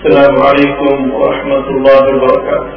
السلام عليكم ورحمة الله وبركاته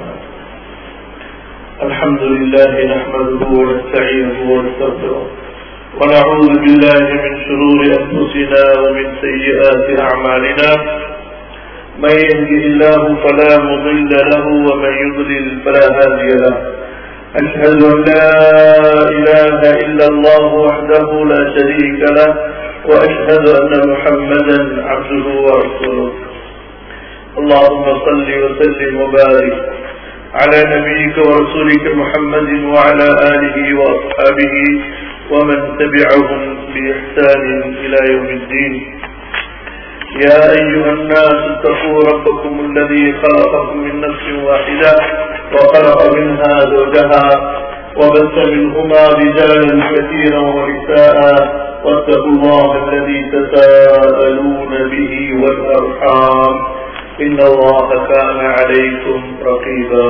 الحمد لله نحمده ونستعينه ونستغفره ونعوذ بالله من شرور أنفسنا ومن سيئات أعمالنا من يهده الله فلا مضل له ومن يضلل فلا هادي له أشهد أن لا إله إلا الله وحده لا شريك له وأشهد أن محمدا عبده ورسوله اللهم صل وسلم وبارك على نبيك ورسولك محمد وعلى آله وأصحابه ومن تبعهم بإحسان إلى يوم الدين يا أيها الناس اتقوا ربكم الذي خلقكم من نفس واحدة وخلق منها زوجها وبث منهما رجالا كثيرا ونساء واتقوا الله الذي تساءلون به والأرحام إن الله كان عليكم رقيبا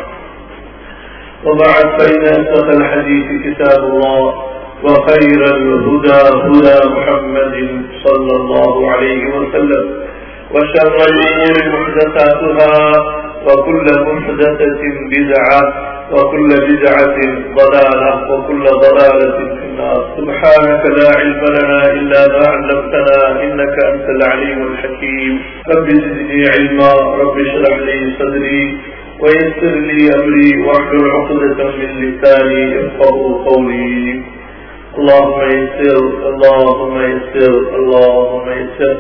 وبعد فإن أصدق الحديث كتاب الله وخير الهدى هدى محمد صلى الله عليه وسلم وشر الأمور محدثاتها وكل محدثة بدعة وكل بدعة ضلالة وكل ضلالة في النار سبحانك لا علم لنا إلا ما علمتنا إنك أنت العليم الحكيم رب زدني علما رب اشرح لي صدري ويسر لي أمري واحلل عقدة من لساني يفقه قولي اللهم يسر اللهم يسر اللهم يسر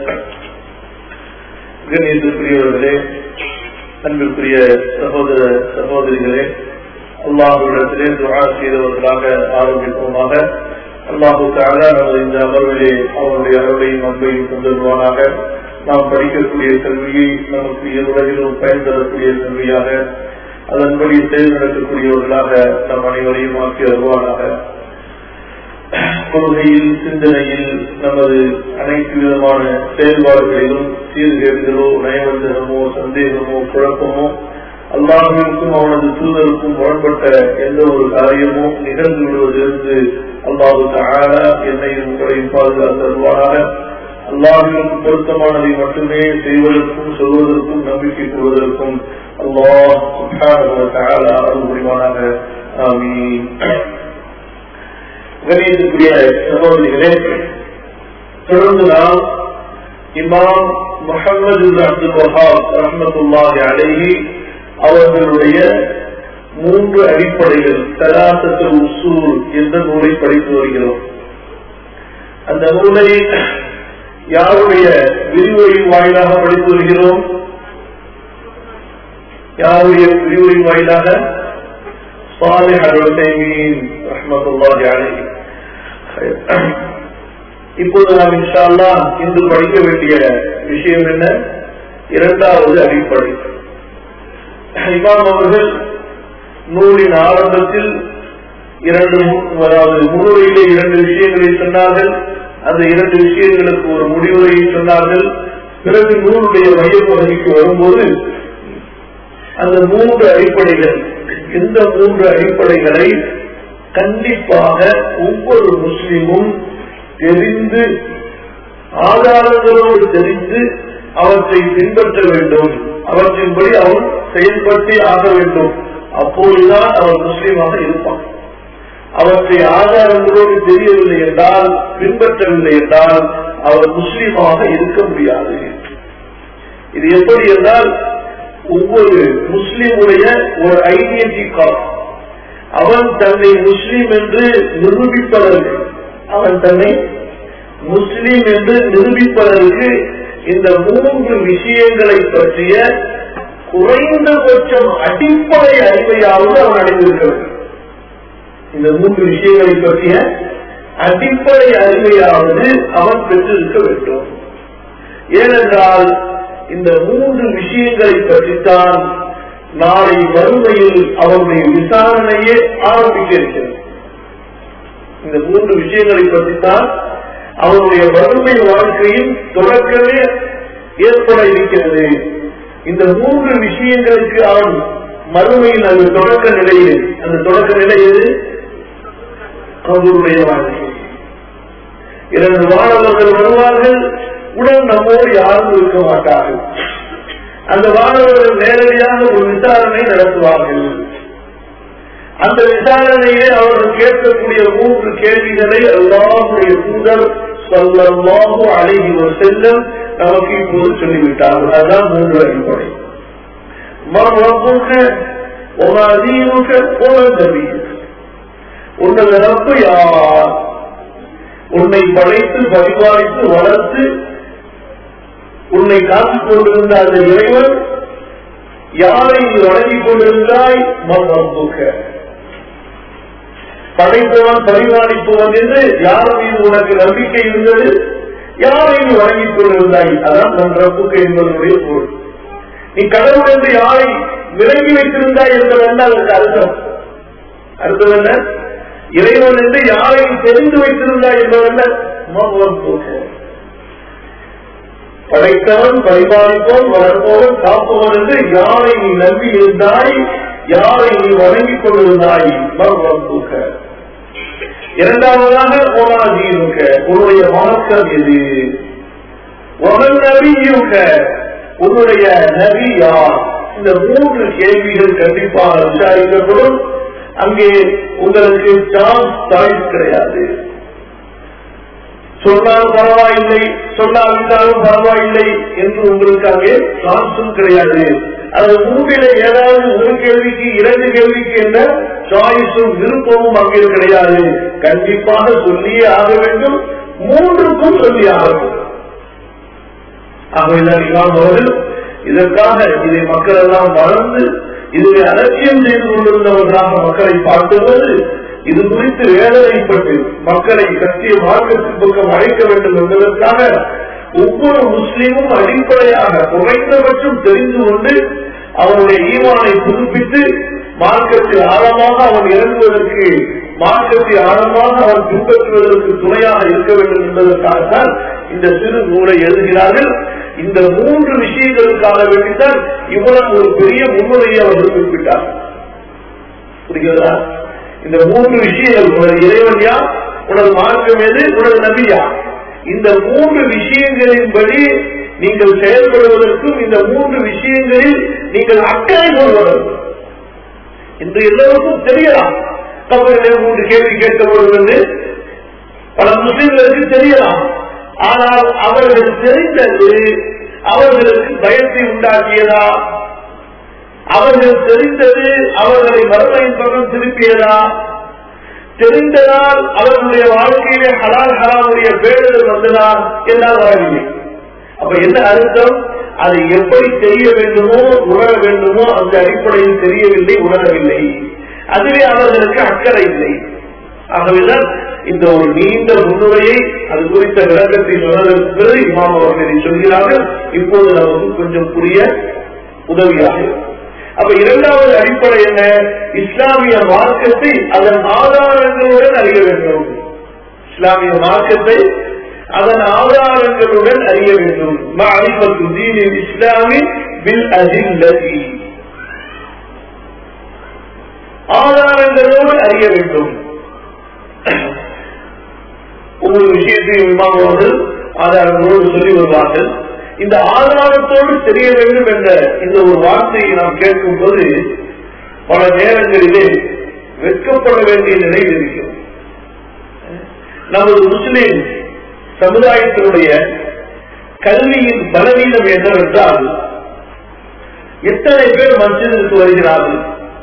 கண்ணியத்துக்குரியவர்களே அன்பிற்குரிய சகோதர சகோதரிகளே அல்லாஹுடத்திலே துவா செய்தவர்களாக ஆரம்பிப்போமாக அல்லாஹு தாலா நமது இந்த அமர்விலே அவருடைய அருளையும் அன்பையும் கொண்டுவானாக நாம் படிக்கக்கூடிய கல்வியை நமக்கு இருவரையிலும் பயன் தரக்கூடிய கல்வியாக அதன்படி செயல் நடக்கக்கூடியவர்களாக நம் அனைவரையும் ஆக்கி வருவானாக கொள்கையில் சிந்தனையில் நமது அனைத்து விதமான செயல்பாடுகளிலும் சீர்கேடுகளோ நயவஞ்சகமோ சந்தேகமோ குழப்பமோ அல்லாஹிற்கும் அவனது தூதருக்கும் முரண்பட்ட எந்த ஒரு காரியமும் நிகழ்ந்து விடுவதிலிருந்து அல்லாஹு தாரா என்னையும் உங்களையும் பாதுகாத்தருவானாக அல்லாஹிற்கு பொருத்தமானதை மட்டுமே செய்வதற்கும் சொல்வதற்கும் நம்பிக்கை கொள்வதற்கும் அல்லாஹ் அருள் புரிவானாக ஆமீன் கணியத்துக்குரிய சகோதரிகளே தொடர்ந்து நாம் இமாம் முகமது அப்துல் வஹாப் ரஹமத்துல்லாஹி அலைஹி அவர்களுடைய மூன்று அடிப்படைகள் தலாசத்து உசூல் என்ற நூலை படித்து வருகிறோம் அந்த நூலை யாருடைய விரிவுரையின் வாயிலாக படித்து வருகிறோம் யாருடைய விரிவுரையின் வாயிலாக صالح العثيمين رحمة الله عليه இப்போது நாம் இன்ஷால்லா இன்று படிக்க வேண்டிய விஷயம் என்ன இரண்டாவது அடிப்படை இமாம் அவர்கள் நூலின் ஆரம்பத்தில் இரண்டு அதாவது முன்னுரையிலே இரண்டு விஷயங்களை சொன்னார்கள் அந்த இரண்டு விஷயங்களுக்கு ஒரு முடிவுரையை சொன்னார்கள் பிறகு நூலுடைய மையப்பகுதிக்கு வரும்போது அந்த மூன்று அடிப்படைகள் இந்த மூன்று அடிப்படைகளை கண்டிப்பாக ஒவ்வொரு முஸ்லிமும் தெரிந்து ஆதாரங்களோடு தெரிந்து அவற்றை பின்பற்ற வேண்டும் அவற்றின்படி அவன் செயல்பட்டே ஆக வேண்டும் அப்போதுதான் அவன் முஸ்லீமாக இருப்பான் அவற்றை ஆதாரங்களோடு தெரியவில்லை என்றால் பின்பற்றவில்லை என்றால் அவர் முஸ்லீமாக இருக்க முடியாது இது எப்படி என்றால் ஒவ்வொரு முஸ்லிமுடைய ஒரு ஐடென்டி கார்டு அவன் தன்னை முஸ்லீம் என்று நிரூபிப்பதற்கு அவன் தன்னை முஸ்லீம் என்று நிரூபிப்பதற்கு இந்த மூன்று விஷயங்களை பற்றிய குறைந்தபட்சம் அடிப்படை அறிவையாவது அவன் அடைந்திருக்க வேண்டும் இந்த மூன்று விஷயங்களை பற்றிய அடிப்படை அறிவையாவது அவன் பெற்றிருக்க வேண்டும் ஏனென்றால் இந்த மூன்று விஷயங்களை பற்றித்தான் நாளை வறுமையில் அவருடைய விசாரணையே ஆரம்பிக்க இருக்கிறது இந்த மூன்று விஷயங்களை பற்றித்தான் அவருடைய வறுமை வாழ்க்கையின் தொடக்கமே ஏற்பட இருக்கிறது இந்த மூன்று விஷயங்களுக்கு அவன் மறுமையில் அந்த தொடக்க நிலையில் அந்த தொடக்க நிலை எது அவருடைய வாழ்க்கை இரண்டு மாணவர்கள் வருவார்கள் உடன் நம்மோடு யாரும் இருக்க மாட்டார்கள் அந்த மாணவர்கள் நேரடியாக ஒரு விசாரணை நடத்துவார்கள் அந்த விசாரணையிலே அவர்கள் கேட்கக்கூடிய மூன்று கேள்விகளை அல்லாஹுடைய தூதர் சொல்லமாக அழகி ஒரு செல்லம் நமக்கு இப்போது சொல்லிவிட்டார்கள் அதுதான் மூன்று அடிப்படை மறுபுக ஒரு அதீனுக ஒரு நபியுக உன்னது ரப்பு யார் உன்னை படைத்து பரிபாலித்து வளர்த்து உன்னை காத்துக் கொண்டிருந்த அந்த இறைவன் யாரை நீ வழங்கிக் கொண்டிருந்தாய் மறுபுக படைப்பவன் பரிபாலிப்பவன் என்று யார் மீது உனக்கு நம்பிக்கை இருந்தது யாரை நீ வழங்கிக் கொண்டிருந்தாய் அதான் நம் ரப்புக்கு என்பதனுடைய பொருள் நீ கடவுள் என்று யாரை விலகி வைத்திருந்தாய் என்பதல்ல அதற்கு அர்த்தம் அர்த்தம் என்ன இறைவன் என்று யாரை தெரிந்து வைத்திருந்தாய் என்பதல்ல மறுபுக படைத்தவன் பரிபாலிப்பவன் வளர்ப்பவன் காப்பவன் என்று யாரை நீ நம்பி இருந்தாய் யாரை நீ வணங்கிக் கொண்டிருந்தாய் மறுபுக இரண்டாவதாக ஓனாதீனுக்க உன்னுடைய மார்க்கம் எது ஒவன் நபியுக்க உன்னுடைய நபி யார் இந்த மூன்று கேள்விகள் கண்டிப்பாக விசாரிக்கப்படும் அங்கே உங்களுக்கு சான்ஸ் சாய்ஸ் கிடையாது சொன்னாலும் பரவாயில்லை சொல்லாவிட்டாலும் பரவாயில்லை என்று உங்களுக்கு அங்கே சான்ஸும் கிடையாது அது மூன்றில ஏதாவது ஒரு கேள்விக்கு இரண்டு கேள்விக்கு என்ன சாய்ஸும் விருப்பமும் அங்கே கிடையாது கண்டிப்பாக சொல்லியே ஆக வேண்டும் மூன்றுக்கும் சொல்லி ஆக வேண்டும் ஆகவேதான் இமாம் அவர்கள் இதற்காக இதை மக்கள் எல்லாம் வளர்ந்து இதை அலட்சியம் செய்து கொண்டிருந்தவர்களாக மக்களை பார்க்கும்போது இது குறித்து வேதனைப்பட்டு மக்களை கட்டிய மார்க்கத்தின் பக்கம் அழைக்க வேண்டும் என்பதற்காக ஒவ்வொரு முஸ்லீமும் அடிப்படையாக குறைந்தபட்சம் தெரிந்து கொண்டு அவனுடைய ஈமானை புதுப்பித்து மார்க்கத்தில் ஆழமாக அவன் இறங்குவதற்கு மார்க்கத்தில் ஆழமாக அவன் பின்பற்றுவதற்கு துணையாக இருக்க வேண்டும் என்பதற்காகத்தான் இந்த சிறு நூலை எழுதுகிறார்கள் இந்த மூன்று விஷயங்களுக்காக வேண்டித்தான் இவ்வளவு ஒரு பெரிய முன்னுரையை அவர்கள் குறிப்பிட்டார் புரிகிறதா இந்த மூன்று விஷயங்கள் உனது இறைவன் யார் உனது மார்க்கம் எது உனது நபியா இந்த மூன்று விஷயங்களின்படி நீங்கள் செயல்படுவதற்கும் இந்த மூன்று விஷயங்களில் நீங்கள் அக்கறை கொள்வதற்கும் இன்று எல்லோருக்கும் தெரியலாம் கபரிலே மூன்று கேள்வி கேட்கப்படுவது பல முஸ்லிம்களுக்கு தெரியலாம் ஆனால் அவர்கள் தெரிந்தது அவர்களுக்கு பயத்தை உண்டாக்கியதா அவர்கள் தெரிந்தது அவர்களை மறுமையின் பக்கம் திருப்பியதா தெரிந்ததால் அவர்களுடைய வாழ்க்கையிலே ஹலால் ஹலாமுடைய பேடுதல் வந்ததா என்றால் வரவில்லை அப்ப என்ன அர்த்தம் அது எப்படி தெரிய வேண்டுமோ உணர வேண்டுமோ அந்த அடிப்படையில் தெரியவில்லை உணரவில்லை அதுவே அவர்களுக்கு அக்கறை இல்லை ஆகவேதான் இந்த ஒரு நீண்ட முன்னுரையை அது குறித்த விளக்கத்தை சொன்னதற்கு பிறகு இமாம் அவர்களை சொல்கிறார்கள் இப்போது நமக்கு கொஞ்சம் புரிய உதவியாக இருக்கும் அப்ப இரண்டாவது அடிப்படை என்ன இஸ்லாமிய மார்க்கத்தை அதன் ஆதாரங்களுடன் அறிய வேண்டும் இஸ்லாமிய மார்க்கத்தை அதன் ஆதாரங்களுடன் அறிய வேண்டும் மாரிபத்து தீனின் இஸ்லாமி பில் அதில்லதி ஆதாரங்களோடு அறிய வேண்டும் ஒவ்வொரு விஷயத்தையும் இமாமோடு ஆதாரங்களோடு சொல்லி வருவார்கள் இந்த ஆதாரத்தோடு தெரிய வேண்டும் என்ற இந்த ஒரு வார்த்தையை நாம் கேட்கும் போது பல நேரங்களிலே வெட்கப்பட வேண்டிய நிலையில் இருக்கிறோம் நமது முஸ்லிம் சமுதாயத்தினுடைய கல்வியின் பலவீனம் என்னவென்றால் எத்தனை பேர் மஸ்ஜிதுக்கு வருகிறார்கள்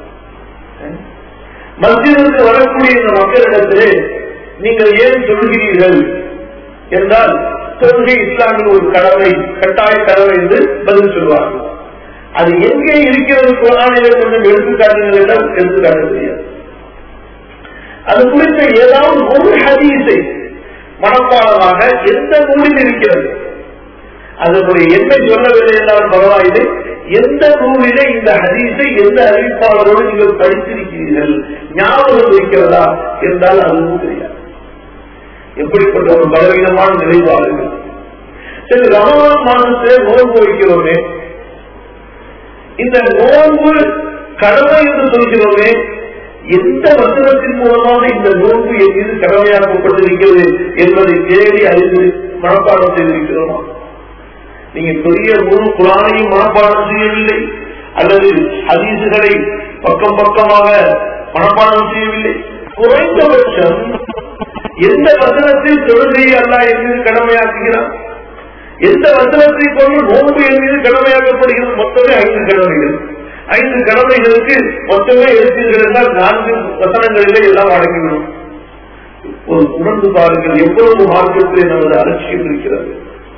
மஸ்ஜிதுக்கு வரக்கூடிய இந்த மக்களிடத்திலே நீங்கள் ஏன் சொல்கிறீர்கள் என்றால் தொழுகை இஸ்லாமின் ஒரு கடமை கட்டாய கடமை என்று பதில் சொல்வார்கள் அது எங்கே இருக்கிறது குரானிலே கொஞ்சம் எடுத்துக்காட்டுங்கள் என்றால் எடுத்துக்காட்ட முடியாது அது குறித்த ஏதாவது ஒரு ஹதீஸை மனப்பாடமாக எந்த நூலில் இருக்கிறது அதனுடைய எண்ணை சொல்லவில்லை என்றால் பரவாயில்லை எந்த நூலிலே இந்த ஹதீஸை எந்த அறிவிப்பாளரோடு நீங்கள் படித்திருக்கிறீர்கள் ஞாபகம் இருக்கிறதா என்றால் அதுவும் தெரியாது எப்படிப்பட்ட ஒரு பலவீனமான நிலைப்பாடுகள் சரி ரமலான் மாதத்திலே நோன்பு வைக்கிறோமே இந்த நோன்பு கடமை என்று சொல்கிறோமே எந்த வசனத்தின் மூலமாக இந்த நோன்பு என் மீது கடமையாக்கப்பட்டிருக்கிறது என்பதை தேடி அறிந்து மனப்பாடம் செய்திருக்கிறோமா நீங்க பெரிய முழு குரானையும் மனப்பாடம் செய்யவில்லை அல்லது ஹதீசுகளை பக்கம் பக்கமாக மனப்பாடம் செய்யவில்லை குறைந்தபட்சம் எந்த வசனத்தை தொழுகையை அல்லா என் மீது கடமையாக்குகிறான் எந்த வசனத்தை கொண்டு நோன்பு என் மீது கடமையாக்கப்படுகிறது மொத்தமே ஐந்து கடமைகள் ஐந்து கடமைகளுக்கு மொத்தமே இருக்கிறீர்கள் என்றால் நான்கு வசனங்களிலே எல்லாம் அடங்கிவிடும் ஒரு உணர்ந்து பாருங்கள் எவ்வளவு மார்க்கத்திலே நமது அலட்சியம் இருக்கிறது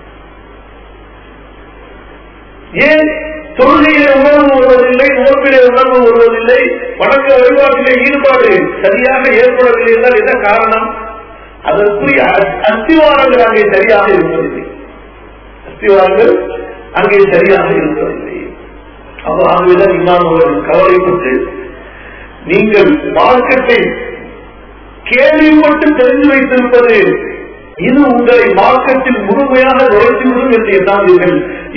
ஏன் தொழுகையிலே உணர்வு வருவதில்லை நோன்பிலே உணர்வு வருவதில்லை வணக்க வழிபாட்டிலே ஈடுபாடு சரியாக ஏற்படவில்லை என்றால் என்ன காரணம் அதற்குரிய அஸ்திவாரங்கள் அங்கே சரியாக இருப்பதில்லை அஸ்திவாரங்கள் அங்கே சரியாக இருப்பதில்லை அப்ப ஆகவேதான் இமாம் அவர்கள் கவலைப்பட்டு நீங்கள் மார்க்கத்தை கேள்விப்பட்டு தெரிந்து வைத்திருப்பது இது உங்களை மார்க்கத்தில் முழுமையாக நுழைத்துவிடும் என்று எண்ணாதீர்கள்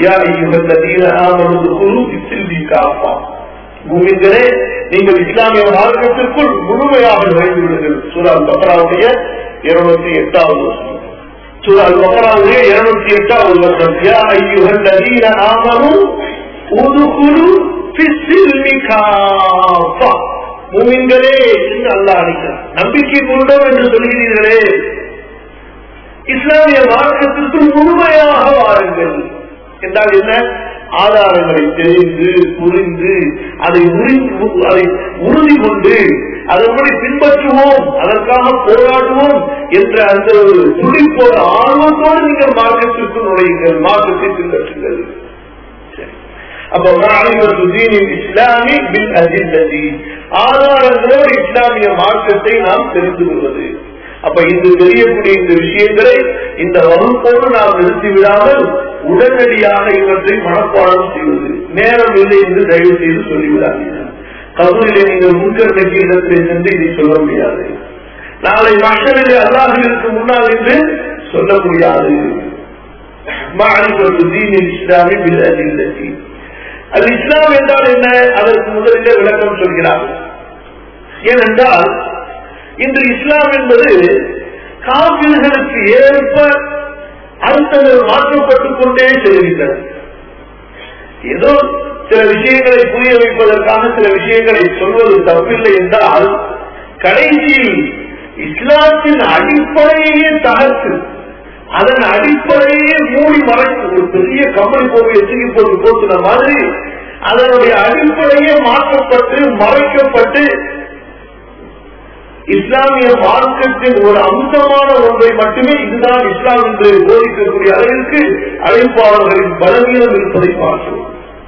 பூமிங்களே நீங்கள் இஸ்லாமிய மார்க்கத்திற்குள் முழுமையாக நுழைந்து விடுங்கள் சூரால் பத்ராவுடைய இருநூத்தி எட்டாவது வருஷம் சூரால் பத்ராவுடைய இருநூத்தி எட்டாவது வருஷம் யா ஐயுகல் நதீன ஆமனும் உதுகுரு மூமின்களே என்று அல்லா அடிக்கிறார் நம்பிக்கை கொண்டோம் என்று சொல்கிறீர்களே இஸ்லாமிய மார்க்கத்திற்குள் முழுமையாக வாருங்கள் என்றால் என்ன ஆதாரங்களை தெரிந்து புரிந்து அதை அதை உறுதி கொண்டு அதன்படி பின்பற்றுவோம் அதற்காக போராடுவோம் என்ற அந்த ஒரு துடிப்போட ஆர்வத்தோடு நீங்கள் மார்க்கத்திற்குள் நுழையுங்கள் மார்க்கத்தை பின்பற்றுங்கள் அப்ப இஸ்லாமி பின் அஜில்லதி ஆதாரங்களோடு இஸ்லாமிய மார்க்கத்தை நாம் தெரிந்து கொள்வது அப்ப இன்று தெரியக்கூடிய இந்த விஷயங்களை இந்த வகுப்போடு நாம் நிறுத்தி விடாமல் உடனடியாக இவற்றை மனப்பாடம் செய்வது நேரம் இல்லை என்று தயவு செய்து சொல்லிவிடாதீர்கள் கபூரிலே நீங்கள் முன்கர் நக்கீரத்தை சென்று இதை சொல்ல முடியாது நாளை மக்களிலே அல்லாஹிற்கு முன்னால் என்று சொல்ல முடியாது இஸ்லாமி பில்லி அது இஸ்லாம் என்றால் என்ன அதற்கு முதலிலே விளக்கம் சொல்கிறார் ஏனென்றால் இன்று இஸ்லாம் என்பது காவிர்களுக்கு ஏற்ப அர்த்தங்கள் மாற்றப்பட்டுக் கொண்டே செல்கின்றன ஏதோ சில விஷயங்களை புரிய வைப்பதற்காக சில விஷயங்களை சொல்வது தப்பில்லை என்றால் கடைசியில் இஸ்லாத்தின் அடிப்படையே தகர்த்து அதன் அடிப்படையே மூடி மறைத்து ஒரு பெரிய கம்பளி போட்டு எச்சரிக்கை போட்டு போட்டுன மாதிரி அதனுடைய அடிப்படையே மாற்றப்பட்டு மறைக்கப்பட்டு இஸ்லாமிய மார்க்கத்தின் ஒரு அம்சமான ஒன்றை மட்டுமே இதுதான் இஸ்லாம் என்று போதிக்கக்கூடிய அளவிற்கு அழைப்பாளர்களின் பலவீனம் இருப்பதை பார்க்கிறோம்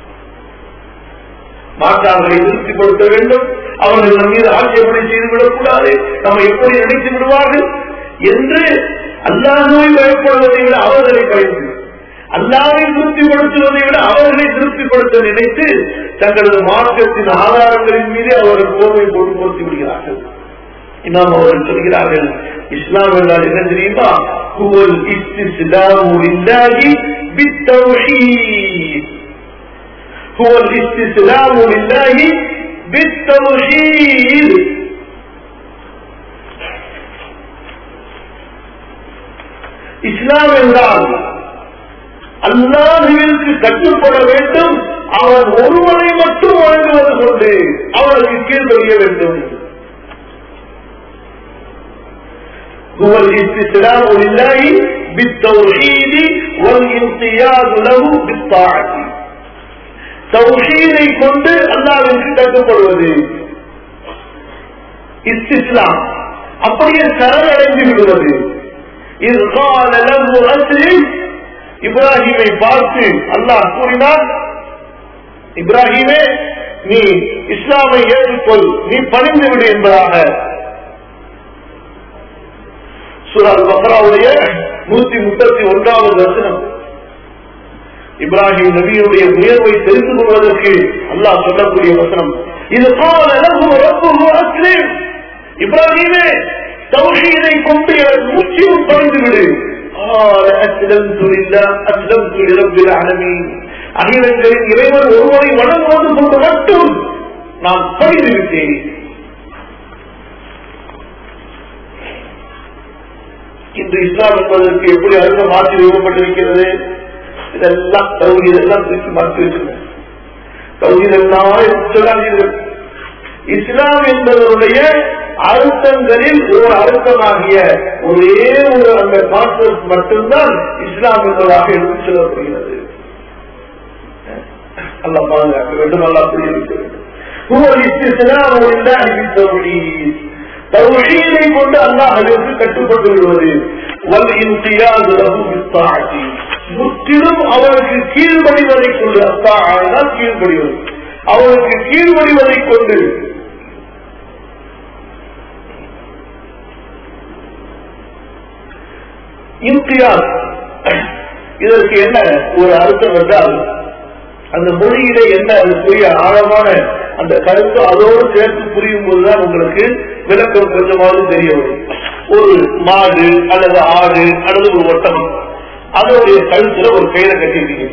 மாற்றார்களை திருப்திப்படுத்த வேண்டும் அவர்கள் நம் மீது ஆட்சேபனை செய்துவிடக் கூடாது நம்ம எப்படி நினைத்து விடுவார்கள் என்று அல்லாஹுவை பயப்படுவதை விட அவர்களை பயந்து அல்லாவை திருப்திப்படுத்துவதை விட அவர்களை திருப்திப்படுத்த நினைத்து தங்களது மார்க்கத்தின் ஆதாரங்களின் மீது அவர்கள் போர்வை போட்டு பொருத்தி விடுகிறார்கள் இமாம் அவர்கள் சொல்கிறார்கள் இஸ்லாம் என்றால் என்ன தெரியுமா குவல் இஸ்திஸ்லாமு லில்லாஹி பித்தௌஹீத் هو الاستسلام لله بالتوحيد இஸ்லாம் என்றால் அல்லாஹுவிற்கு கட்டுப்பட வேண்டும் அவன் ஒருவனை மட்டும் வழங்குவது கொண்டு அவனுக்கு கீழ்படிய வேண்டும் هو الاستسلام لله بالتوحيد والانقياد له بالطاعة தௌஹீதை கொண்டு அல்லாவிற்கு கட்டுப்படுவது இஸ்லாம் அப்படியே சரணடைந்து விடுவது இப்ராஹிமை பார்த்து அல்லாஹ் கூறினார் இப்ராஹிமே நீ இஸ்லாமை ஏற்றுக்கொள் நீ பணிந்து விடு என்பதாக சுரால் பக்ராவுடைய நூத்தி முப்பத்தி ஒன்றாவது வசனம் இப்ராஹிம் நபியுடைய உயர்வை தெரிந்து கொள்வதற்கு அல்லாஹ் சொல்லக்கூடிய வசனம் இது இப்ராஹிமே தௌஹீதை கொண்டு எனக்கு முற்றிலும் பணிந்து விடு அகிலங்களின் இறைவன் ஒருவரை வணங்குவது கொண்டு மட்டும் நான் பணிந்து விட்டேன் இன்று இஸ்லாம் என்பதற்கு எப்படி அர்த்தம் மாற்றி வைக்கப்பட்டிருக்கிறது இதெல்லாம் தகுதி இதெல்லாம் பிரித்து மாற்றி வச்சிருக்கேன் தகுதி எல்லாம் சொல்லாதீர்கள் இஸ்லாம் என்பதனுடைய அர்த்தங்களில் ஒரு அர்த்தமாகிய ஒரே ஒரு அந்த கான்செப்ட் மட்டும்தான் இஸ்லாம் என்பதாக எடுத்துச் செல்லப்படுகிறது அல்ல பாதுகாக்க வேண்டும் அல்லா புரிய வைக்க வேண்டும் هو الاستسلام لله بالتوحيد توحيدை கொண்டு அல்லாஹ்விற்கு கட்டுப்பட்டு விடுவது والانقياد له بالطاعه முற்றிலும் அவருக்கு கீழ்படிவதை கொண்டு அத்தானால் கீழ்படிவது அவருக்கு கீழ்படிவதை கொண்டு இம்தியாஸ் இதற்கு என்ன ஒரு அர்த்தம் என்றால் அந்த மொழியிலே என்ன அதுக்குரிய ஆழமான அந்த கருத்து அதோடு சேர்த்து புரியும் போதுதான் உங்களுக்கு விளக்கம் கொஞ்சமாவது தெரிய வரும் ஒரு மாடு அல்லது ஆடு அல்லது ஒரு ஒட்டகம் அதனுடைய கழுத்துல ஒரு கயிறை கட்டியிருக்கீங்க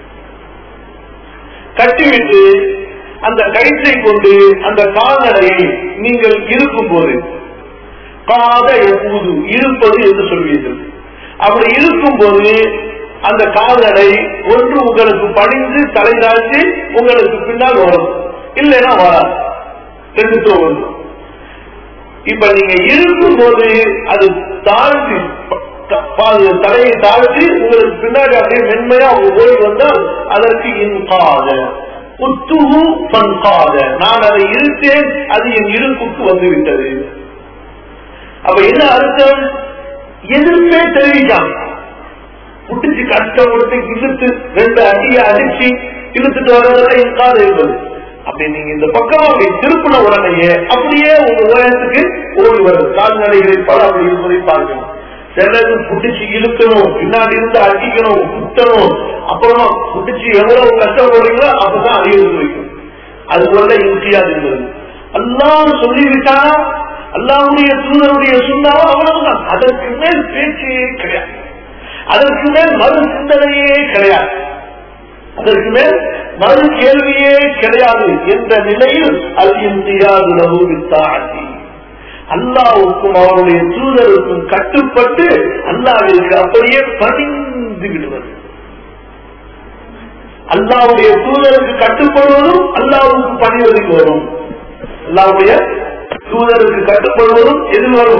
கட்டிவிட்டு அந்த கயிற்றை கொண்டு அந்த கால்நடையை நீங்கள் இருக்கும் போது காத எப்போது இருப்பது என்று சொல்வீர்கள் அப்படி இருக்கும் போது அந்த கால்நடை ஒன்று உங்களுக்கு பணிந்து தலை தாழ்த்தி உங்களுக்கு பின்னால் வரும் இல்லைன்னா வராது ரெண்டு வரும் இப்ப நீங்க இருக்கும் போது அது தாழ்த்தி தலையை தாழ்த்தி உங்களுக்கு பின்னாடி அப்படியே மென்மையா ஓடி வந்தால் அதற்கு இன்காத புத்துகு பண்காத நான் அதை இருத்தேன் அது என் இருப்புக்கு வந்து விட்டது அப்ப என்ன அர்த்தம் எதிர்ப்பே தெரிவிக்காம புட்டிச்சு கஷ்டப்படுத்தி இழுத்து ரெண்டு அடியை அடிச்சு இழுத்துட்டு வர்றதுல இருக்காது இருப்பது அப்படி நீங்க இந்த பக்கம் அப்படி திருப்பின உடனேயே அப்படியே உங்க உலகத்துக்கு ஓடி வரும் கால்நடைகளில் பல அப்படி இருப்பதை பார்க்கணும் சிலது புட்டிச்சு இழுக்கணும் பின்னாடி இருந்து அடிக்கணும் குத்தணும் அப்புறம் புட்டிச்சு எவ்வளவு கஷ்டப்படுறீங்களோ அப்பதான் அறிவுறுத்தி வைக்கும் அது போல இன்றியாது என்பது எல்லாம் சொல்லிவிட்டா அல்லாவுடைய தூதருடைய சொன்னாலும் அவ்வளவுதான் அதற்கு மேல் பேச்சே கிடையாது அதற்கு மேல் மறு சிந்தனையே கிடையாது அதற்கு மேல் மறு கேள்வியே கிடையாது என்ற நிலையில் அது இந்தியாது லகுவித்தாட்டி அல்லாவுக்கும் அவருடைய தூதருக்கும் கட்டுப்பட்டு அல்லாவிற்கு அப்படியே பணிந்து விடுவது அல்லாவுடைய தூதருக்கு கட்டுப்படுவதும் அல்லாவுக்கு பணிவதில் வரும் அல்லாவுடைய தூதருக்கு கட்டுப்படுவதும் எது வரும்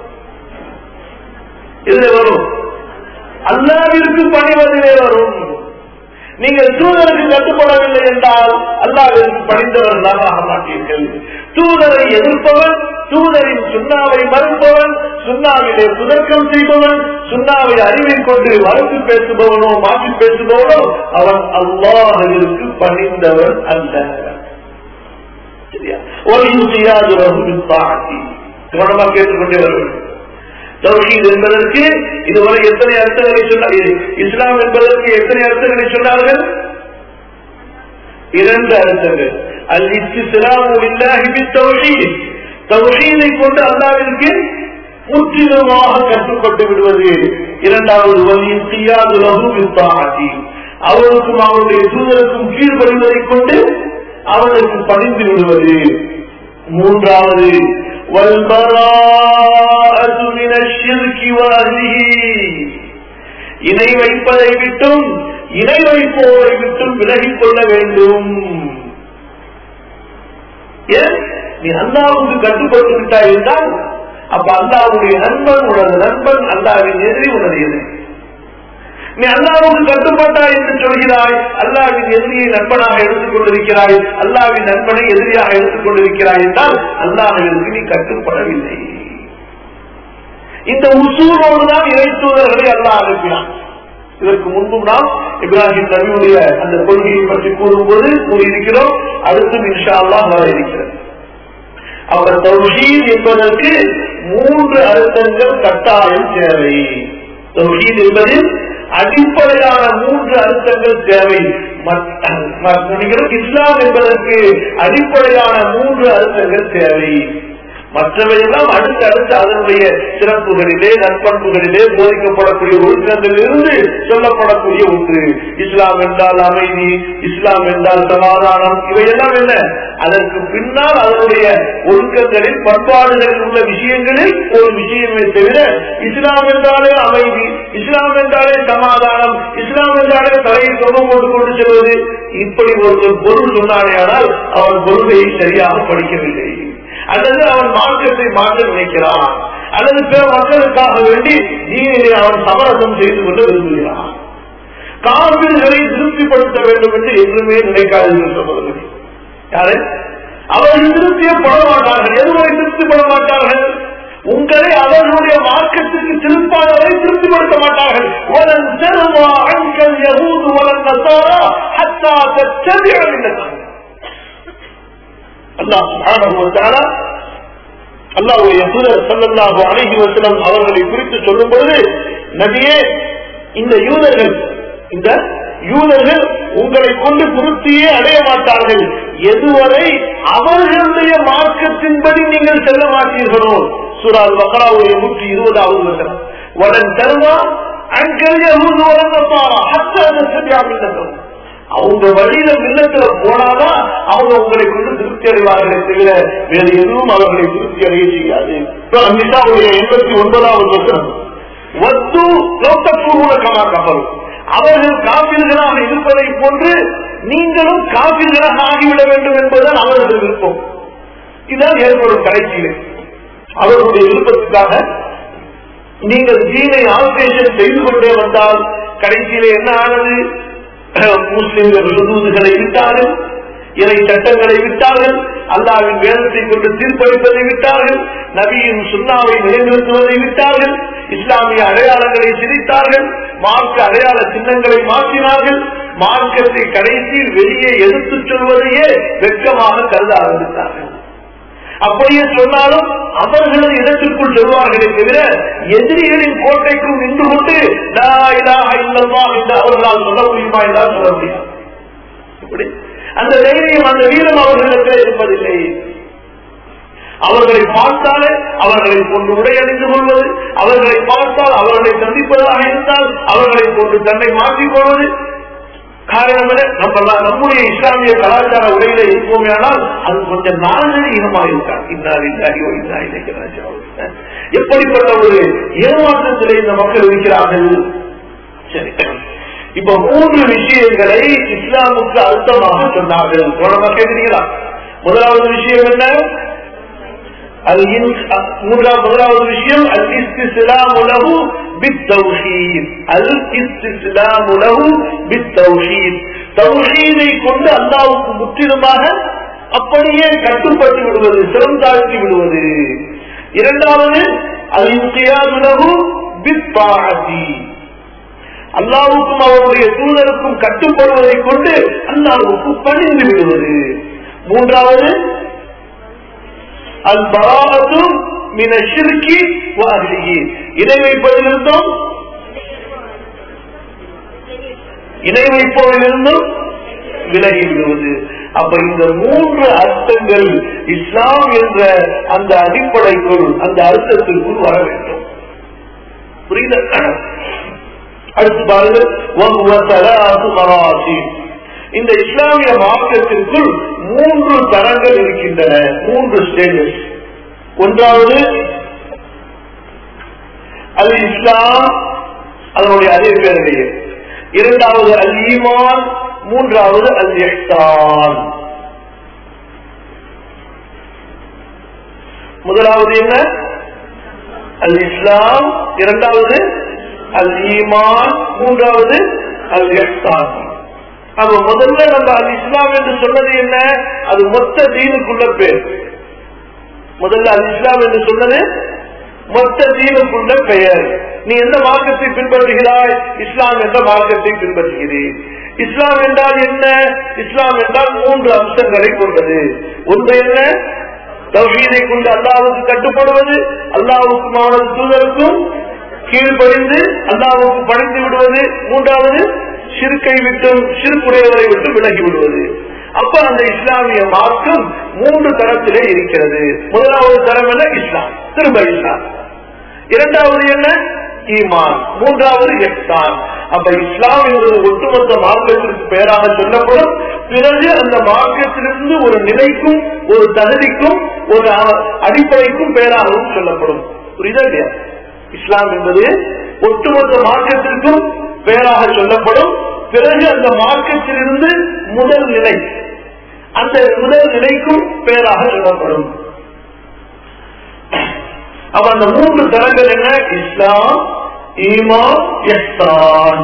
எது வரும் அல்லாவிற்கு பணிவதிலே வரும் நீங்கள் தூதருக்கு கட்டுப்படவில்லை என்றால் அல்லாவிற்கு பணிந்தவர் ஆக மாட்டீர்கள் தூதரை எதிர்ப்பவன் தூதரின் சுண்ணாவை மறுப்பவன் சுண்ணாவிலே புதர்க்கம் செய்பவன் சுண்ணாவை அறிவை கொண்டு மறுத்து பேசுபவனோ மாற்றி பேசுபவனோ அவன் அல்லாஹிற்கு பணிந்தவன் அல்ல சரியா ஒரு இந்தியாது வகுப்பின் பாட்டி கவனமாக கேட்டுக்கொண்டே வர வேண்டும் தௌஹீத் என்பதற்கு இதுவரை எத்தனை அர்த்தங்களை சொன்னார்கள் இஸ்லாம் என்பதற்கு எத்தனை அர்த்தங்களை சொன்னார்கள் இரண்டு அர்த்தங்கள் அல் இஸ்லாம் தௌஹீதை கொண்டு அல்லாவிற்கு முற்றிலுமாக கட்டுப்பட்டு விடுவது இரண்டாவது வழியின் செய்யாது லகுவித்தாகி அவருக்கும் அவருடைய தூதருக்கும் கீழ்படுவதை கொண்டு அவர்களுக்கு பணிந்து விடுவது மூன்றாவது والبراءة من الشرك وأهله இணை வைப்பதை விட்டும் இணை வைப்போரை விட்டும் விலகிக் கொள்ள வேண்டும் ஏன் நீ அல்லாவுக்கு கட்டுப்பட்டு விட்டாய் என்றால் அப்ப அல்லாவுடைய நண்பன் உனது நண்பன் அல்லாவின் எதிரி உனது எதிரி நீ அல்லாவுக்கு கட்டுப்பட்டாய் என்று சொல்கிறாய் அல்லாவின் எதிரியை நண்பனாக எடுத்துக் கொண்டிருக்கிறாய் அல்லாவின் நண்பனை எதிரியாக எடுத்துக் கொண்டிருக்கிறாய் என்றால் அல்லாவிற்கு நீ கட்டுப்படவில்லை இந்த உசூரோடு தான் இறைத்தூதர்களை அல்லாஹ் அனுப்பினான் இதற்கு முன்பும் நாம் இப்ராஹிம் நபியுடைய அந்த கொள்கையை பற்றி கூறும்போது கூறியிருக்கிறோம் அடுத்தும் இன்ஷா அல்லாஹ் வர இருக்கிறது அவர் தௌஹீத் என்பதற்கு மூன்று அர்த்தங்கள் கட்டாயம் தேவை தௌஹீத் என்பதில் அடிப்படையான மூன்று அர்த்தங்கள் தேவை இஸ்லாம் என்பதற்கு அடிப்படையான மூன்று அர்த்தங்கள் தேவை மற்றவையெல்லாம் அடுத்து அடுத்து அதனுடைய சிறப்புகளிலே நற்பண்புகளிலே போதிக்கப்படக்கூடிய ஒழுக்கங்களிலிருந்து சொல்லப்படக்கூடிய ஒன்று இஸ்லாம் என்றால் அமைதி இஸ்லாம் என்றால் சமாதானம் இவையெல்லாம் என்ன அதற்கு பின்னால் அதனுடைய ஒழுக்கங்களில் பண்பாடுகளில் உள்ள விஷயங்களில் ஒரு விஷயமே தவிர இஸ்லாம் என்றாலே அமைதி இஸ்லாம் என்றாலே சமாதானம் இஸ்லாம் என்றாலே தலையை தொகம் போட்டு கொண்டு செல்வது இப்படி ஒரு பொருள் சொன்னானே ஆனால் அவன் கொள்கையை சரியாக படிக்கவில்லை அல்லது அவன் மார்க்கத்தை மாற்ற நினைக்கிறான் அல்லது பிற மக்களுக்காக வேண்டி நீரை அவன் சமரசம் செய்து கொண்டு விரும்புகிறான் காவிர்களை திருப்திப்படுத்த வேண்டும் என்று என்றுமே நினைக்காதீர்கள் சொல்வது யாரு அவர்கள் திருப்தியப்பட மாட்டார்கள் எதுவரை திருப்திப்பட மாட்டார்கள் உங்களை அவர்களுடைய மார்க்கத்துக்கு திருப்பாதவரை திருப்திப்படுத்த மாட்டார்கள் ஒலன் செருவா அண்கள் யகூது ஒலன் நசாரா ஹத்தா தச்சபிய அல்லாஹ் சுப்ஹானஹு வ தஆலா அல்லாஹ்வுடைய தூதர் ஸல்லல்லாஹு அலைஹி வஸல்லம் அவர்களை குறித்து சொல்லும் பொழுது நபியே இந்த யூதர்கள் இந்த யூதர்கள் உங்களை கொண்டு திருப்தியே அடைய மாட்டார்கள் எதுவரை அவர்களுடைய மார்க்கத்தின்படி நீங்கள் செல்ல மாட்டீர்களோ சூரால் பக்ராவுடைய நூற்றி இருபதாவது வசனம் உடன் தருவா அங்கல் யஹூது வலன் நசாரா ஹத்தா தஸ்பியா அவங்க வழியில மில்லத்துல போனாதான் அவங்க உங்களை கொண்டு திருப்தி அடைவார்களே தவிர வேறு எதுவும் அவர்களை திருப்தி அடைய செய்யாது நிஷாவுடைய எண்பத்தி ஒன்பதாவது வசனம் வத்து லோக்கப்பூர்வகமா கப்பலும் அவர்கள் காப்பீர்களாக இருப்பதை போன்று நீங்களும் காப்பீர்களாக ஆகிவிட வேண்டும் என்பதுதான் அவர்கள் விருப்பம் இதுதான் ஏற்படும் கடைசியிலே அவர்களுடைய விருப்பத்துக்காக நீங்கள் ஜீனை ஆபரேஷன் செய்து கொண்டே வந்தால் கடைசியிலே என்ன ஆனது முஸ்லிம்கள் விருதுகளை விட்டார்கள் இறை சட்டங்களை விட்டார்கள் அல்லாவின் வேதத்தை கொண்டு தீர்ப்பளிப்பதை விட்டார்கள் நபியின் சுண்ணாவை நிலைநிறுத்துவதை விட்டார்கள் இஸ்லாமிய அடையாளங்களை சிரித்தார்கள் மார்க்க அடையாள சின்னங்களை மாற்றினார்கள் மார்க்கத்தை கடைசியில் வெளியே எடுத்துச் சொல்வதையே வெட்கமாக கருத ஆரம்பித்தார்கள் அப்படியே சொன்னாலும் அவர்களது இடத்திற்குள் சொல்வார்களே தவிர எதிரிகளின் கோட்டைக்குள் நின்று கொண்டு என்று அவர்களால் சொல்ல முடியுமா என்றால் சொல்ல முடியாது அந்த தைரியம் அந்த வீரம் அவர்களிடத்தில் இருப்பதில்லை அவர்களை பார்த்தாலே அவர்களை கொண்டு உடையணிந்து கொள்வது அவர்களை பார்த்தால் அவர்களை சந்திப்பதாக இருந்தால் அவர்களை கொண்டு தன்னை மாற்றிக் கொள்வது காரணம் நம்ம நம்முடைய இஸ்லாமிய கலாச்சார உரையில இருப்போமே ஆனால் அது கொஞ்சம் நாகரீகமாக இருக்காங்க இன்னார் இல்லாரியோ இன்னா இணைக்கிறாச்சோ எப்படிப்பட்ட ஒரு ஏமாற்றத்திலே இந்த மக்கள் இருக்கிறார்கள் சரி இப்ப மூன்று விஷயங்களை இஸ்லாமுக்கு அர்த்தமாக சொன்னார்கள் போனமா கேட்கிறீங்களா முதலாவது விஷயம் என்ன மூன்றாவது முதலாவது விஷயம் அல் இஸ்திஸ்லாம் உலகு பித்தௌஹீத் அல் இஸ்திஸ்லாம் உலகு பித்தௌஹீத் தௌஹீதை கொண்டு அல்லாவுக்கு முற்றிலுமாக அப்படியே கட்டுப்பட்டு விடுவது சிறந்தாழ்த்தி விடுவது இரண்டாவது அல் இன்சியாது பித்தாதி அல்லாவுக்கும் அவருடைய தூதருக்கும் கட்டுப்படுவதை கொண்டு அல்லாவுக்கு பணிந்து விடுவது மூன்றாவது அல் பராத்தும் மின ஷிர்கி வாஹிகி இணை வைப்பதிலிருந்தும் இணை வைப்பதிலிருந்தும் விலகி விடுவது அப்ப இந்த மூன்று அர்த்தங்கள் இஸ்லாம் என்ற அந்த அடிப்படைக்குள் அந்த அர்த்தத்திற்குள் வர வேண்டும் புரியுத அடுத்து பாருங்கள் இந்த இஸ்லாமிய மார்க்கத்திற்குள் மூன்று தரங்கள் இருக்கின்றன மூன்று ஸ்டேஜஸ் ஒன்றாவது அல் இஸ்லாம் அதனுடைய அதே பேருடைய இரண்டாவது அல் ஈமான் மூன்றாவது அல் எஹ்தான் முதலாவது என்ன அல் இஸ்லாம் இரண்டாவது அல் ஈமான் மூன்றாவது அல் எஹ்தான் அப்ப முதல்ல நம்ம அல் இஸ்லாம் என்று சொன்னது என்ன அது மொத்த தீனுக்குள்ள பேர் முதல்ல அல் இஸ்லாம் என்று சொன்னது மொத்த தீனுக்குள்ள பெயர் நீ எந்த மார்க்கத்தை பின்பற்றுகிறாய் இஸ்லாம் என்ற மார்க்கத்தை பின்பற்றுகிறேன் இஸ்லாம் என்றால் என்ன இஸ்லாம் என்றால் மூன்று அம்சங்களை கொண்டது ஒன்று என்ன தௌஹீதை கொண்டு அல்லாவுக்கு கட்டுப்படுவது அல்லாவுக்கும் அவனது தூதருக்கும் கீழ்ப்படிந்து அல்லாவுக்கு பணிந்து விடுவது மூன்றாவது சிறுக்கை விட்டும் சிறுக்குடையவரை விட்டு விலகி விடுவது அப்ப அந்த இஸ்லாமிய மார்க்கம் மூன்று தரத்திலே இருக்கிறது முதலாவது தரம் என்ன இஸ்லாம் திரும்ப இஸ்லாம் இரண்டாவது என்ன ஈமான் மூன்றாவது எக்ஸான் அப்ப இஸ்லாம் என்பது ஒட்டுமொத்த மார்க்கத்திற்கு பெயராக சொல்லப்படும் பிறகு அந்த மார்க்கத்திலிருந்து ஒரு நிலைக்கும் ஒரு தகுதிக்கும் ஒரு அ- அடிப்படைக்கும் பெயராகவும் சொல்லப்படும் புரியுதா இல்லையா இஸ்லாம் என்பது ஒட்டுமொத்த மார்க்கத்திற்கும் பெயராக சொல்லப்படும் பிறகு அந்த மார்க்கத்திலிருந்து முதல் நிலை அந்த முதல் நிலைக்கும் பெயராக சொல்லப்படும் அப்ப அந்த மூன்று தரங்கள் என்ன இஸ்லாம் ஈமான் இஹ்சான்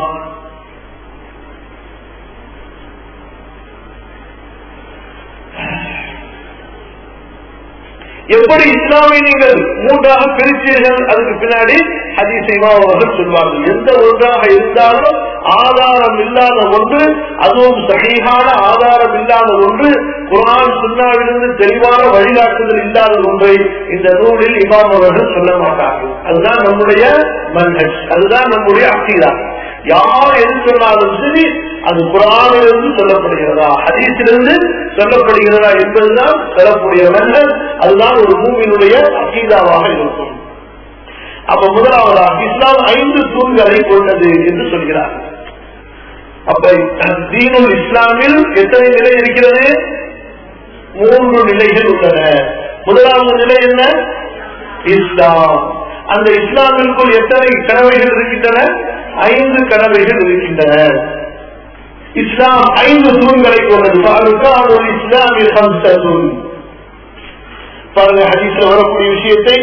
எப்படி இஸ்லாமை நீங்கள் மூன்றாக பிரித்தீர்கள் அதுக்கு பின்னாடி ஹதீஸ் இமாம் அவர்கள் சொல்வார்கள் எந்த ஒன்றாக இருந்தாலும் ஆதாரம் இல்லாத ஒன்று அதுவும் சகிஹான ஆதாரம் இல்லாத ஒன்று குரான் சுன்னாவிலிருந்து தெளிவான வழிகாட்டுதல் இல்லாத ஒன்றை இந்த நூலில் இமாம் அவர்கள் சொல்ல மாட்டார்கள் அதுதான் நம்முடைய மன்ஹஜ் அதுதான் நம்முடைய அக்கீதா யார் எது சொன்னாலும் சரி அது குரானிலிருந்து சொல்லப்படுகிறதா ஹதீஸிலிருந்து சொல்லப்படுகிறதா என்பதுதான் சொல்லக்கூடிய மன்ஹஜ் அதுதான் ஒரு மூவினுடைய அக்கீதாவாக இருக்கும் அப்ப முதலாவதாக இஸ்லாம் ஐந்து தூண்களை கொண்டது என்று சொல்கிறார் அப்ப தீனுல் இஸ்லாமில் எத்தனை நிலை இருக்கிறது மூன்று நிலைகள் உள்ளன முதலாவது நிலை என்ன இஸ்லாம் அந்த இஸ்லாமிற்குள் எத்தனை கடமைகள் இருக்கின்றன ஐந்து கடமைகள் இருக்கின்றன இஸ்லாம் ஐந்து தூண்களை கொண்டது பாருக்கான இஸ்லாமில் ஹம்சத்துன் பாருங்க ஹதீஸ்ல வரக்கூடிய விஷயத்தை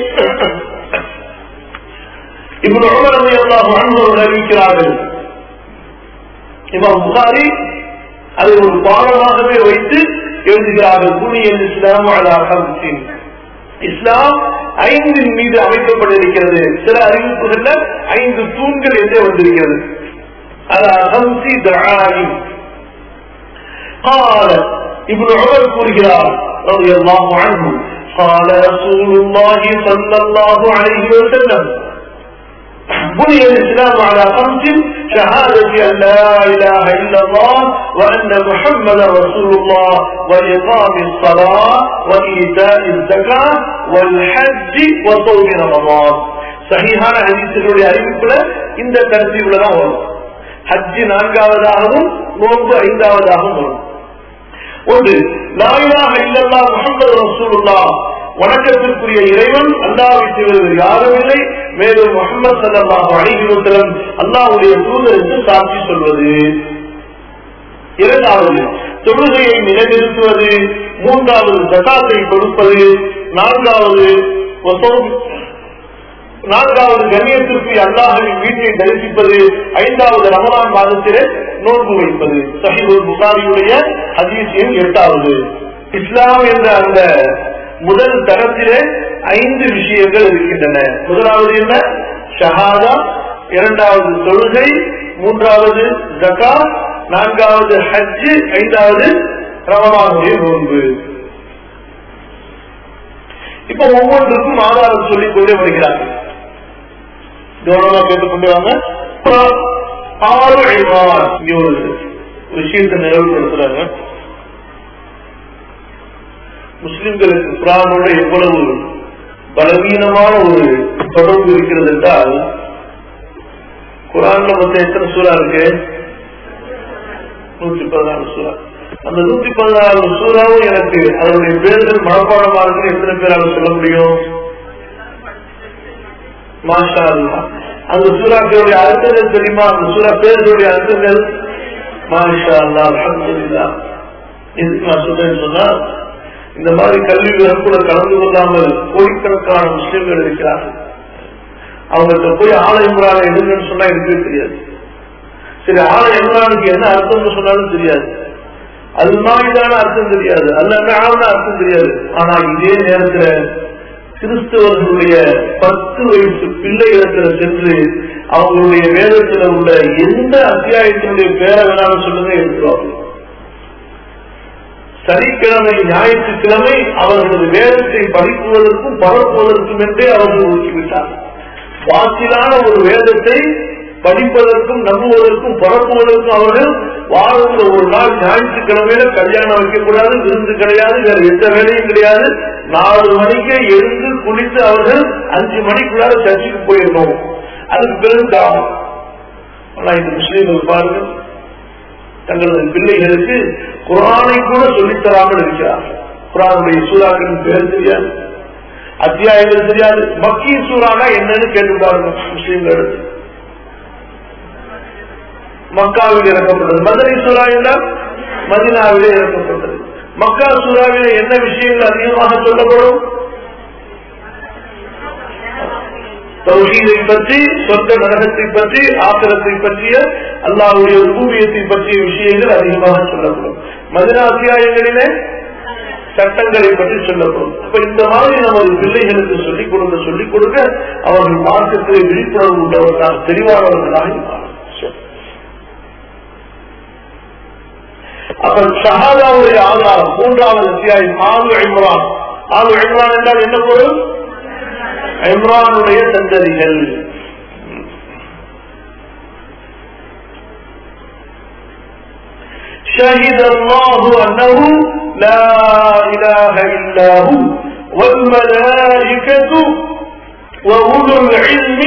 இப்ப உமர் ரலியல்லாஹு அன்ஹு அவர்கள் அறிவிக்கிறார்கள் இமாம் புகாரி அதை ஒரு பாடமாகவே வைத்து எழுதுகிறார்கள் புனியல் இஸ்லாம் அலா ஹம்சின் இஸ்லாம் ஐந்தின் மீது அமைக்கப்பட்டிருக்கிறது சில அறிவிப்புகள்ல ஐந்து தூண்கள் என்றே வந்திருக்கிறது அலா ஹம்சி தஆலி قال ابن عمر கூறுகிறார் رضي الله عنه قال رسول الله صلى الله عليه وسلم بني الإسلام على خمس شهادة أن لا إله إلا الله وأن محمدا رسول الله وإقام الصلاة وإيتاء الزكاة والحج وصوم رمضان சஹீஹான ஹதீஸினுடைய அறிவிப்புல இந்த தரத்தீவுல தான் வரும் ஹஜ்ஜி நான்காவதாகவும் நோன்பு ஐந்தாவதாகவும் வரும் ஒன்று லாயிலாக இல்லல்லா முகமது ரசூலுல்லா வணக்கத்திற்குரிய இறைவன் அல்லாவை தவிர யாரும் இல்லை மேலும் முகமது சல்லாஹ் அலிஹிவசலம் அல்லாவுடைய தூதர் என்று சாட்சி சொல்வது இரண்டாவது தொழுகையை நிலைநிறுத்துவது மூன்றாவது ஜகாத்தை கொடுப்பது நான்காவது நான்காவது கண்ணியத்திற்கு அல்லாஹின் வீட்டை தரிசிப்பது ஐந்தாவது ரமலான் மாதத்திலே நோன்பு வைப்பது சஹிபுல் புகாரியுடைய ஹதீஸ் எண் எட்டாவது இஸ்லாம் என்ற அந்த முதல் தரத்திலே ஐந்து விஷயங்கள் இருக்கின்றன முதலாவது என்ன ஷஹாதா இரண்டாவது தொழுகை மூன்றாவது ஜகா நான்காவது ஹஜ்ஜு ஐந்தாவது ரமலானுடைய நோன்பு இப்ப ஒவ்வொன்றுக்கும் ஆதாரம் சொல்லிக் கொண்டே வருகிறார்கள் கவனமா கேட்டுக்கொண்டே வாங்க ஆறு ஐமான் இங்க ஒரு விஷயத்தை நிறைவுபடுத்துறாங்க முஸ்லிம்களுக்கு குரானோட எவ்வளவு பலவீனமான ஒரு தொடர்பு இருக்கிறது என்றால் குரான்ல மொத்தம் எத்தனை சூறா இருக்கு நூற்றி பதினாலு சூறா அந்த நூத்தி பதினாலு சூறாவும் எனக்கு அதனுடைய பேர்கள் மனப்பாடமா இருக்குன்னு எத்தனை பேரால சொல்ல முடியும் மாஷா அல்லா அந்த சூறாக்களுடைய அர்த்தங்கள் தெரியுமா அந்த சூறா பேர்களுடைய அர்த்தங்கள் மாஷா அல்லா அலமதுல்லா இதுக்கு நான் சொல்றேன்னு சொன்னா இந்த மாதிரி கல்வி விழாக்குள்ள கலந்து கொள்ளாமல் கோடிக்கணக்கான முஸ்லிம்கள் இருக்கிறார்கள் அவங்கள்ட்ட போய் ஆலை இம்ரான எதுன்னு சொன்னா எனக்கே தெரியாது சரி ஆலை இம்ரானுக்கு என்ன அர்த்தம்னு சொன்னாலும் தெரியாது அல்மாயிதான அர்த்தம் தெரியாது அல்ல அர்த்தம் தெரியாது ஆனா இதே நேரத்துல கிறிஸ்தவர்களுடைய பத்து வயசு பிள்ளைகளிடத்துல சென்று அவங்களுடைய வேதத்துல உள்ள எந்த அத்தியாயத்தினுடைய பேரை வேணாலும் சொல்லுங்க எடுத்துருவாங்க சனிக்கிழமை ஞாயிற்றுக்கிழமை அவர்களது வேதத்தை படிக்குவதற்கும் பரப்புவதற்கும் என்றே அவர்கள் ஒதுக்கிவிட்டார் வாசிலான ஒரு வேதத்தை படிப்பதற்கும் நம்புவதற்கும் பரப்புவதற்கும் அவர்கள் வாரத்துல ஒரு நாள் ஞாயிற்றுக்கிழமையில கல்யாணம் வைக்கக்கூடாது விருந்து கிடையாது வேற எந்த வேலையும் கிடையாது நாலு மணிக்கு எழுந்து குளித்து அவர்கள் அஞ்சு மணிக்குள்ளார சர்ச்சுக்கு போயிருக்கோம் அதுக்கு பிறகு காலம் ஆனா இந்த முஸ்லீம்கள் பாருங்க தங்களது பிள்ளைகளுக்கு குரானை கூட சொல்லித்தராமல் இருக்கிறார்கள் குரானுடைய சூறாக்களின் பேர் தெரியாது அத்தியாயங்கள் தெரியாது மக்கி சூறானா என்னன்னு கேட்டு பாருங்க முஸ்லீம்கள் மக்காவில் இறக்கப்பட்டது மதுரை சூறா என்றால் மதினாவிலே இறக்கப்பட்டது மக்கா சூறாவிலே என்ன விஷயங்கள் அதிகமாக சொல்லப்படும் தௌஹீதை பற்றி சொந்த நரகத்தை பற்றி ஆசிரத்தை பற்றிய அல்லாவுடைய ஊதியத்தை பற்றிய விஷயங்கள் அதிகமாக சொல்லப்படும் மதினா அத்தியாயங்களிலே சட்டங்களை பற்றி சொல்லப்படும் அப்ப இந்த மாதிரி நமது பிள்ளைகளுக்கு சொல்லிக் கொடுக்க சொல்லிக் கொடுக்க அவர்கள் மார்க்கத்திலே விழிப்புணர்வு உள்ளவர்களாக தெளிவானவர்களாக இருப்பார்கள் அப்ப ஷஹாதாவுடைய ஆதாரம் மூன்றாவது அத்தியாயம் ஆறு இம்ரான் ஆறு இம்ரான் என்றால் என்ன பொருள் இம்ரானுடைய சந்ததிகள் شهد الله أنه لا إله إلا هو والملائكة وأولو العلم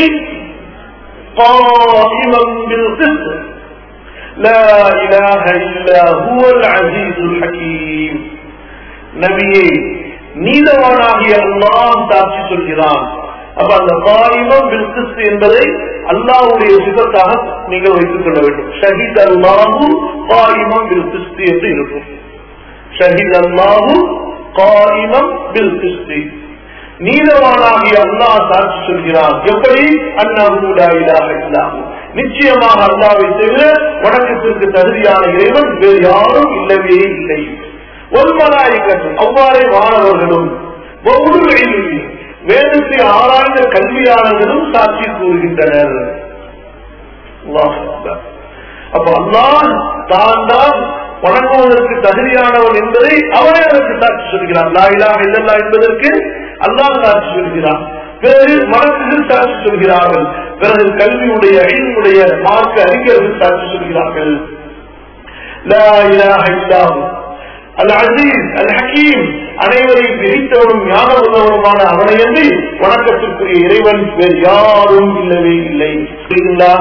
قائما بالقسط لا إله إلا هو العزيز الحكيم நபியே நீதவானாகிய அல்லாஹ் சாட்சி சொல்கிறான் அப்ப அந்த காயிமம் பில்கிஸ் என்பதை அல்லாவுடைய சிபத்தாக நீங்கள் வைத்துக் கொள்ள வேண்டும் ஷஹீத் அல்லாஹு காயிமம் பில்கிஸ்தி என்று இருக்கும் ஷஹீத் அல்லாஹு காயிமம் பில்கிஸ்தி நீதவானாகிய அல்லாஹ் சாட்சி சொல்கிறான் எப்படி அல்லாஹூடாயிலாக இல்லாமல் நிச்சயமாக அல்லாவை தவிர வணக்கத்திற்கு தகுதியான இறைவன் வேறு யாரும் இல்லவே இல்லை ஒரு மலாய்க்கட்டும் அவ்வாறே மாணவர்களும் ஒவ்வொரு வேதத்தை ஆராய்ந்த கல்வியாளர்களும் சாட்சி கூறுகின்றனர் அப்ப அல்லாஹ் தான் தான் வணங்குவதற்கு தகுதியானவன் என்பதை அவரே அதற்கு சாட்சி சொல்கிறான் லாயிலா இல்லல்லா என்பதற்கு அல்லாஹ் சாட்சி சொல்கிறான் பிறகு மனசுகள் சாட்சி சொல்கிறார்கள் பிறகு கல்வியுடைய ஐனுடைய மார்க்க அறிஞர்கள் சாட்சி சொல்கிறார்கள் லா இலாஹ இல்லாஹு அல் அசீஸ் அல் ஹக்கீம் அனைவரையும் பிரித்தவனும் ஞான உள்ளவனுமான அவனையன்றி வணக்கத்திற்குரிய இறைவன் வேறு யாரும் இல்லவே இல்லை புரியுதுங்களா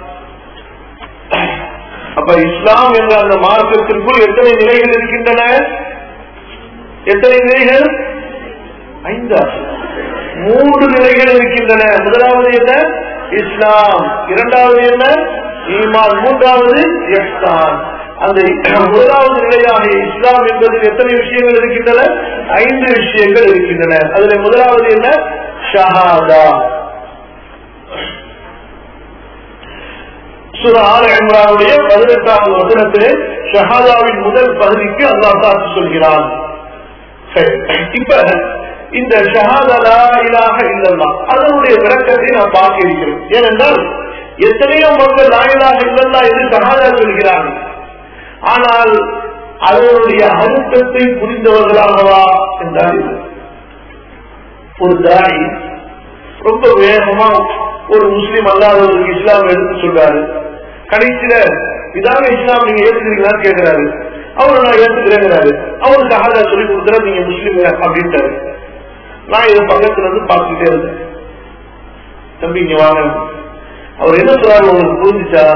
அப்ப இஸ்லாம் என்ற அந்த மார்க்கத்திற்குள் எத்தனை நிலைகள் இருக்கின்றன எத்தனை நிலைகள் ஐந்தா மூன்று நிலைகள் இருக்கின்றன முதலாவது என்ன இஸ்லாம் இரண்டாவது என்ன ஈமான் மூன்றாவது எஸ்தான் அந்த முதலாவது நிலையாக இஸ்லாம் என்பதில் எத்தனை விஷயங்கள் இருக்கின்றன ஐந்து விஷயங்கள் இருக்கின்றன அதுல முதலாவது என்ன ஷஹாதா சுர ஆறு இம்ரானுடைய பதினெட்டாவது வசனத்திலே ஷஹாதாவின் முதல் பகுதிக்கு அல்லாஹ் சாட்சி சொல்கிறான் இப்ப இந்த ஷஹாதா இலாக இல்லல்லா அதனுடைய விளக்கத்தை நாம் பார்க்க இருக்கிறோம் ஏனென்றால் எத்தனையோ மக்கள் லாயிலாக இல்லல்லா என்று ஷஹாதா சொல்கிறார்கள் ஆனால் அதனுடைய அழுத்தத்தை புரிந்தவர்களாகவா என்றால் ஒரு தாடி ரொம்ப வேகமா ஒரு முஸ்லீம் அல்லாதவருக்கு இஸ்லாம் எடுத்து சொல்றாரு கடைசியில இதாங்க இஸ்லாம் நீங்க ஏத்துக்கிறீங்களான்னு கேட்கிறாரு அவரு நான் ஏத்துக்கிறேங்கிறாரு அவருக்கு அகதா சொல்லி கொடுக்குற நீங்க முஸ்லீம் அப்படின்ட்டாரு நான் இதை பக்கத்துல இருந்து பார்த்துட்டே இருந்தேன் தம்பி இங்க வாங்க அவர் என்ன சொல்றாரு உங்களுக்கு புரிஞ்சுச்சா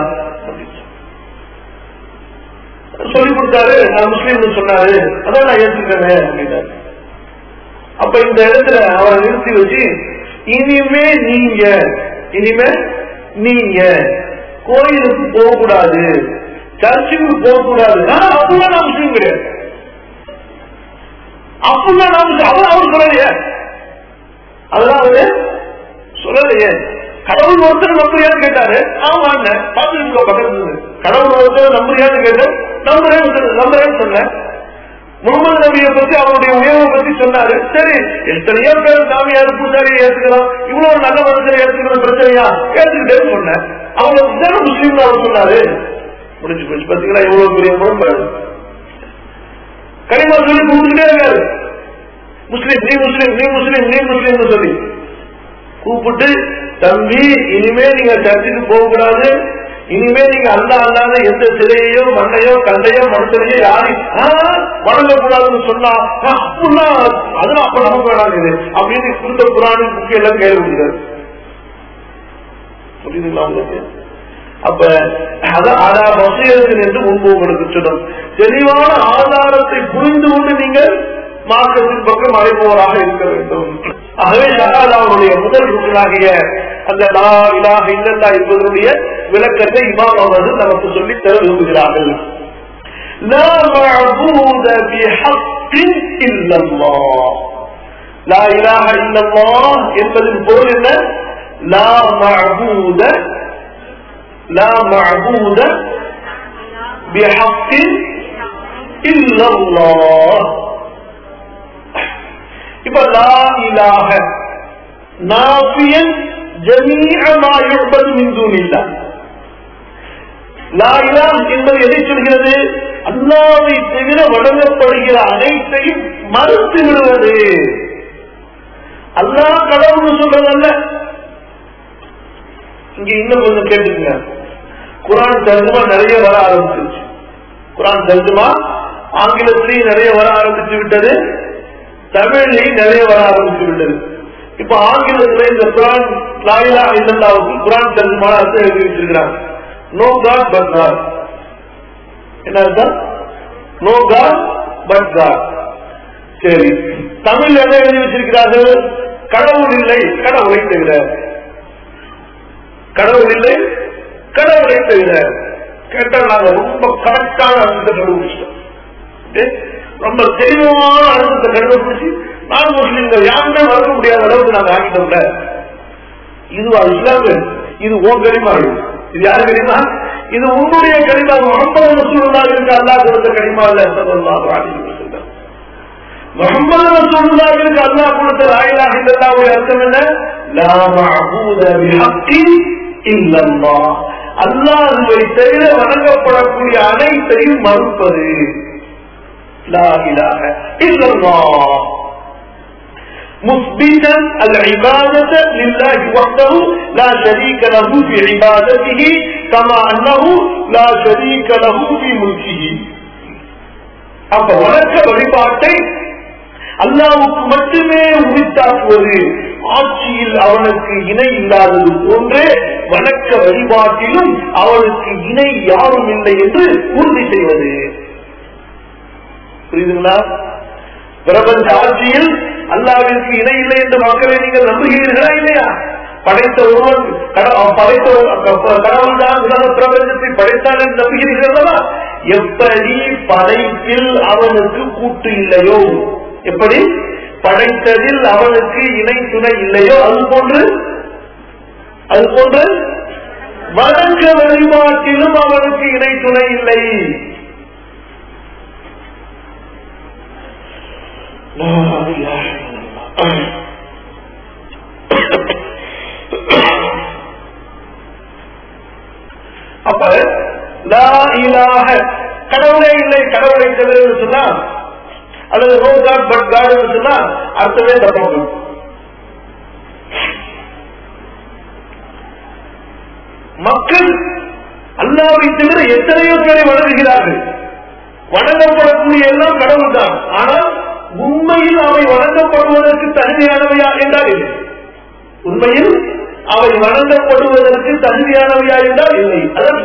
சொல்லி கொடுத்தாரு நான் முஸ்லீம் சொன்னாரு அதான் நான் ஏற்றுக்கிறேன் அப்படின்னாரு அப்ப இந்த இடத்துல அவரை நிறுத்தி வச்சு இனிமே நீங்க இனிமே நீங்க கோயிலுக்கு போக கூடாது சர்ச்சுக்கு போக கூடாது அப்பதான் நான் முஸ்லீம் கிடையாது அப்பதான் நான் அவர் அவர் சொல்லலையே அதெல்லாம் அவரு சொல்லலையே கடவுள் ஒருத்தர் நம்புறியான்னு கேட்டாரு ஆமா பார்த்துட்டு பக்கத்துல கடவுள் ஒருத்தர் நம்புறியான்னு கேட்டேன் நம்புறேன் நம்புறேன்னு சொன்னேன் முகமது நபியை பத்தி அவருடைய உயர்வை பத்தி சொன்னாரு சரி எத்தனையோ பேர் சாமியார் பூசாரியை ஏத்துக்கிறோம் இவ்வளவு நல்ல மனுஷனை ஏத்துக்கிற பிரச்சனையா ஏத்துக்கிட்டேன்னு சொன்னேன் அவங்க தானே முஸ்லீம் அவர் சொன்னாரு முடிஞ்சு போச்சு பாத்தீங்களா எவ்வளவு பெரிய முரண்பாடு கனிமா சொல்லி கொடுத்துட்டே இருக்காரு முஸ்லீம் நீ முஸ்லீம் நீ முஸ்லீம் நீ முஸ்லீம் சொல்லி கூப்பிட்டு தம்பி இனிமே நீங்க சர்ச்சுக்கு போக கூடாது இனிமே நீங்க அல்ல அல்லாத எந்த சிலையோ மண்டையோ கண்டையோ மனுஷனையோ யாரையும் வணங்கக்கூடாதுன்னு சொன்னா அப்படின்னா அதெல்லாம் அப்ப நமக்கு வேணாம் இது அப்படின்னு கொடுத்த புராணி புக்கு எல்லாம் கையில் கொடுத்தாரு புரியுதுங்களா உங்களுக்கு அப்ப அதா வசியத்தின் என்று முன்பு உங்களுக்கு சொன்னோம் தெளிவான ஆதாரத்தை புரிந்து கொண்டு நீங்கள் மார்க்கத்தின் பக்கம் அழைப்பவராக இருக்க வேண்டும் ஆகவே ஷஹாதாவுடைய முதல் ருக்கனாகிய அந்த லா இலாக இல்லல்லா என்பதனுடைய விளக்கத்தை இமாம் அவர்கள் நமக்கு சொல்லி தர விரும்புகிறார்கள் لا معبود بحق إلا الله لا إله إلا الله என்பதின் பொருள் என்ன لا معبود لا معبود بحق إلا الله இப்ப லா இலாக நாபியன் ஜமீஅ மா யுபது மின் தூனில்லா லா இலாஹ் என்பது எதை சொல்கிறது அல்லாவை தவிர வழங்கப்படுகிற அனைத்தையும் மறுத்து விடுவது அல்லாஹ் கடவுள் சொல்றதல்ல இங்க இன்னும் கொஞ்சம் கேட்டுங்க குரான் தர்ஜுமா நிறைய வர ஆரம்பிச்சிருச்சு குரான் தர்ஜுமா ஆங்கிலத்திலையும் நிறைய வர ஆரம்பிச்சு விட்டது தமிழ்லையும் நிறைய வர ஆரம்பிச்சு விட்டது இப்ப ஆங்கிலத்துல இந்த குரான் லாயிலா இல்லல்லாவுக்கு குரான் தர்ஜுமான அர்த்தம் எழுதி வச்சிருக்கிறாங்க நோ காட் பட் காட் என்ன அர்த்தம் நோ காட் பட் காட் சரி தமிழ் என்ன எழுதி வச்சிருக்கிறார்கள் கடவுள் இல்லை கடவுளை தவிர கடவுள் இல்லை கடவுளை தவிர கேட்டால் நாங்க ரொம்ப கரெக்டான அர்த்தத்தை கண்டுபிடிச்சிட்டோம் ரொம்ப தெளிவான அர்த்தத்தை கண்டுபிடிச்சு நான் முஸ்லீம்கள் யாருமே மறக்க முடியாத அளவுக்கு நாங்க ஆகிட்டோம்ல இதுவா இஸ்லாமு இது ஓ கரிமா இது யாரு கரிமா இது உன்னுடைய கரிமா முகமது ரசூலுல்லாஹிற்கு அல்லாஹ் கொடுத்த கரிமா இல்ல ஸல்லல்லாஹு அலைஹி வஸல்லம் முகமது ரசூலுல்லாஹிற்கு அல்லாஹ் கொடுத்த லா இலாஹ இல்லல்லாஹ்வுடைய அர்த்தம் என்ன லா மஅபூத பிஹக்கி இல்லல்லாஹ் அல்லாஹ்வை தவிர வணங்கப்படக்கூடிய அனைத்தையும் மறுப்பது லா இலாஹ இல்லல்லாஹ் مثبتا العبادة لله وحده لا شريك له في عبادته كما أنه لا شريك له في ملكه அப்ப வணக்க வழிபாட்டை அல்லாவுக்கு மட்டுமே உரித்தாக்குவது ஆட்சியில் அவனுக்கு இணை இல்லாதது போன்றே வணக்க வழிபாட்டிலும் அவனுக்கு இணை யாரும் இல்லை என்று உறுதி செய்வது புரியுதுங்களா பிரபஞ்ச ஆட்சியில் அல்லாவிற்கு இணை இல்லை என்று மக்களை நீங்கள் நம்புகிறீர்களா இல்லையா படைத்த ஒருவன் படைத்த கடவுள் தான் உலக பிரபஞ்சத்தை படைத்தான் என்று நம்புகிறீர்களா எப்படி படைப்பில் அவனுக்கு கூட்டு இல்லையோ எப்படி படைத்ததில் அவனுக்கு இணை துணை இல்லையோ அது போன்று அது போன்று வணக்க வழிபாட்டிலும் அவனுக்கு இணை துணை இல்லை அப்ப லா இலாக கடவுளே இல்லை கடவுளை தவிர சொன்னா அல்லது நோ காட் பட் காட் சொன்னா அர்த்தமே தப்பாகும் மக்கள் அல்லாவை தவிர எத்தனையோ பேரை வணங்குகிறார்கள் வணங்கப்படக்கூடிய எல்லாம் கடவுள் தான் ஆனால் உண்மையில் அவை வணங்கப்படுவதற்கு தகுதியானவையா என்றால் இல்லை உண்மையில் அவை வணங்கப்படுவதற்கு தகுதியானவையா என்றால் இல்லை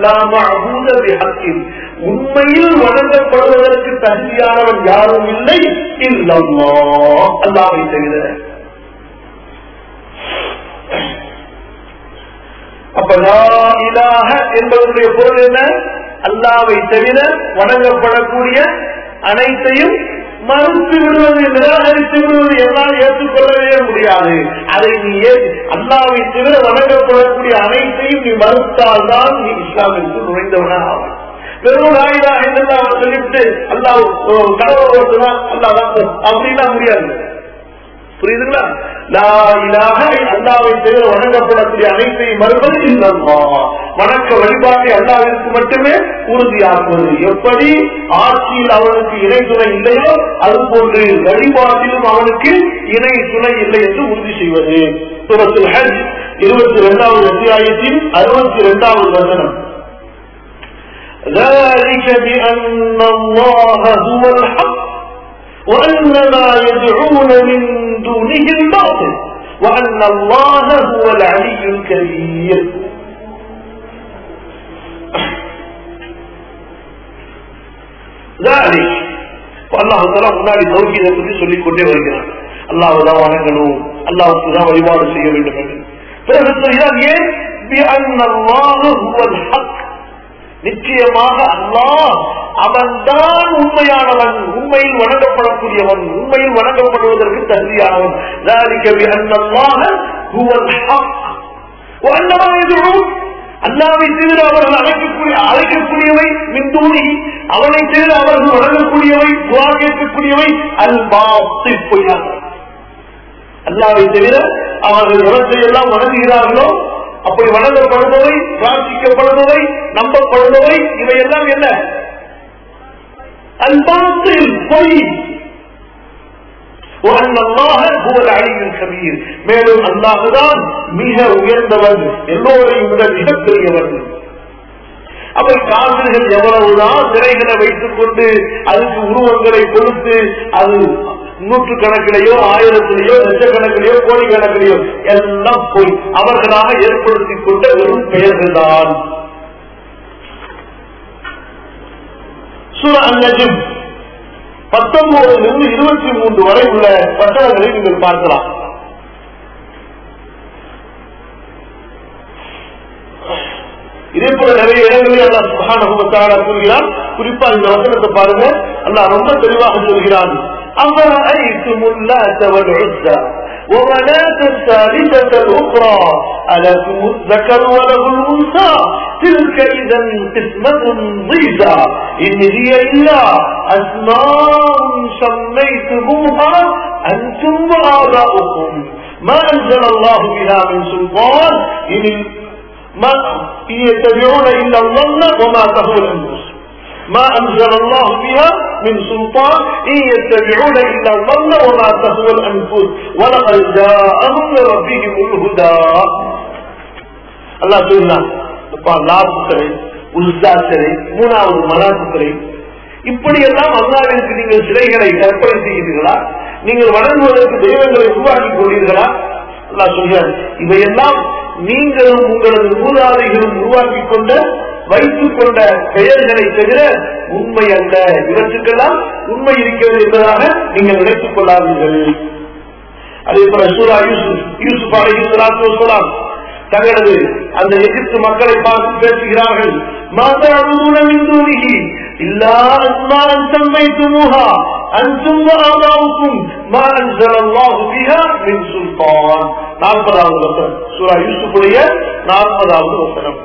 உண்மையில் வணங்கப்படுவதற்கு தகுதியானவன் யாரும் இல்லை இல்லம்மா அல்லாவை தவிர அப்ப இலாக என்பதனுடைய பொருள் என்ன அல்லாவை தவிர வணங்கப்படக்கூடிய அனைத்தையும் மறுத்து விடுவது நிராகரித்து விடுவது என்னால் ஏற்றுக்கொள்ளவே முடியாது அதை நீ அல்லாவை தவிர வணங்கப்படக்கூடிய அனைத்தையும் நீ மறுத்தால் தான் நீ இஸ்லாமிற்கு நுழைந்தவனா ஆவாய் வெறும் நாயிலா என்னெல்லாம் அவன் சொல்லிவிட்டு அல்லாஹ் கடவுள் ஒருத்தனா அல்லாதான் அப்படின்னா முடியாது புரியுதுங்களா லா இலாக அல்லாவை தவிர வணங்கப்படக்கூடிய அனைத்தையும் மறுப்பது இல்லம்மா வணக்க வழிபாட்டை அல்லாவிற்கு மட்டுமே உறுதியாக்குவது எப்படி ஆட்சியில் அவனுக்கு இணை துணை இல்லையோ அது போன்று வழிபாட்டிலும் அவனுக்கு இணை துணை இல்லை என்று உறுதி செய்வது சூரத்துல் ஹஜ் இருபத்தி இரண்டாவது அத்தியாயத்தின் அறுபத்தி இரண்டாவது வசனம் ذلك بأن الله هو الحق وأن ما يدعون من دونه الباطل وأن الله هو العلي الكبير அல்லாஹால முன்னாடி தௌஹீதை பற்றி சொல்லிக் கொண்டே வருகிறான் அல்லாஹுதான் வணங்கணும் அல்லாஹுக்கு தான் வழிபாடு செய்ய வேண்டும் என்று பிறகு சொல்கிறார் ஏன் بِأَنَّ اللَّهَ هُوَ الْحَقُّ நிச்சயமாக அல்லாஹ் அவன்தான் உண்மையானவன் உண்மையில் வணங்கப்படக்கூடியவன் உண்மையில் வணங்கப்படுவதற்கு தகுதியானவன் ذلك بأن الله هو الحق وأنما يدعون அல்லாவை தவிர அவர்கள் அழைக்கக்கூடிய அழைக்கக்கூடியவை மின்தூணி அவனை தவிர அவர்கள் வணங்கக்கூடியவை துவா கேட்கக்கூடியவை அல்பாத்து பொய்யாக அல்லாவை தவிர அவர்கள் எவற்றை எல்லாம் வணங்குகிறார்களோ அப்படி வணங்கப்படுபவை பிரார்த்திக்கப்படுபவை நம்பப்படுபவை இவையெல்லாம் என்ன அல்பாத்தில் பொய் மேலும் அல்லாஹுதான் மிக உயர்ந்தவன் எல்லோரையும் விட மிக பெரியவன் அவை காவிர்கள் எவ்வளவுதான் சிறைகளை வைத்துக் கொண்டு அதுக்கு உருவங்களை கொடுத்து அது நூற்று கணக்கிலேயோ ஆயிரத்திலேயோ லட்சக்கணக்கிலேயோ கோடி கணக்கிலேயோ எல்லாம் போய் அவர்களாக ஏற்படுத்திக் கொண்ட வெறும் பெயர்கள் தான் சுர அன்னஜும் பத்தொன்பதிலிருந்து இருபத்தி மூன்று வரை உள்ள வசனங்களை நீங்கள் பார்க்கலாம் இதே போல நிறைய இடங்களில் அல்லா சுகான கூறுகிறான் குறிப்பா இந்த வசனத்தை பாருங்க அல்லா ரொம்ப தெளிவாக சொல்கிறான் أفرأيتم اللات والعزى ومناة الثالثة الأخرى ألكم الذكر وله الأنثى تلك إذا قسمة ضيزى إن هي إلا أسماء سميتموها أنتم وآباؤكم ما أنزل الله بها من سلطان إن ما إن يتبعون إلا الظن وما تهوى الأنفس ما أنزل الله بها من سلطان إن يتبعون إلا الظن وما تهوى الأنفس ولقد جاءهم من ربهم الهدى الله சொன்னான் லாபுக்களை உஸ்தாக்களை மூணாவது மலாத்துக்களை இப்படியெல்லாம் அல்லாவிற்கு நீங்கள் சிலைகளை கற்பனை செய்கிறீர்களா நீங்கள் வணங்குவதற்கு தெய்வங்களை உருவாக்கி கொள்வீர்களா அல்லா சொல்கிறார் இவையெல்லாம் நீங்களும் உங்களது மூதாதைகளும் உருவாக்கி கொண்ட வைத்துக் கொண்ட பெயர்களை தவிர உண்மை அல்ல இவற்றுக்கெல்லாம் உண்மை இருக்கிறது என்பதாக நீங்கள் நினைத்துக் கொள்ளாதீர்கள் அதே போல சூரா யூசுப் யூசுப் அலி சொல்லாம் தங்களது அந்த எகிப்து மக்களை பார்த்து பேசுகிறார்கள் மாதாவுனி இல்லா அஸ்மான் சம்மைத்துமுஹா அன்சும் ஆபாவுக்கும் மா அன்சலல்லாஹு பிஹா மின் சுல்தான் நாற்பதாவது வசனம் சூரா யூசுஃபுடைய நாற்பதாவது வசனம்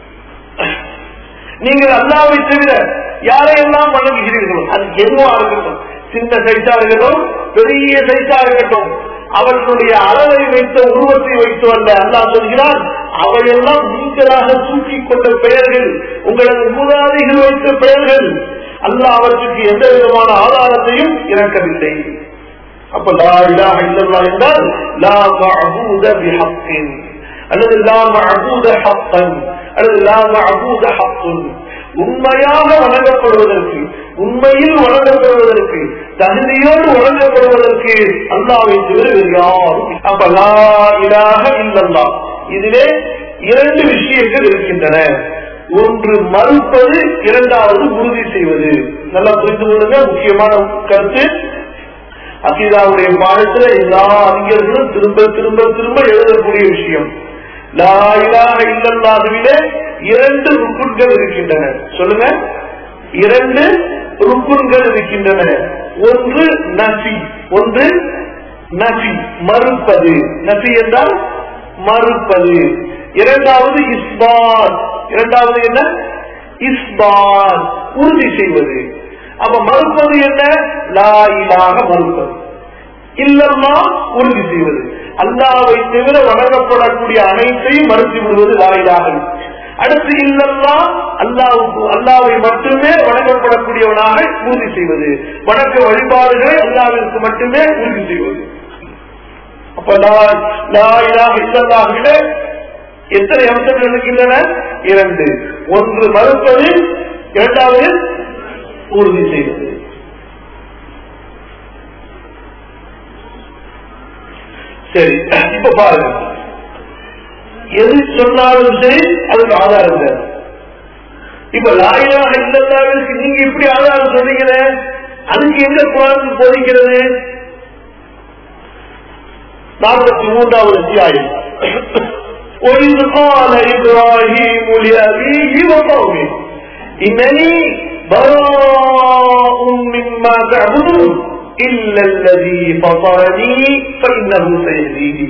நீங்கள் அல்லாவை தவிர யாரையெல்லாம் வணங்குகிறீர்களோ அது எதுவா இருக்கட்டும் சின்ன சைஸா இருக்கட்டும் பெரிய சைஸா இருக்கட்டும் அவர்களுடைய அளவை வைத்த உருவத்தை வைத்து வந்த அல்லா சொல்கிறான் அவையெல்லாம் நீங்களாக தூக்கிக் கொண்ட பெயர்கள் உங்களது மூதாதைகள் வைத்த பெயர்கள் அல்லாஹ் அவற்றுக்கு எந்த விதமான ஆதாரத்தையும் இறக்கவில்லை அப்ப லா இலாஹ இல்லல்லாஹ் என்றால் லா மஅபூத பிஹக்கின் அல்லது லா மஅபூத ஹக்கன் அல்லது லா மஅபூத ஹக்குன் உண்மையாக வணங்கப்படுவதற்கு உண்மையில் வணங்கப்படுவதற்கு தகுதியோடு வணங்கப்படுவதற்கு அல்லாவை தவிர வேறு யாரும் அப்ப லா இலாக இல்லல்லா இதிலே இரண்டு விஷயங்கள் இருக்கின்றன ஒன்று மறுப்பது இரண்டாவது உறுதி செய்வது நல்லா புரிந்து கொள்ளுங்க முக்கியமான கருத்து அகிதாவுடைய பாடத்துல எல்லா அறிஞர்களும் திரும்ப திரும்ப திரும்ப எழுதக்கூடிய விஷயம் லாயிலாக இல்லல்லாதுவிலே இரண்டு ருக்குன்கள் இருக்கின்றன சொல்லுங்க இரண்டு ருக்குன்கள் இருக்கின்றன ஒன்று நசி ஒன்று நசி மறுப்பது நசி என்றால் மறுப்பது இரண்டாவது இஸ்பாத் இரண்டாவது என்ன இஸ்பாத் உறுதி செய்வது அப்ப மறுப்பது என்ன லாயிலாக மறுப்பது இல்லம்மா உறுதி செய்வது அல்லாவை தவிர வணங்கப்படக்கூடிய அனைத்தையும் மறுத்து விடுவது லாயிலாக அடுத்து இல்லல்லா அல்லாவுக்கு அல்லாவை மட்டுமே வணங்கப்படக்கூடியவனாக உறுதி செய்வது வணக்க வழிபாடுகளை அல்லாவிற்கு மட்டுமே உறுதி செய்வது அப்ப லாயிலாக இல்லல்லாவிட எத்தனை அம்சங்கள் இருக்கின்றன இரண்டு ஒன்று மறுப்பது இரண்டாவது உறுதி செய்வது சரி இப்ப பாருங்க எது சொன்னாலும் சரி அதுக்கு ஆதாரம் தேவை இப்ப லாயிலாக இல்லல்லாவிற்கு நீங்க இப்படி ஆதாரம் சொன்னீங்களே அதுக்கு எங்க குரான் போதிக்கிறது நாற்பத்தி மூன்றாவது அத்தியாயம் وإذ قال إبراهيم لأبيه وقومه إنني براء مما تعبدون إلا الذي فطرني فإنه سيهديني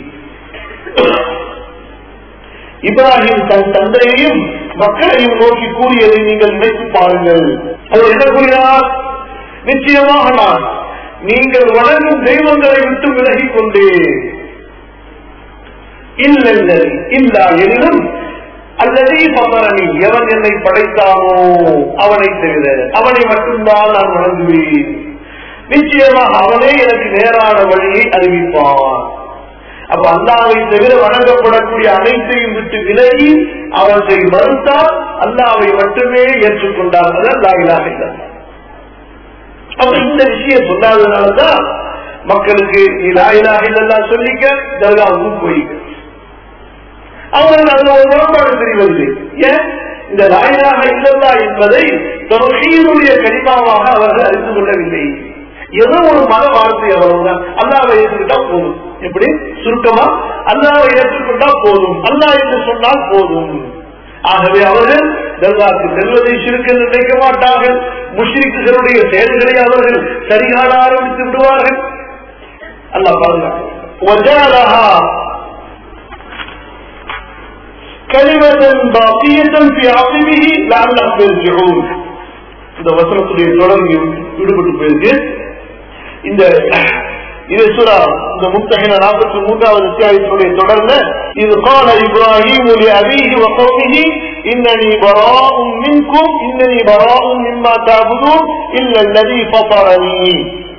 இப்ராஹிம் தன் தந்தையையும் மக்களையும் நோக்கி கூறியதை நீங்கள் நினைத்து பாருங்கள் அவர் என்ன கூறினார் நிச்சயமாக நான் நீங்கள் வணங்கும் தெய்வங்களை விட்டு விலகிக் கொண்டேன் இல்லை இல்லா எனினும் அல்லது பமரணி எவன் என்னை படைத்தானோ அவனை தவிர அவனை மட்டும்தான் நான் வணங்குவேன் நிச்சயமாக அவனே எனக்கு நேரான வழியை அறிவிப்பான் அப்ப அல்லாவை தவிர வணங்கப்படக்கூடிய அனைத்தையும் விட்டு விலகி அவற்றை மறுத்தால் அல்லாவை மட்டுமே ஏற்றுக்கொண்டார் அதான் லாயிலாக இல்லை அப்ப இந்த விஷயம் சொல்லாததுனாலதான் மக்களுக்கு நீ லாயிலாக இல்லெல்லாம் சொல்லிக்க தர்காவுக்கு போயிக்க அவர்கள் அதுல ஒரு முரண்பாடு தெரிவது ஏன் இந்த லாயிலாக இல்லல்லா என்பதை தொகையினுடைய கனிமாவாக அவர்கள் அறிந்து கொள்ளவில்லை ஏதோ ஒரு மத வார்த்தை அவ்வளவுதான் அல்லாவை ஏற்றுக்கிட்டா போதும் எப்படி சுருக்கமா அல்லாவை ஏற்றுக்கொண்டா போதும் அல்லா என்று சொன்னால் போதும் ஆகவே அவர்கள் தர்காக்கு செல்வதை சிறுக்கு நினைக்க மாட்டார்கள் முஷ்ரிக்குகளுடைய செயல்களை அவர்கள் சரிகாண ஆரம்பித்து விடுவார்கள் அல்லா பாருங்க كلمة باقية في عقبه لعلهم يرجعون இந்த வசனத்துடைய தொடர்ந்து விடுபட்டு போயிருக்கு இந்த இது சுரா இந்த முத்தகின நாற்பத்தி மூன்றாவது அத்தியாயத்தினுடைய தொடர்ந்து இது கால இப்ராஹிம் அபிஹி வகௌமிஹி இன்னனி பராஉம் மின்கும் இன்னனி பராஉம் மிம்மா தஅபுதூன் இல்ல الذي فطرني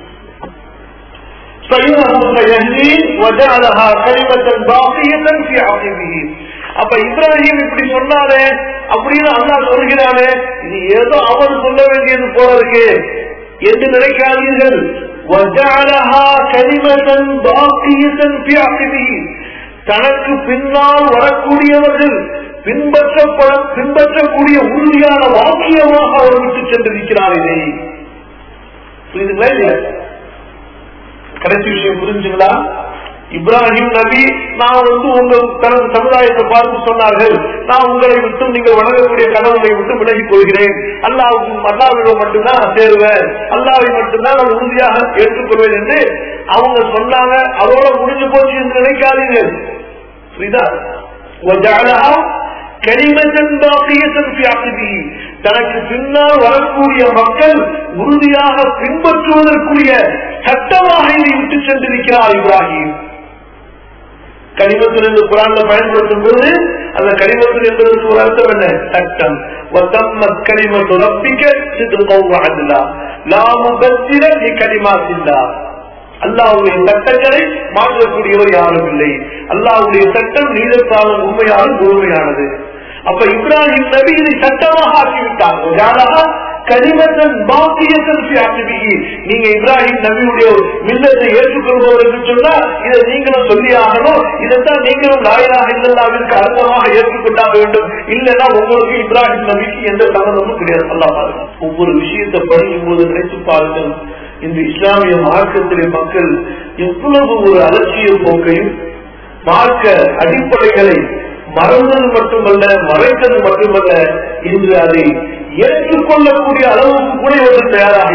فإنه سيهدين وجعلها كلمة باقية في عقبه அப்ப இப்ராஹிம் இப்படி சொன்னாரே அப்படின்னு அல்லா சொல்கிறானே இது ஏதோ அவர் சொல்ல வேண்டியது போல இருக்கு என்று நினைக்காதீர்கள் தனக்கு பின்னால் வரக்கூடியவர்கள் பின்பற்றப்பட பின்பற்றக்கூடிய உறுதியான வாக்கியமாக அவர் விட்டு சென்றிருக்கிறார் இதை புரியுதுங்களா இல்லையா கடைசி விஷயம் புரிஞ்சுங்களா இப்ராஹிம் நபி நான் வந்து உங்க தனது சமுதாயத்தை பார்த்து சொன்னார்கள் நான் உங்களை விட்டு நீங்கள் வணங்கக்கூடிய கடவுளை விட்டு விலகிக் கொள்கிறேன் அல்லாவுக்கும் அல்லாவிடம் மட்டும்தான் சேருவேன் அல்லாவை மட்டும்தான் நான் உறுதியாக ஏற்றுக்கொள்வேன் என்று அவங்க சொன்னாங்க அதோட முடிஞ்சு போச்சு என்று நினைக்காதீர்கள் புரியுதா தனக்கு பின்னால் வரக்கூடிய மக்கள் உறுதியாக பின்பற்றுவதற்குரிய சட்டமாக இதை விட்டு சென்றிருக்கிறார் இப்ராஹிம் கனிமத்தில் என்று குரான்ல பயன்படுத்தும் போது அந்த கனிமத்தில் என்பதற்கு ஒரு அர்த்தம் என்ன சட்டம் கனிமத்து ரப்பிக்க சித்து லாமுபத்திர நீ கனிமாசில்லா அல்லாவுடைய சட்டங்களை மாற்றக்கூடியவர் யாரும் இல்லை அல்லாவுடைய சட்டம் நீதத்தாலும் உண்மையான முழுமையானது அப்ப இப்ராஹிம் நபி இதை சட்டமாக ஆக்கிவிட்டார் கனிமத்தன் பாக்கியத்தன் நீங்க இப்ராஹிம் நபியுடைய மில்லத்தை ஏற்றுக்கொள்பவர் என்று சொன்னா இதை நீங்களும் சொல்லி ஆகணும் இதைத்தான் நீங்களும் லாயராக இல்லல்லாவிற்கு அர்த்தமாக ஏற்றுக்கொண்டாக வேண்டும் இல்லைன்னா உங்களுக்கு இப்ராஹிம் நபிக்கு எந்த சம்பந்தமும் கிடையாது அல்லா பாருங்க ஒவ்வொரு விஷயத்தை படிக்கும் போது நினைத்து பாருங்கள் இந்த இஸ்லாமிய மார்க்கத்திலே மக்கள் எவ்வளவு ஒரு அலட்சிய போக்கையும் மார்க்க அடிப்படைகளை மறந்தது மட்டுமல்ல மறைத்தது மட்டுமல்ல இன்று அதை ஏற்றுக்கொள்ளக்கூடிய அளவுக்கு கூட இவர்கள் தயாராக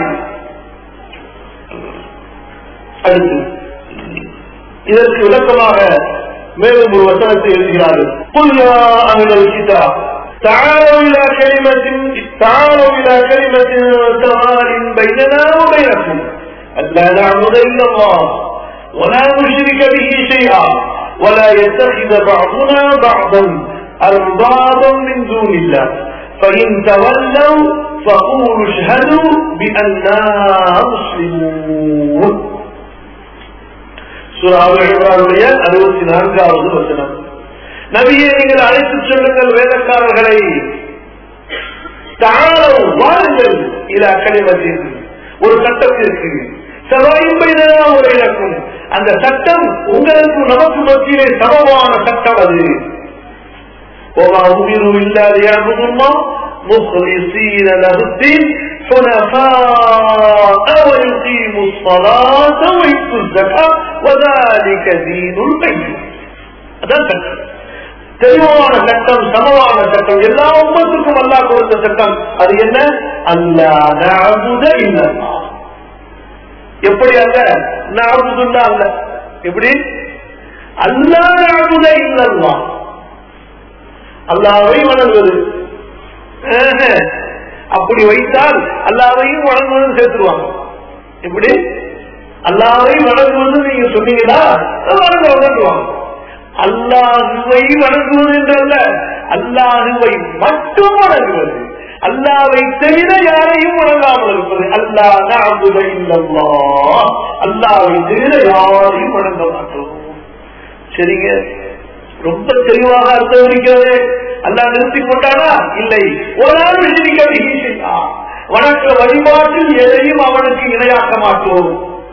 அடுத்து இதற்கு விளக்கமாக மேலும் ஒரு வசனத்தை எழுதுகிறார்கள் புல்லா அகல் கிதா تعالوا إلى كلمة تعالوا إلى كلمة سواء بيننا وبينكم ألا نعبد إلا الله ولا نشرك به شيئا ولا يتخذ بعضنا بعضا أربابا من دون الله فإن تولوا فقولوا اشهدوا بأننا مسلمون சுறாவுடைய அறுபத்தி நான்காவது வசனம் நபியை நீங்கள் அழைத்து சொல்லுங்கள் வேதக்காரர்களை தாழம் வாருங்கள் இது அக்கடிமத்தின் ஒரு சட்டத்திற்கு செவ்வாயும்பைதான் ஒரு இலக்கும் அந்த சட்டம் உங்களுக்கு நமக்கு மத்தியிலே சமமான சட்டம் அது وما أمروا إلا ليعبدوا الله مخلصين له الدين حنفاء ويقيموا الصلاة ويؤتوا الزكاة وذلك دين القيم அதான் சட்டம் தெளிவான சட்டம் சமமான சட்டம் எல்லா உம்மத்துக்கும் அல்லாஹ் கொடுத்த சட்டம் அது என்ன அல்லா நஅபுத இல்லல்லா எப்படி அல்ல நஅபுதுல்லா அல்ல எப்படி அல்லா நஅபுத இல்லல்லா அல்லாவை வணங்குவது ஆஹ். அப்படி வைத்தால் அல்லாவையும் வணங்குவது சேர்த்துருவாங்க எப்படி அல்லாவை வணங்குவது நீங்க சொன்னீங்களா வணங்க வணங்குவாங்க அல்லாஹுவை வணங்குவது என்றல்ல அல்லாஹுவை மட்டும் வணங்குவது அல்லாவை தவிர யாரையும் வணங்காமல் இருப்பது அல்லாஹ் நஅபுத இல்லல்லாஹ் அல்லாவை தவிர யாரையும் வணங்க மாட்டோம் சரிங்க ரொம்ப தெளிவாக அர்த்தம் இருக்கிறது அல்லாஹ் நிறுத்தி கொண்டானா இல்லை ஒரு நாள் விஷயிக்க வணக்க வழிபாட்டில் எதையும் அவனுக்கு இணையாக்க மாட்டோம்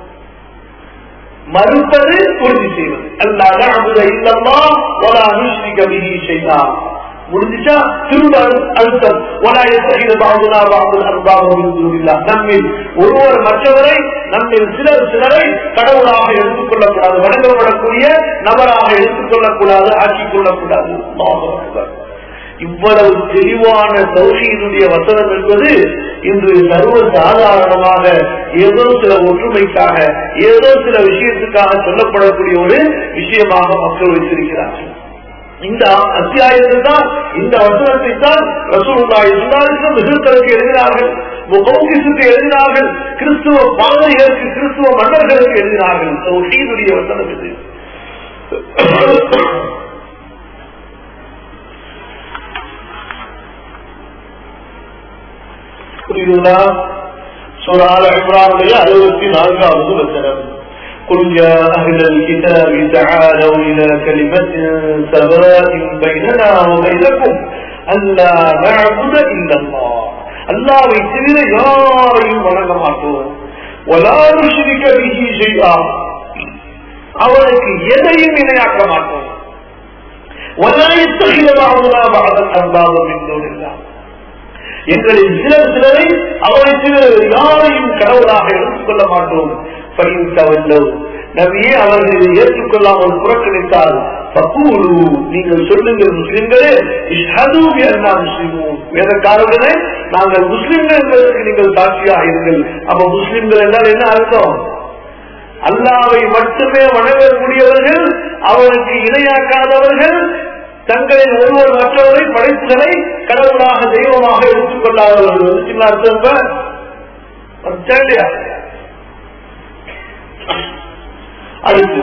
மறுப்பது உறுதி செய்வது அல்லாஹ் நஅபுத இல்லல்லாஹ் வலா நுஷ்ரிக பிஹி ஷைஆ முடிஞ்சுச்சா திரும்ப அழு- அழுத்தம் ولا يتخذ بعضنا بعضا اربابا من دون الله நம்மில் ஒருவர் மற்றவரை நம்மில் சிலர் சிலரை கடவுளாக எடுத்துக் கொள்ளக்கூடாது வணங்கப்படக்கூடிய நபராக எடுத்துக் கொள்ளக்கூடாது ஆக்கிக் கொள்ளக்கூடாது அல்லாஹு அக்பர். இவ்வளவு தெளிவான தௌஹீதுடைய வசனம் என்பது இன்று சர்வ சாதாரணமாக ஏதோ சில ஒற்றுமைக்காக ஏதோ சில விஷயத்துக்காக சொல்லப்படக்கூடிய ஒரு விஷயமாக மக்கள் வைத்திருக்கிறார்கள் இந்த அத்தியாயத்தில் தான் இந்த வசனத்தை தான் ரசூலுல்லாஹி சுல்லாலிசம் எதிர்த்தலுக்கு எழுதினார்கள் முகௌகிசுக்கு எழுதினார்கள் கிறிஸ்துவ பாதைகளுக்கு கிறிஸ்துவ மன்னர்களுக்கு எழுதினார்கள் தௌஹீதுடைய வசனம் இது புரியுதுங்களா சூரால் இம்ரானுடைய அறுபத்தி நான்காவது வசனம் قل يا أهل الكتاب تعالوا إلى كلمة سواء بيننا وبينكم ألا نعبد إلا الله அல்லாவை தவிர யாரையும் வணங்க மாட்டோம் ولا نشرك به شيئا அவனுக்கு எதையும் இணையாக்க மாட்டோம் ولا يتخذ بعضنا بعضا أربابا من دون الله எங்களில் சிலர் சிலரை அவரை சிலர் யாரையும் கடவுளாக எடுத்துக் கொள்ள மாட்டோம் பகிர்ந்தவல்லோ நபியே அவர்களை ஏற்றுக்கொள்ளாமல் புறக்கணித்தால் பக்கூலு நீங்கள் சொல்லுங்கள் முஸ்லிம்களே இஷ்ஹது அண்ணா முஸ்லிமும் வேதக்காரர்களே நாங்கள் முஸ்லிம்கள் என்பதற்கு நீங்கள் சாட்சியாக இருங்கள் அப்ப முஸ்லிம்கள் என்றால் என்ன அர்த்தம் அல்லாவை மட்டுமே வணங்கக்கூடியவர்கள் அவனுக்கு இணையாக்காதவர்கள் தங்களின் ஒருவர் மற்றவரை படைப்புகளை கடவுளாக தெய்வமாக எடுத்துக் கொள்ளாதவர்கள் வந்துச்சுங்களா அர்த்தம் இப்ப? வந்துச்சா இல்லையா? அடுத்து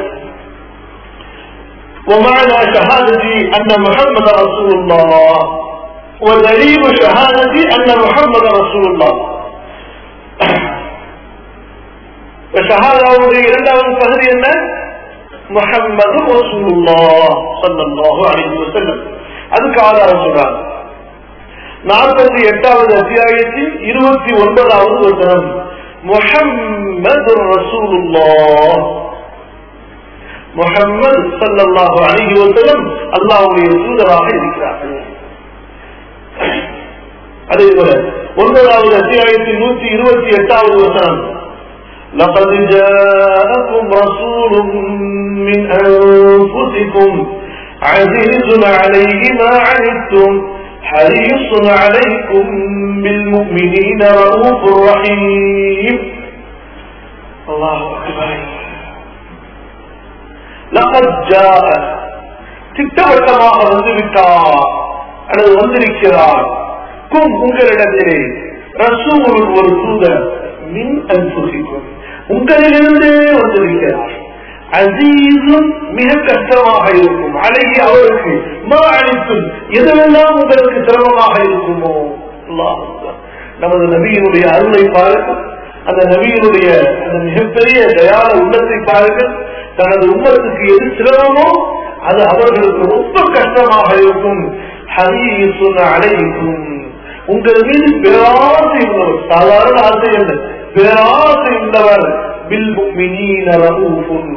ومعنى شهادتي أن محمد رسول الله ودليل شهادتي أن محمد رسول الله ஷஹாதாவுடைய இரண்டாவது பகுதி என்ன முஹம்மது ரசூலுல்லாஹ் ஸல்லல்லாஹு அலைஹி வஸல்லம் அதுக்கு ஆதாரம் சொல்றாங்க நாற்பத்தி எட்டாவது அத்தியாயத்தில் இருபத்தி ஒன்பதாவது வசனம் முஹம்மது ரசூலுல்லாஹ் முஹம்மது ஸல்லல்லாஹு அலைஹி வஸல்லம் அல்லாஹ்வுடைய தூதராக இருக்கிறார்கள் அதே போல ஒன்பதாவது அத்தியாயத்தில் நூற்றி இருபத்தி எட்டாவது வசனம் لقد جاءكم رسول من أنفسكم عزيز عليه ما عنتم حريص عليكم بالمؤمنين رؤوف رحيم الله أكبر لقد جاء திட்டவட்டமாக வந்துவிட்டார் அல்லது வந்திருக்கிறார் கும் உங்களிடத்திலே ரசூல் ஒரு தூதர் மின் அன்புசிக்கும் உங்களிலிருந்தே வந்திருக்கிறார் அசீசும் மிக கஷ்டமாக இருக்கும் அழகி அவருக்கு மா அளித்தும் எதுவெல்லாம் உங்களுக்கு சிரமமாக இருக்குமோ அல்லாஹ் அக்பர். நமது நபியினுடைய அருளை பாருங்கள் அந்த நபியினுடைய அந்த மிகப்பெரிய தயார உள்ளத்தை பாருங்கள் தனது உம்மத்துக்கு எது சிரமமோ அது அவர்களுக்கு ரொம்ப கஷ்டமாக இருக்கும் ஹரீசுன் அழைக்கும் உங்கள் மீது பேராசை உள்ளவர் சாதாரண ஆசை அல்ல பேராசை உள்ளவர்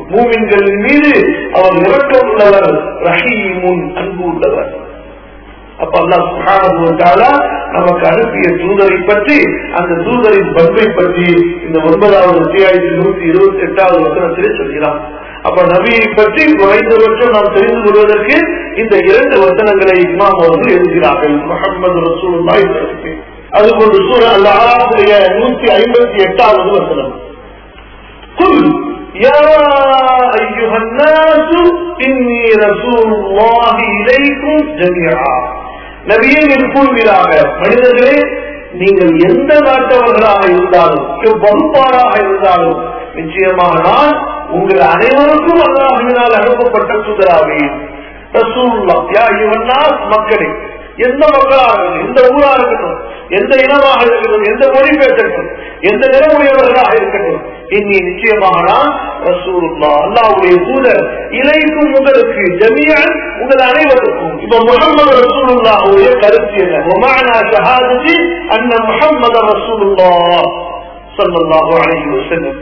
மூமின்களின் மீது அவர் இரக்கம் உள்ளவர் ரஹீமுன் அன்பு உள்ளவர் அப்ப அல்லாஹ் சுப்ஹானஹு வ தஆலா நமக்கு அனுப்பிய தூதரை பற்றி அந்த தூதரின் பண்பை பற்றி இந்த ஒன்பதாவது அத்தியாயத்தி நூத்தி இருபத்தி எட்டாவது வசனத்திலே சொல்கிறான் அப்ப நபியை பற்றி குறைந்தபட்சம் நாம் தெரிந்து கொள்வதற்கு இந்த இரண்டு வசனங்களை இமாம் அவர்கள் எழுதுகிறார்கள் முகமது ரசூலுல்லாஹி பற்றி அதுபோன்று சூர அல்ல ஆறாவுடைய நூத்தி ஐம்பத்தி எட்டாவது வசனம் குல் يا أيها الناس إني رسول الله إليكم جميعا நபியே கூறுவீராக மனிதர்களே நீங்கள் எந்த நாட்டவர்களாக இருந்தாலும் வகுப்பாராக இருந்தாலும் நிச்சயமாக நான் உங்கள் அனைவருக்கும் அல்லாஹினால் அனுப்பப்பட்ட தூதராவேன் ரசூல்லா யா இவன்னாஸ் மக்களே எந்த மக்களாக இருக்கட்டும் எந்த ஊராக இருக்கட்டும் எந்த இனமாக இருக்கட்டும் எந்த மொழி பேசட்டும் எந்த நிலமுடையவர்களாக இருக்கட்டும் இனி நிச்சயமாக நான் ரசூலுல்லா அல்லாவுடைய தூதர் இலைக்கும் உங்களுக்கு ஜமியன் உங்கள் அனைவருக்கும் இப்ப முகமது ரசூலுல்லாவுடைய கருத்து என்ன ஒமானா ஷஹாததி அன்ன முகமது ரசூலுல்லா ஸல்லல்லாஹு அலைஹி வஸல்லம்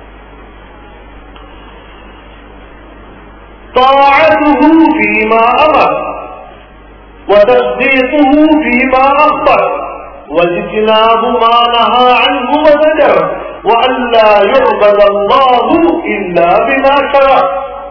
طاعته فيما أمر وتصديقه فيما أخبر واجتناب ما نهى عنه وزجر وأن لا يعبد الله إلا بما شرع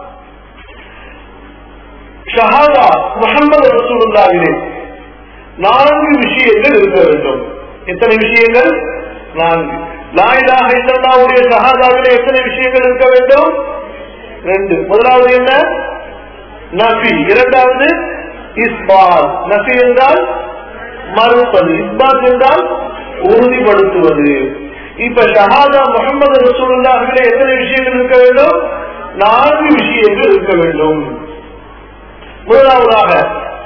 ஷஹாதா முகமது ரசூலுல்லாவிலே நான்கு விஷயங்கள் இருக்க வேண்டும் எத்தனை விஷயங்கள் நான்கு லாயிலாக இல்லல்லாவுடைய ஷஹாதாவிலே எத்தனை விஷயங்கள் இருக்க வேண்டும் ரெண்டு முதலாவது என்ன நபி இரண்டாவது இஸ்பாத் நபி என்றால் மறுப்பது இஸ்பாத் என்றால் உறுதிப்படுத்துவது இப்ப ஷஹாதா முகமது ரசூலுல்லாஹிலே எத்தனை விஷயங்கள் இருக்க வேண்டும் நான்கு விஷயங்கள் இருக்க வேண்டும் முதலாவதாக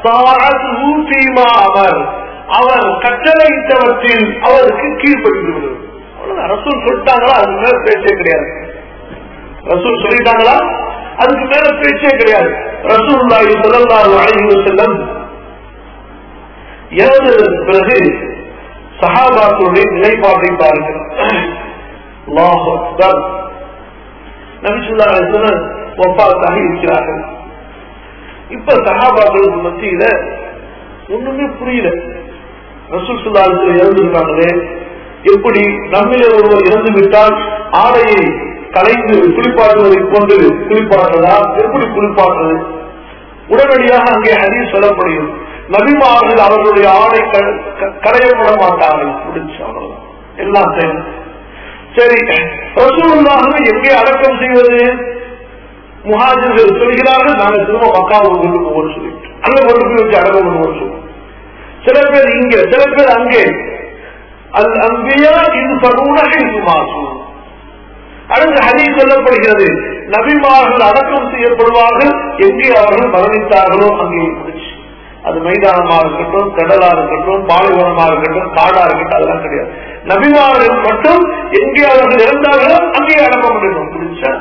அவர் அவர் கட்டளையிட்டவற்றில் அவருக்கு கீழ்படுத்தி விடுவது ரசூல் சொல்லிட்டாங்களா அதுக்கு மேல பேச்சே கிடையாது ரசூல் சொல்லிட்டாங்களா அதுக்கு மேல பேச்சே கிடையாது ரசூல்லாஹி ஸல்லல்லாஹு அலைஹி வஸல்லம் இறந்ததற்கு பிறகு சஹாபாக்களுடைய நிலைப்பாட்டை பாருங்கள் அல்லாஹ் அக்பர் நபிசுல்லா அலிஸ்வலர் ஒப்பாத்தாக இருக்கிறார்கள் இப்ப சஹாபாக்களுக்கு மத்தியில ஒண்ணுமே புரியல ரசூல் சுல்லா இறந்துருக்காங்களே எப்படி நம்மிலே ஒருவர் இறந்து விட்டால் ஆடையை கலைந்து குளிப்பாட்டுவதை கொண்டு குளிப்பாட்டுவதா எப்படி குளிப்பாட்டுவது உடனடியாக அங்கே ஹதீஸ் சொல்லப்படுகிறது நபிமார்கள் அவர்களுடைய ஆடை கரையப்பட மாட்டார்கள் முடிச்சு அவ்வளவுதான் எல்லாம் சரி சரி ரசூலுல்லாஹை எங்கே அடக்கம் செய்வது முஹாஜர்கள் சொல்கிறார்கள் நாங்கள் திரும்ப மக்காவுக்கு கொண்டு போவோம் சொல்லிட்டு அங்க கொண்டு போய் வச்சு அடக்கம் பண்ணுவோம் சொல்லுவோம் சில பேர் இங்க சில பேர் அங்கே அல் அம்பியா இது பருவனாக இது மாசம் அடுத்து ஹதி சொல்லப்படுகிறது நபிமார்கள் அடக்கம் செய்யப்படுவார்கள் எங்கே அவர்கள் மரணித்தார்களோ அங்கே முடிச்சு அது மைதானமா இருக்கட்டும் கடலா இருக்கட்டும் பாலைவனமா இருக்கட்டும் காடா இருக்கட்டும் அதெல்லாம் கிடையாது நபிமார்கள் மட்டும் எங்கே அவர்கள் இறந்தார்களோ அங்கே அடக்கம் பண்ணணும் முடிச்சா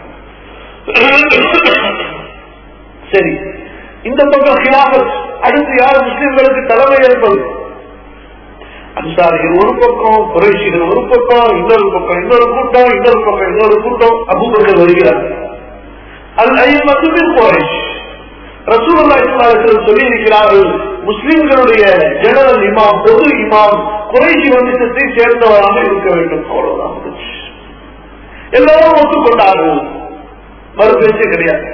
சரி இந்த பக்கம் ஹிலாபத் அடுத்து யார் முஸ்லிம்களுக்கு தலைமை ஏற்பது அன்சாரிகள் ஒரு பக்கம் குறைஷிகள் ஒரு பக்கம் இன்னொரு பக்கம் இன்னொரு கூட்டம் இன்னொரு பக்கம் இன்னொரு கூட்டம் அபுபக்கர் வருகிறார் அது ஐம்பது குறைஷ் ரசூலாய்கள் சொல்லி இருக்கிறார்கள் முஸ்லிம்களுடைய ஜெனரல் இமாம் பொது இமாம் குறைசி வம்சத்தை சேர்ந்தவராக இருக்க வேண்டும் அவ்வளவுதான் எல்லாரும் ஒத்துக்கொண்டார்கள் மறு பேச்சே கிடையாது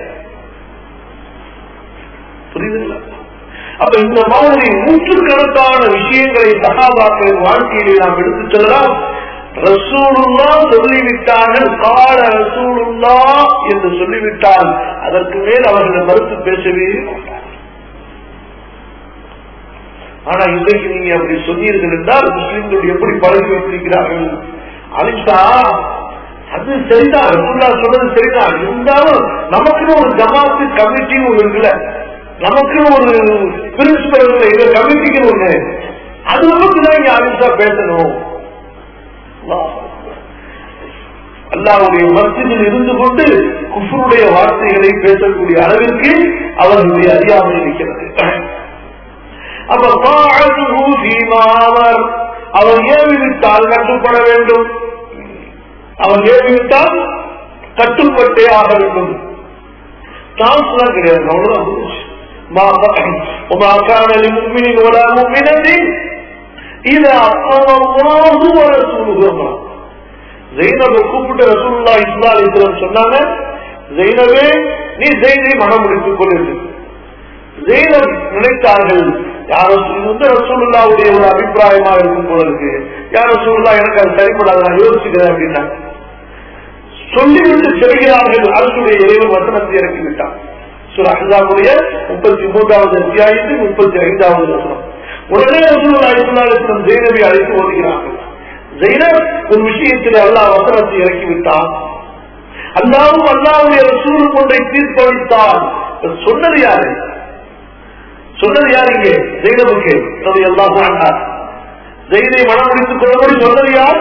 புரியுதுங்களா அப்ப இந்த மாதிரி நூற்றுக்கணக்கான விஷயங்களை சகாபாக்களின் வாழ்க்கையிலே நாம் எடுத்துச் செல்லலாம் ரசூலுல்லா சொல்லிவிட்டார்கள் கால ரசூலுல்லா என்று சொல்லிவிட்டால் அதற்கு மேல் அவர்கள் மறுத்து பேசவே மாட்டார் ஆனா இன்றைக்கு நீங்க அப்படி சொன்னீர்கள் என்றால் முஸ்லிம்கள் எப்படி பழகி வைத்திருக்கிறார்கள் அலிசா அது சரிதான் ரசூல்லா சொன்னது சரிதான் இருந்தாலும் நமக்குன்னு ஒரு ஜமாத்து கமிட்டின்னு ஒண்ணு இருக்குல்ல நமக்குன்னு ஒரு பிரின்சிபல் எங்க கமிட்டிக்கு ஒண்ணு அது வந்து தான் இங்க அலிசா பேசணும் அல்லாவுடைய மத்தியில் இருந்து கொண்டு குஃபருடைய வார்த்தைகளை பேசக்கூடிய அளவிற்கு அவர்களுடைய அறியாமை இருக்கிறது அப்ப அவர் ஏவிவிட்டால் கட்டுப்பட வேண்டும் அவர் ஏவிவிட்டால் கட்டுப்பட்டே ஆக வேண்டும் சான்ஸ் தான் கிடையாது அவ்வளவுதான் وما كان لمؤمن ولا مؤمنة إذا قضى الله ورسوله أمرا ஜெயினபை கூப்பிட்டு ரசூல்லா இஸ்லா அலிஸ்லாம் சொன்னாங்க ஜெயினபே நீ ஜெயினை மனம் முடித்துக் கொள்ளுது ஜெயினப் நினைத்தார்கள் யார் இது வந்து ரசூலுல்லாவுடைய ஒரு அபிப்பிராயமா இருக்கும் போல இருக்கு யார் ரசூலுல்லா எனக்கு அது சரிப்படாது நான் யோசிக்கிறேன் அப்படின்னா சொல்லிவிட்டு செல்கிறார்கள் அரசுடைய இறைவன் வசனத்தை இறக்கி விட்டான் சுர அஹாவுடைய முப்பத்தி மூன்றாவது அத்தியாயத்தில் முப்பத்தி ஐந்தாவது வசனம் உடனே ரசூலுல்லா இஸ்லா அலிஸ்லாம் ஜெயினபை அழைத்து ஓடுகிறார்கள் ஜெயினப் ஒரு விஷயத்தில் அல்லாஹ் வசனத்தை இறக்கி விட்டான் அல்லாவும் அல்லாவுடைய ரசூல் கொண்டை தீர்ப்பளித்தால் சொன்னது யாரு சொன்னது யார் இங்கே ஜெயினபுக்கு அதை எல்லாம் ஆண்டார் ஜெயினை மனம் முடித்துக் கொள்ளும்படி சொன்னது யார்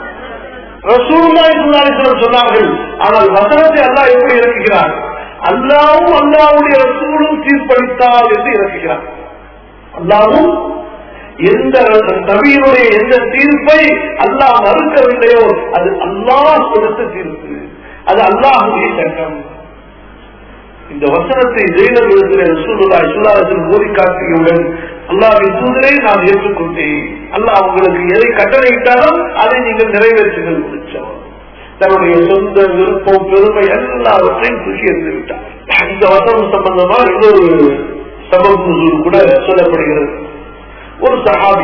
ரசூலுல்லாஹி சொன்னார்கள் ஆனால் வசனத்தை அல்லாஹ் எப்படி இறக்குகிறார் அல்லாவும் அல்லாவுடைய ரசூலும் தீர்ப்பளித்தால் என்று இறக்குகிறார் அல்லாவும் எந்த நபியினுடைய எந்த தீர்ப்பை அல்லாஹ் மறுக்கவில்லையோ அது அல்லாஹ் கொடுத்த தீர்ப்பு அது அல்லாஹுடைய சட்டம் இந்த வசனத்தை ஜெயினத்தில் ரசூலுல்லா இஸ்லாத்தில் மோதி காட்டியவுடன் அல்லாவின் தூதரை நான் ஏற்றுக்கொண்டேன் அல்லாஹ் உங்களுக்கு எதை கட்டளையிட்டாலும் அதை நீங்கள் நிறைவேற்றுங்கள் முடிச்சவர் தன்னுடைய சொந்த விருப்பம் பெருமை எல்லாவற்றையும் தூக்கி எறிந்து விட்டார் இந்த வசனம் சம்பந்தமா இன்னொரு சபம் கூட சொல்லப்படுகிறது ஒரு சஹாபி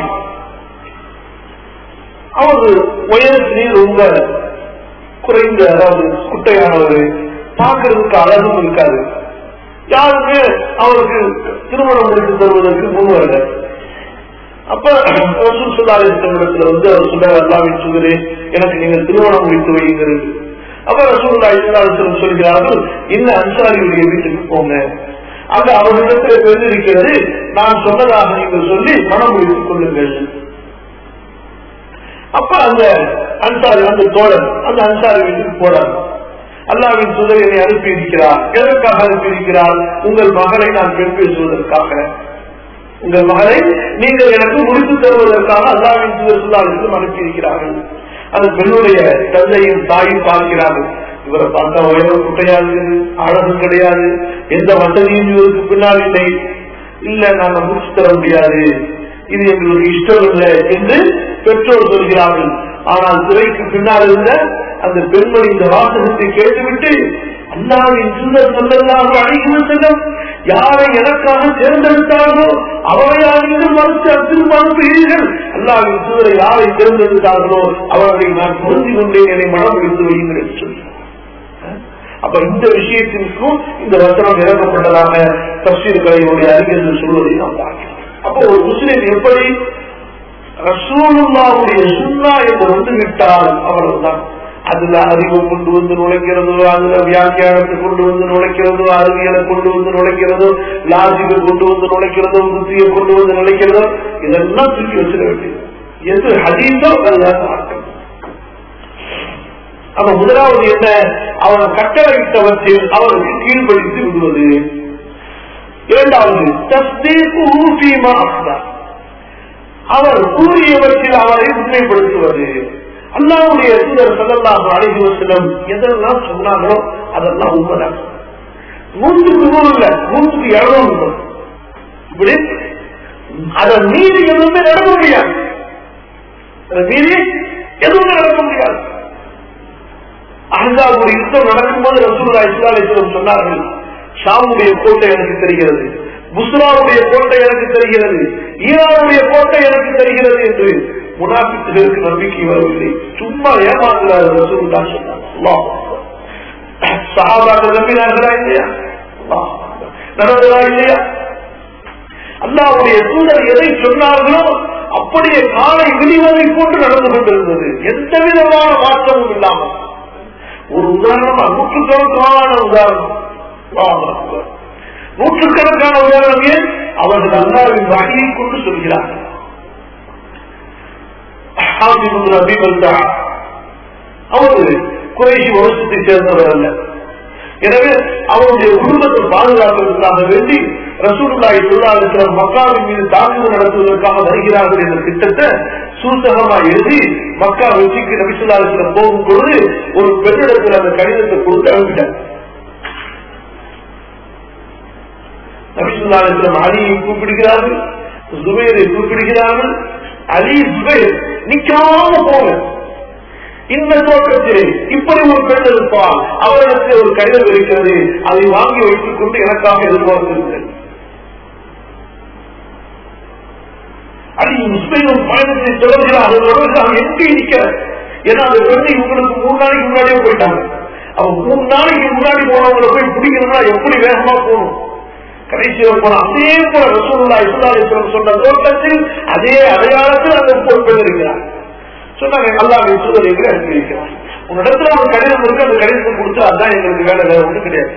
அவரு வயசுலேயே ரொம்ப குறைந்த அதாவது குட்டையானவர் பார்க்கறதுக்கு அழகும் இருக்காது யாருமே அவருக்கு திருமணம் முடித்து தருவதற்கு முன் வரல அப்ப ரசூல் சுல்லாலிடத்துல வந்து அவர் சொல்றாரு அல்லாவின் சுகரே எனக்கு நீங்க திருமணம் முடித்து வைங்கிறது அப்ப ரசூல்லா இஸ்லாலிசலம் சொல்கிறார்கள் இந்த அன்சாரியுடைய வீட்டுக்கு போங்க அங்க அவர்களிடத்துல தெரிந்திருக்கிறது நான் சொன்னதாக நீங்கள் சொல்லி மனம் முடித்துக் கொள்ளுங்கள் அப்ப அந்த அன்சாரி அந்த தோழன் அந்த அன்சாரி வீட்டுக்கு போறார் அல்லாவின் சுதர் என்னை அனுப்பி இருக்கிறார் எதற்காக அனுப்பி இருக்கிறார் உங்கள் மகளை நான் பெண் பேசுவதற்காக உங்கள் மகளை நீங்கள் எனக்கு முடித்து தருவதற்காக அல்லாவின் சுதர் சுல்லாவிற்கும் அனுப்பி இருக்கிறார்கள் அந்த பெண்ணுடைய தந்தையும் தாயும் பார்க்கிறார்கள் இவரை பார்த்தா உயரம் குட்டையாது அழகு கிடையாது எந்த வசதியும் இவருக்கு பின்னால் இல்லை இல்ல நாங்க முடிச்சு தர முடியாது இது எங்களுக்கு இஷ்டம் இல்லை என்று பெற்றோர் சொல்கிறார்கள் ஆனால் துறைக்கு பின்னால் இருந்த அந்த பெண்மணி இந்த வாசகத்தை கேட்டுவிட்டு அல்லாவின் சுந்தர் சொல்லலாம் அழைக்கும் செல்லும் யாரை எனக்காக தேர்ந்தெடுத்தார்களோ அவரையா நீங்கள் மறுத்து திரும்ப அனுப்புகிறீர்கள் அல்லாவின் சுந்தரை யாரை தேர்ந்தெடுத்தார்களோ அவர்களை நான் பொருந்தி கொண்டேன் என்னை மனம் முடித்து வையுங்கள் என்று சொல்கிறார் அப்ப இந்த விஷயத்திற்கும் இந்த வசனம் இறக்கப்பட்டதாக தப்சீர்களையுடைய அறிஞர்கள் சொல்வதை நாம் பார்க்கிறோம் அப்போ ஒரு முஸ்லிம் எப்படி ரசூலுல்லாவுடைய சுண்ணா என்று வந்து விட்டால் அவ்வளவுதான் அதுல அறிவை கொண்டு வந்து நுழைக்கிறதோ அதுல வியாக்கியானத்தை கொண்டு வந்து நுழைக்கிறதோ அறிவியலை கொண்டு வந்து நுழைக்கிறதோ லாஜிக்கை கொண்டு வந்து நுழைக்கிறதோ புத்தியை கொண்டு வந்து நுழைக்கிறதோ இதெல்லாம் தூக்கி வச்சிட வேண்டியது எது ஹதீஸோ அதுதான் மார்க்கம் அப்ப முதலாவது என்ன அவர் கட்டளையிட்டவற்றில் அவருக்கு கீழ்படித்து விடுவது இரண்டாவது தஸ்தீக்கு ஊசியமா அவர் கூறியவற்றில் அவரை உண்மைப்படுத்துவது அல்லாவுடைய தூதர் சதல்லாக அழைத்து செல்லும் எதெல்லாம் சொன்னாங்களோ அதெல்லாம் உண்மைதான் நூற்றுக்கு நூறு இல்ல நூற்றுக்கு இருநூறு இப்படி அதை மீறி எதுவுமே நடக்க முடியாது அதை மீறி எதுவுமே நடக்க முடியாது அஹாவுடைய யுத்தம் நடக்கும்போது ரசூல்லா இஸ்லாலேஸ்வரம் சொன்னார்கள் ஷாமுடைய கோட்டை எனக்கு தெரிகிறது புஸ்ராவுடைய கோட்டை எனக்கு தெரிகிறது ஈரானுடைய கோட்டை எனக்கு தெரிகிறது என்று முனாபித்துகளுக்கு நம்பிக்கை வரவில்லை சும்மா ஏமாத்துறாரு ரசூல்லா சொன்னார் சகாபாக்கள் நம்பினார்களா இல்லையா நடந்ததா இல்லையா அல்லாவுடைய தூதர் எதை சொன்னார்களோ அப்படியே காலை விழிவதை போன்று நடந்து கொண்டிருந்தது எந்த விதமான மாற்றமும் இல்லாமல் ஒரு உதாரணமா நூற்றுக்கணக்கான உதாரணம் நூற்றுக்கணக்கான உதாரணம் ஏன் அவர்கள் அல்லாவின் வகையை கொண்டு சொல்கிறார்கள் அவரு குறைசி வம்சத்தை சேர்ந்தவர் அல்ல எனவே அவருடைய குடும்பத்தை பாதுகாப்பதற்காக வேண்டி ரசூலுல்லாஹி சொல்லாத மக்காவின் மீது தாக்குதல் நடத்துவதற்காக வருகிறார்கள் என்ற திட்டத்தை சூசகமா எழுதி மக்கா வெற்றிக்கு நபிசுல்லாசிடம் போகும் பொழுது ஒரு பெண்ணிடத்தில் அந்த கடிதத்தை கொடுத்து அனுப்பிட்டார் நபிசுல்லாஸ்லம் அலியை கூப்பிடுகிறார்கள் சுபேரை கூப்பிடுகிறார்கள் அலி சுபேர் நிக்காம போங்க இந்த தோட்டத்தில் இப்படி ஒரு பெண் இருப்பார் அவரிடத்தில் ஒரு கடிதம் இருக்கிறது அதை வாங்கி வைத்துக் கொண்டு எனக்காக எதிர்பார்த்திருக்கிறேன் அடி முஸ்லீமும் பயணத்தை தொடர்கிறார் தொடர்கிறார் எங்கே இருக்கிறார் ஏன்னா அந்த பெண்ணை இவங்களுக்கு மூணு நாளைக்கு முன்னாடியே போயிட்டாங்க அவன் மூணு நாளைக்கு முன்னாடி போனவங்களை போய் பிடிக்கணும்னா எப்படி வேகமா போகணும் கடைசியில் போன அதே போல ரசூல்லா இஸ்லாலிஸ்லம் சொன்ன தோட்டத்தில் அதே அடையாளத்தில் அந்த போர் பெண் இருக்கிறார் சொன்னாங்க நல்லா தூதர் எங்க இருக்கிறார் உன்னிடத்துல ஒரு கடிதம் இருக்கு அந்த கடிதத்தை கொடுத்து அதான் எங்களுக்கு வேலை வேற ஒன்றும் கிடையாது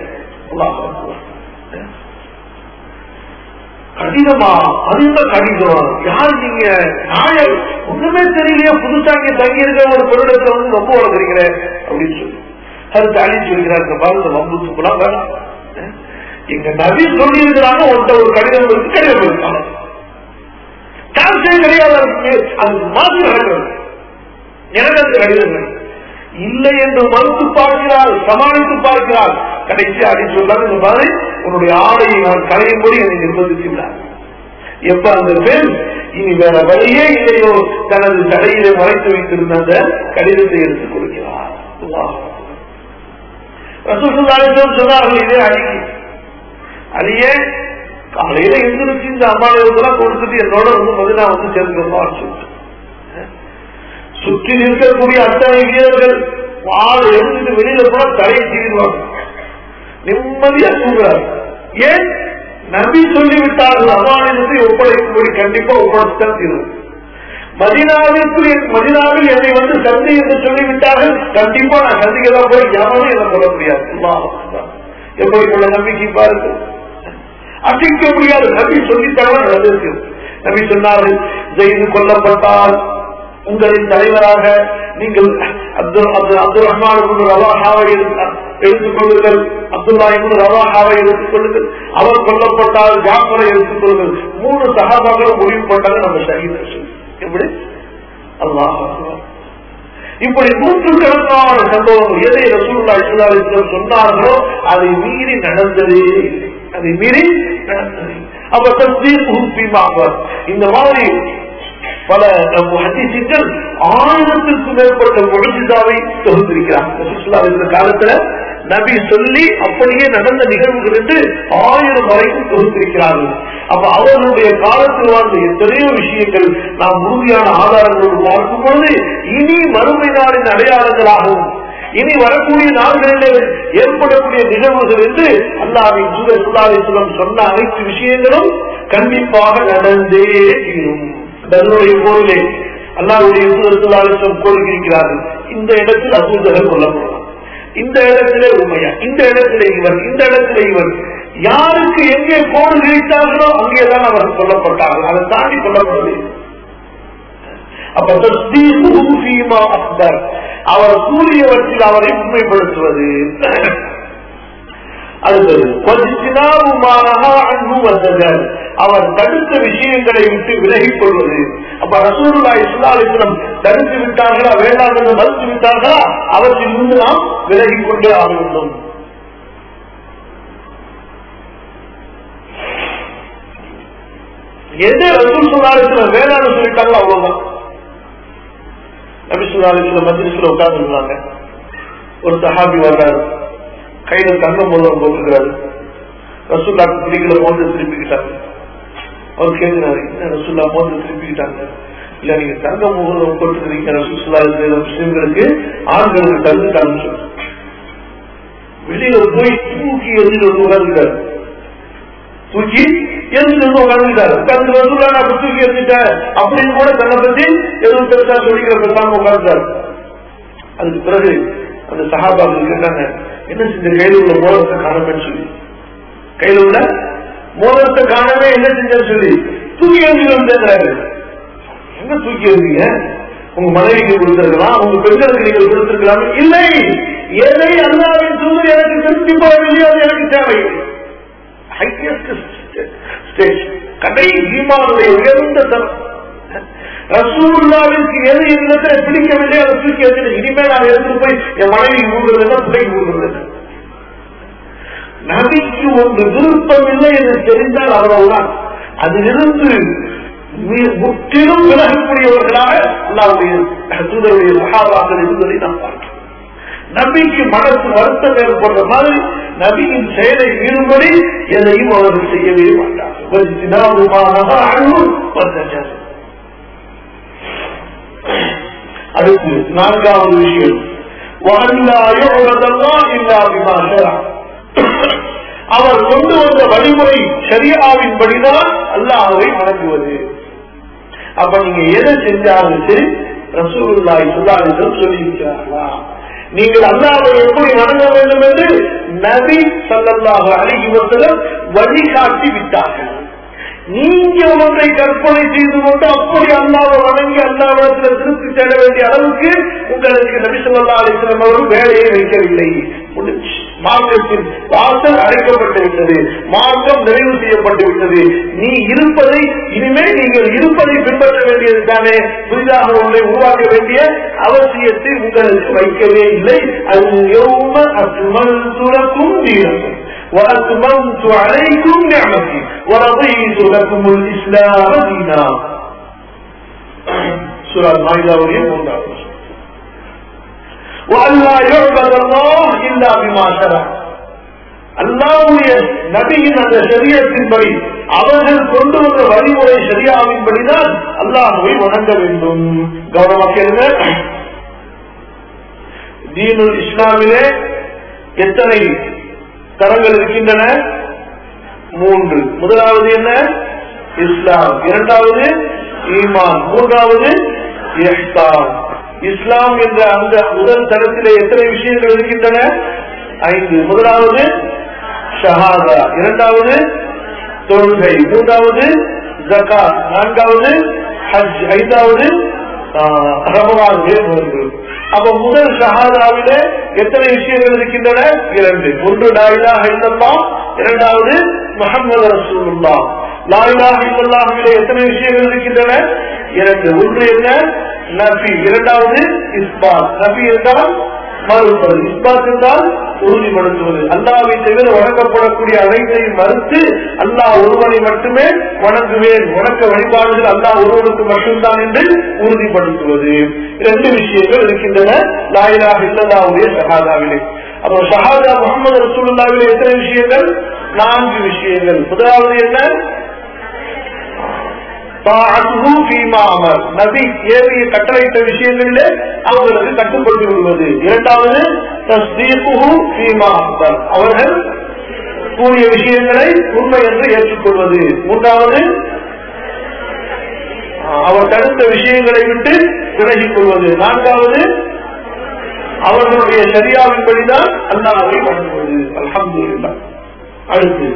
கடிதமா அந்த கடிதம் யார் நீங்க நாயர் ஒண்ணுமே தெரியலையே புதுசா இங்க தங்கி இருக்க ஒரு பொருளத்துல வந்து ரொம்ப வளர்க்குறீங்க அப்படின்னு சொல்லி அது தாலி சொல்கிறார் பாருங்க வம்பு போலாம் வேணாம் எங்க நபி சொல்லி இருக்கிறாங்க உன்ட்ட ஒரு கடிதம் இருக்கு கடிதம் இருக்காங்க சான்ஸே கிடையாது அது மாதிரி நடக்கிறது எனக்கு அந்த கடிதங்கள் இல்லை என்று மறுத்து பார்க்கிறாள் சமாளித்து பார்க்கிறாள் கடைசி அடி சொல்லாது இந்த மாதிரி உன்னுடைய ஆடையை நான் களையும்படி என்னை நிர்பந்திக்கிறார் எப்ப அந்த பெண் இனி வேற வழியே இல்லையோ தனது தடையிலே மறைத்து வைத்திருந்த அந்த கடிதத்தை எடுத்துக் கொடுக்கிறார் சொன்னார்கள் இதே அடிக்கு அதையே காலையில எந்திரிச்சு இந்த அம்மாவெல்லாம் கொடுத்துட்டு என்னோட வந்து மதினா வந்து சேர்ந்துருப்பான்னு சொல்லிட்டு சுற்றி நிற்கக்கூடிய அத்தனை வீரர்கள் வாழ எழுந்துட்டு வெளியில போனா தலையை தீர்வாங்க நிம்மதியா தூங்குறார் ஏன் நபி சொல்லிவிட்டார்கள் அமானியத்தை ஒப்படைக்கும்படி கண்டிப்பா ஒப்படைச்சுதான் தீரும் மதினாவிற்கு மதினாவில் என்னை வந்து சந்தை என்று சொல்லிவிட்டார்கள் கண்டிப்பா நான் சந்திக்க தான் போய் யாரும் என்ன சொல்ல முடியாது எப்படி உள்ள நம்பிக்கை பாருங்கள் அசைக்க முடியாது நபி சொல்லித்தான் நடந்திருக்கு நபி சொன்னார்கள் செய்து கொல்லப்பட்டால் உங்களின் தலைவராக நீங்கள் அப்துல் அப்துல் அப்துல் ரஹ்மான் ரவாஹாவை எடுத்துக் கொள்ளுங்கள் அப்துல்லா என்று ரவாஹாவை எடுத்துக் கொள்ளுங்கள் அவர் கொல்லப்பட்டால் ஜாஃபரை எடுத்துக் கொள்ளுங்கள் மூணு சகாபாக்களும் முடிவு பண்ணாங்க நம்ம ஷஹீத் எப்படி அல்லாஹ் இப்படி நூற்றுக்கணக்கான சம்பவங்கள் எதை ரசூல்லா இஸ்லாலிஸ்லம் சொன்னார்களோ அதை மீறி நடந்தது அதை மீறி நடந்தது அப்ப தஸ்தீர் இந்த மாதிரி பல ஹதீசுகள் ஆயிரத்திற்கும் மேற்பட்ட முழுதாவை தொகுத்திருக்கிறார் இந்த காலத்துல நபி சொல்லி அப்படியே நடந்த நிகழ்வுகள் என்று ஆயிரம் வரைக்கும் தொகுத்திருக்கிறார்கள் அப்ப அவர்களுடைய காலத்தில் வாழ்ந்த எத்தனையோ விஷயங்கள் நாம் உறுதியான ஆதாரங்களோடு பார்க்கும் பொழுது இனி மறுமை நாளின் அடையாளங்களாகவும் இனி வரக்கூடிய நாள்களிலே ஏற்படக்கூடிய நிகழ்வுகள் என்று அல்லாவின் சூழல் சுல்லாவிசுலம் சொன்ன அனைத்து விஷயங்களும் கண்டிப்பாக நடந்தே தீரும் தன்னுடைய போரிலே அல்லாவுடைய சுழற்சலாலும் கோரிக்கிறார்கள் இந்த இடத்தில் அபூதகர் கொல்லப்படலாம் இந்த இடத்திலே உண்மையா இந்த இடத்திலே இவர் இந்த இடத்திலே இவர் யாருக்கு எங்கே போர் கிழித்தார்களோ அங்கேதான் அவர் கொல்லப்பட்டார்கள் அதை தாண்டி கொல்லப்படவில்லை அப்ப தஸ்தீமா அக்பர் அவர் கூறியவற்றில் அவரை உண்மைப்படுத்துவது அவர் தடுத்த விஷயங்களை விட்டு விலகிக் கொள்வது அப்ப ரசூல்லா இஸ்லாலிஸ்லம் தடுத்து விட்டார்களா வேண்டாம் என்று மறுத்து விட்டார்களா அவற்றில் இருந்து நாம் விலகிக் கொண்டே ஆக வேண்டும் எந்த ரசூல் சுல்லாலிஸ்லம் வேளாண் சொல்லிட்டாங்களோ அவ்வளவுதான் நபி சுல்லாலிஸ்லம் மத்தியத்தில் உட்கார்ந்து இருந்தாங்க ஒரு சஹாபி வர்றாரு கையில தங்க மூலம் போட்டுக்கிறாரு ரசூல்லாக்கு பிடிக்கல மோந்து திருப்பிக்கிட்டாங்க அவர் கேட்கிறாரு என்ன ரசூல்லா மோந்து திருப்பிக்கிட்டாங்க இல்ல நீங்க தங்க முகம் போட்டுக்கிறீங்க ரசூல்லா முஸ்லிம்களுக்கு ஆண்களுக்கு தங்கு காமிச்சு வெளியில போய் தூக்கி எதிர்த்து வந்து உட்கார்ந்துட்டாரு தூக்கி எதிர்த்து வந்து உட்கார்ந்துட்டாரு உட்கார்ந்து ரசூல்லா நான் தூக்கி எரிஞ்சிட்டேன் அப்படின்னு கூட தன்னை பத்தி எதுவும் பெருசா சொல்லிக்கிற பேசாம உட்கார்ந்துட்டாரு அதுக்கு பிறகு அந்த சகாபாக்கள் கேட்டாங்க என்ன செஞ்ச கையில உள்ள மோதத்தை காணமேன்னு சொல்லி கையில உள்ள மோதத்தை காணவே என்ன செஞ்சேன்னு சொல்லி தூக்கி எறிஞ்சு வந்தேங்கிறாரு எங்க தூக்கி எறிஞ்சீங்க உங்க மனைவிக்கு கொடுத்திருக்கலாம் உங்க பெண்களுக்கு நீங்கள் கொடுத்திருக்கலாம் இல்லை எதை அல்லாவின் தூதர் எனக்கு திருப்தி போகவில்லையோ அது எனக்கு தேவை ஹையஸ்ட் ஸ்டேஜ் கடை ஈமானுடைய உயர்ந்த தரம் ரசூல்லாவிற்கு எது இந்த பிடிக்கவில்லை அதை தூக்கி எறிஞ்சு இனிமேல் நான் எடுத்துட்டு போய் என் மனைவி ஊடுறது பிள்ளைக்கு ஊடுறது நபிக்கு ஒன்று கொண்டு விருப்பம் இல்லை என்று தெரிந்தால் அவ்வளவுதான் அதிலிருந்து மி- முற்றிலும் விலகக்கூடியவர்களாக அல்லாவுடைய தூதருடைய சகாபாக்கள் இருந்ததை நாம் பார்க்கிறோம் நபிக்கு மனசு வருத்தம் ஏற்படுற மாதிரி நபியின் செயலை மீறும்படி எதையும் அவர்கள் செய்யவே மாட்டார்கள் அடுத்து நான்காவது விஷயம் وَأَلَّا يُعْبَدَ اللَّهُ إِلَّا بِمَا شَرَعَ அவர் கொண்டு வந்த வழிமுறை சரியாவின்படிதான் அல்லாஹ்வை வணங்குவது அப்ப நீங்க எதை செஞ்சாலும் சரி ரசூலுல்லாஹி ஸல்லல்லாஹு அலைஹி வஸல்லம் சொல்லியிருக்கிறார்களா நீங்கள் அல்லாஹ்வை எப்படி வணங்க வேண்டும் என்று நபி ஸல்லல்லாஹு அலைஹி வஸல்லம் வழிகாட்டி விட்டார்கள் நீங்க ஒன்றை கற்பனை செய்து கொண்டு அப்படி அல்லாவை வணங்கி அல்லாவிடத்தில் திருப்தி தேட வேண்டிய அளவுக்கு உங்களுக்கு நபி சொல்லா அலிஸ்லாம் அவர்கள் வேலையை வைக்கவில்லை முடிஞ்சு. மார்க்கத்தின் வாசல் அடைக்கப்பட்டு விட்டது மார்க்கம் நிறைவு செய்யப்பட்டு விட்டது நீ இருப்பதை இனிமேல் நீங்கள் இருப்பதை பின்பற்ற வேண்டியது தானே புதிதாக ஒன்றை உருவாக்க வேண்டிய அவசியத்தை உங்களுக்கு வைக்கவே இல்லை அது யோம அசுமல் துறக்கும் தீரக்கும் وأتممت عليكم نعمتي ورضيت لكم الإسلام دينا سورة المائدة وريم وأن لا يعبد الله إلا بما شرع அல்லாவுடைய நபியின் அந்த சரியத்தின்படி அவர்கள் கொண்டு வந்த வழிமுறை சரியாவின்படிதான் அல்லாஹுவை வணங்க வேண்டும் கவனமாக கேளுங்க தீனுல் இஸ்லாமிலே எத்தனை தரங்கள் இருக்கின்றன மூன்று முதலாவது என்ன இஸ்லாம் இரண்டாவது ஈமான் மூன்றாவது இஹ்சான் இஸ்லாம் என்ற அந்த முதல் தரத்திலே எத்தனை விஷயங்கள் இருக்கின்றன ஐந்து முதலாவது ஷஹாதா இரண்டாவது தொழுகை மூன்றாவது ஜகாத் நான்காவது ஹஜ் ஐந்தாவது ரமலானுடைய நோன்பு அப்ப முதல் ஷஹாதாவிலே எத்தனை விஷயங்கள் இருக்கின்றன இரண்டு ஒன்று லாயிலா இல்லல்லா இரண்டாவது முகமது ரசூலுல்லா லாயிலா இல்லல்லாஹிலே எத்தனை விஷயங்கள் இருக்கின்றன இரண்டு ஒன்று என்ன நபி இரண்டாவது இஸ்பாத் நபி என்றால் மறுப்பது இஸ்பாத் என்றால் உறுதிப்படுத்துவது அல்லாவை தவிர வணங்கப்படக்கூடிய அனைத்தையும் மறுத்து அல்லாஹ் ஒருவனை மட்டுமே வணங்குவேன் வணக்க வழிபாடுகள் அல்லாஹ் ஒருவனுக்கு மட்டும்தான் என்று உறுதிப்படுத்துவது இரண்டு விஷயங்கள் இருக்கின்றன லாயிலாக இல்லல்லாவுடைய சஹாதாவிலே அப்போ ஷஹாதா முகமது ரசூலுல்லாவிலே எத்தனை விஷயங்கள் நான்கு விஷயங்கள் முதலாவது என்ன தாஅத்துஹு ஃபீமா அமர். நபி ஏறிய கட்டளையிட்ட விஷயங்களிலே அவர்களுக்கு கட்டுப்பட்டு விடுவது இரண்டாவது தஸ்தீகுஹு ஃபீமா அக்பர். அவர்கள் கூறிய விஷயங்களை உண்மை என்று ஏற்றுக்கொள்வது மூன்றாவது அவர் தடுத்த விஷயங்களை விட்டு விலகிக் கொள்வது நான்காவது அவர்களுடைய சரியாவின்படிதான் அல்லாஹை வழங்குவது அல்ஹம்துலில்லாஹ் அடுத்து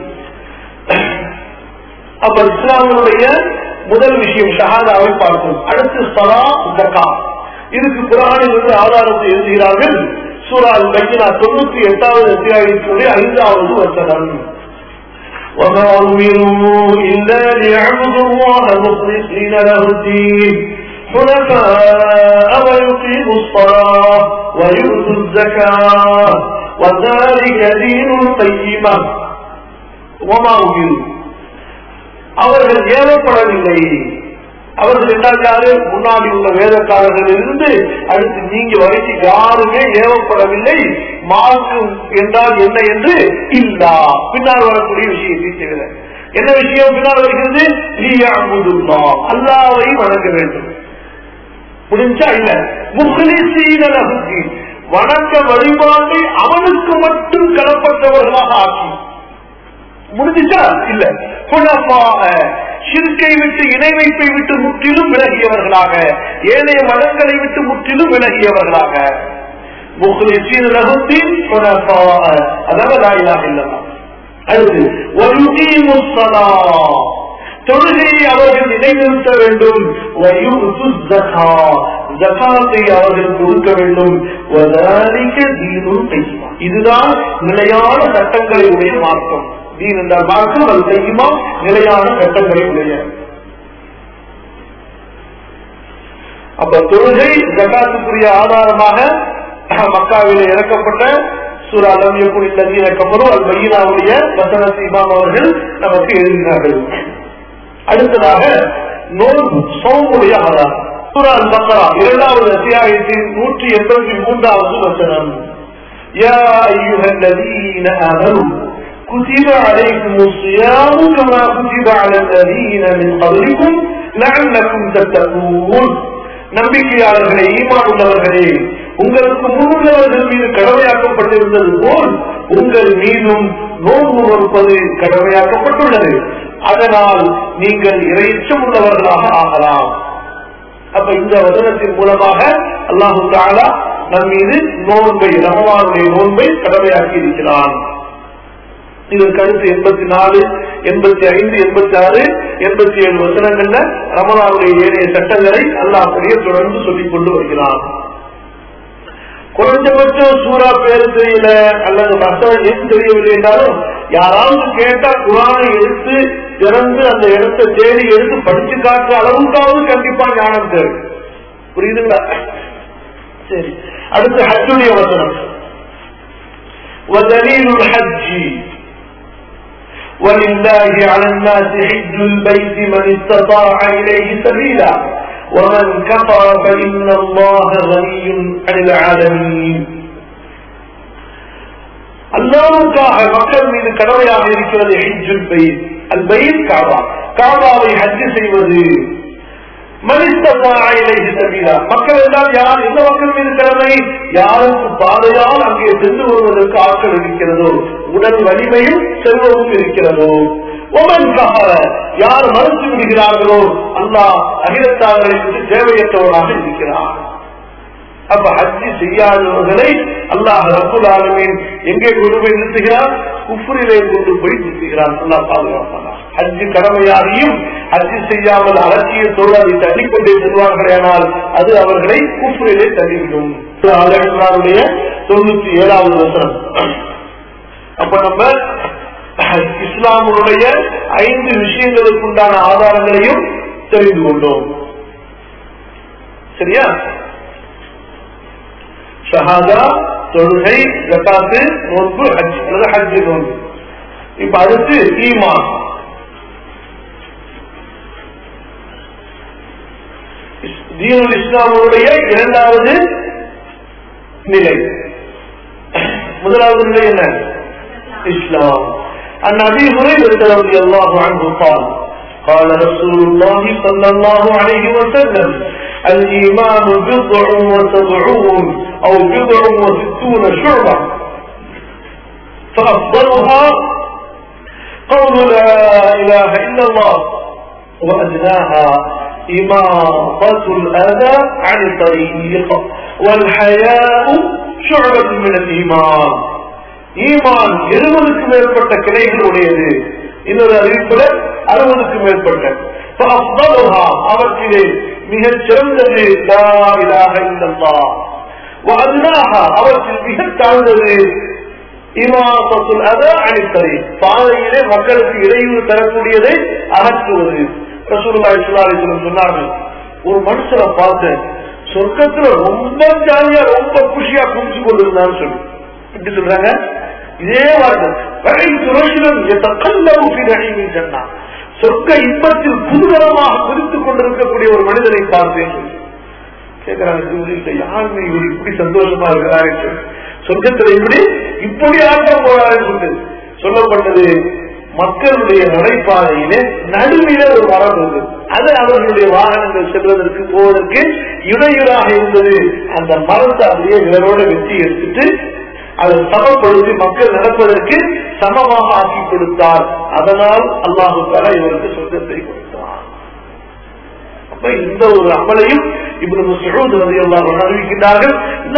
அப்ப இஸ்லாமினுடைய முதல் விஷயம் ஷஹாதாவை பார்ப்போம் அடுத்து சலா ஜக்கா இதுக்கு குரானில் இருந்து ஆதாரத்தை எழுதுகிறார்கள் சூரா அல் பையனா தொண்ணூத்தி எட்டாவது அத்தியாயத்தினுடைய ஐந்தாவது வசனம் وما أمروا إلا ليعبدوا الله مخلصين له الدين حنفاء ويقيموا الصلاة ويؤتوا الزكاة وذلك دين القيمة وما أمروا அவர்கள் ஏவப்படவில்லை அவர்கள் என்றால் யாரு முன்னாடி உள்ள வேதக்காரர்கள் இருந்து அடுத்து நீங்க வரைக்கும் யாருமே ஏவப்படவில்லை மார்க்கம் என்றால் என்ன என்று இல்லா பின்னால் வரக்கூடிய விஷயத்தை தவிர என்ன விஷயம் பின்னால் வருகிறது அல்லாவை வணங்க வேண்டும் முடிஞ்சா இல்ல முஸ்லிசீனி வணக்க வழிபாட்டை அவனுக்கு மட்டும் களப்பட்டவர்களாக ஆக்கி முடிஞ்சுச்சா இல்ல குணமாக சிறுக்கை விட்டு இணை வைப்பை விட்டு முற்றிலும் விலகியவர்களாக ஏனைய மதங்களை விட்டு முற்றிலும் விலகியவர்களாக முகலிசீன் ரகுத்தின் குணமாக அதாவது லாயிலாக இல்லவா அடுத்து ஒருத்தீமு சலா தொழுகையை அவர்கள் நிலைநிறுத்த வேண்டும் ஜகாத்தை அவர்கள் கொடுக்க வேண்டும் இதுதான் நிலையான சட்டங்களை உடைய மார்க்கம் தீன் என்றால் மார்க்கம் அது செய்யுமா நிலையான சட்டங்களை உடைய அப்ப தொழுகை ஜகாத்துக்குரிய ஆதாரமாக மக்காவிலே இறக்கப்பட்ட சூரா அலமியக்குள் இல்லதீன கபரும் அல் பையினாவுடைய வசன இமாம் அவர்கள் நமக்கு எழுதினார்கள் அடுத்ததாக நோன்பு சோமுடைய ஆதாரம் சூரா அல் பக்கரா இரண்டாவது அத்தியாயத்தின் நூற்றி எண்பத்தி மூன்றாவது வசனம் يا أيها الذين آمنوا كتب عليكم الصيام كما كتب على الذين من قبلكم لعلكم تتقون நம்பிக்கையாளர்களே ஈமான் உள்ளவர்களே உங்களுக்கு முன்னுள்ளவர்கள் மீது கடமையாக்கப்பட்டிருந்தது போல் உங்கள் மீதும் நோன்பு நோற்பது கடமையாக்கப்பட்டுள்ளது அதனால் நீங்கள் இறைச்சம் உள்ளவர்களாக ஆகலாம் அப்ப இந்த வசனத்தின் மூலமாக அல்லாஹு தாலா நம் மீது நோன்பை ரமவானுடைய நோன்பை கடமையாக்கி இருக்கிறான் இதற்கு அடுத்து எண்பத்தி நாலு எண்பத்தி ஐந்து எண்பத்தி ஆறு எண்பத்தி ஏழு வசனங்கள்ல ரமலானுடைய ஏனைய சட்டங்களை அல்லாஹ் அப்படியே தொடர்ந்து சொல்லிக் கொண்டு வருகிறான் குறைஞ்சபட்சம் சூறா பேரு தெரியல அல்லது வசனம் எது தெரியவில்லை என்றாலும் யாராவது கேட்டா குரானை எடுத்து திறந்து அந்த இடத்தை தேடி எடுத்து படிச்சு காட்டுற அளவுக்காவது கண்டிப்பா ஞானம் தேவை புரியுதுங்களா சரி அடுத்து ஹஜ்ஜுடைய வசனம் ودليل الحج ولله على الناس حج البيت من استطاع إليه سبيلا ومن كفر فإن الله غني عن العالمين அல்லாவுக்காக மக்கள் மீது கடமையாக இருக்கிறது ஹிஜுல் பயிர் அல் பயிர் காபா காபாவை ஹஜ்ஜு செய்வது மக்கள் எல்லாம் யார் எந்த மக்கள் மீது கடமை யாருக்கு பாதையால் அங்கே சென்று வருவதற்கு ஆட்கள் இருக்கிறதோ உடல் வலிமையும் செல்வமும் இருக்கிறதோ ஒமன் கஹர யார் மறுத்து விடுகிறார்களோ அல்லாஹ் அகிலத்தார்களை விட்டு தேவையற்றவராக இருக்கிறார் அப்ப ஹஜ்ஜி செய்யாதவர்களை அல்லாஹ் ரபுல் ஆலமின் எங்கே கொண்டு போய் நிறுத்துகிறார் குஃபுரிலே கொண்டு போய் நிறுத்துகிறார் அல்லாஹ் பாதுகாப்பானா ஹஜ்ஜு கடமையாகியும் ஹஜ்ஜு செய்யாமல் அலட்சிய தொழிலாளி தள்ளிக்கொண்டே செல்வார்களே ஆனால் அது அவர்களை குஃபுரிலே தள்ளிவிடும் அல்லாவுடைய தொண்ணூத்தி ஏழாவது வசனம் அப்ப நம்ம இஸ்லாமுடைய ஐந்து விஷயங்களுக்கு உண்டான ஆதாரங்களையும் தெரிந்து கொண்டோம் சரியா ஷஹாதா தொழுகை ஜக்காத்து நோன்பு ஹஜ் அல்லது ஹஜ் நோன்பு இப்ப அடுத்து ஈமான் தீனுல் இஸ்லாமுடைய இரண்டாவது நிலை முதலாவது நிலை என்ன இஸ்லாம் عن ابي هريره رضي الله عنه قال قال رسول الله صلى الله عليه وسلم الايمان بضع وسبعون او بضع وستون شعبه فافضلها قول لا اله الا الله وادناها إماطة الأذى عن الطريق والحياء شعبة من الإيمان ஈமான் இருபதுக்கு மேற்பட்ட கிளைகள் உடையது இன்னொரு அறிவிப்புல அறுபதுக்கு மேற்பட்ட அவற்றிலே மிகச் சிறந்தது அவற்றில் மிக தாழ்ந்தது இமாசத்துல் அத அணித்தறி பாதையிலே மக்களுக்கு இடையூறு தரக்கூடியதை அகற்றுவது ரசூலுல்லாஹி ஸல்லல்லாஹு அலைஹி வஸல்லம் சொன்னார்கள் ஒரு மனுஷனை பார்த்து சொர்க்கத்துல ரொம்ப ஜாலியா ரொம்ப குஷியா குடிச்சு கொண்டிருந்தான்னு சொல்லி எப்படி சொல்றாங்க இதே வார்த்தை சுரேஷன் சொன்னா சொர்க்க இன்பத்தில் புதுதரமாக குறித்துக் கொண்டிருக்கக்கூடிய ஒரு மனிதனை பார்த்தேன் கேட்கிறாங்க யாருமே இவர் இப்படி சந்தோஷமா இருக்கிறாரு சொர்க்கத்துல இப்படி இப்படி ஆட்டம் போறாருன்னு சொல்லி சொல்லப்பட்டது மக்களுடைய நடைபாதையிலே நடுவில ஒரு மரம் இருந்தது அது அவர்களுடைய வாகனங்கள் செல்வதற்கு போவதற்கு இடையூறாக இருந்தது அந்த மரத்தை அப்படியே இவரோட வெட்டி எடுத்துட்டு அதை சமப்படுத்தி மக்கள் நடப்பதற்கு சமமாக ஆக்கி கொடுத்தார் அதனால் அல்லாஹு தாலா இவருக்கு சொந்தத்தை கொடுத்தார் அப்ப இந்த ஒரு அமலையும் இப்படி முஸ்லூத் வந்து எல்லாம் அறிவிக்கின்றார்கள்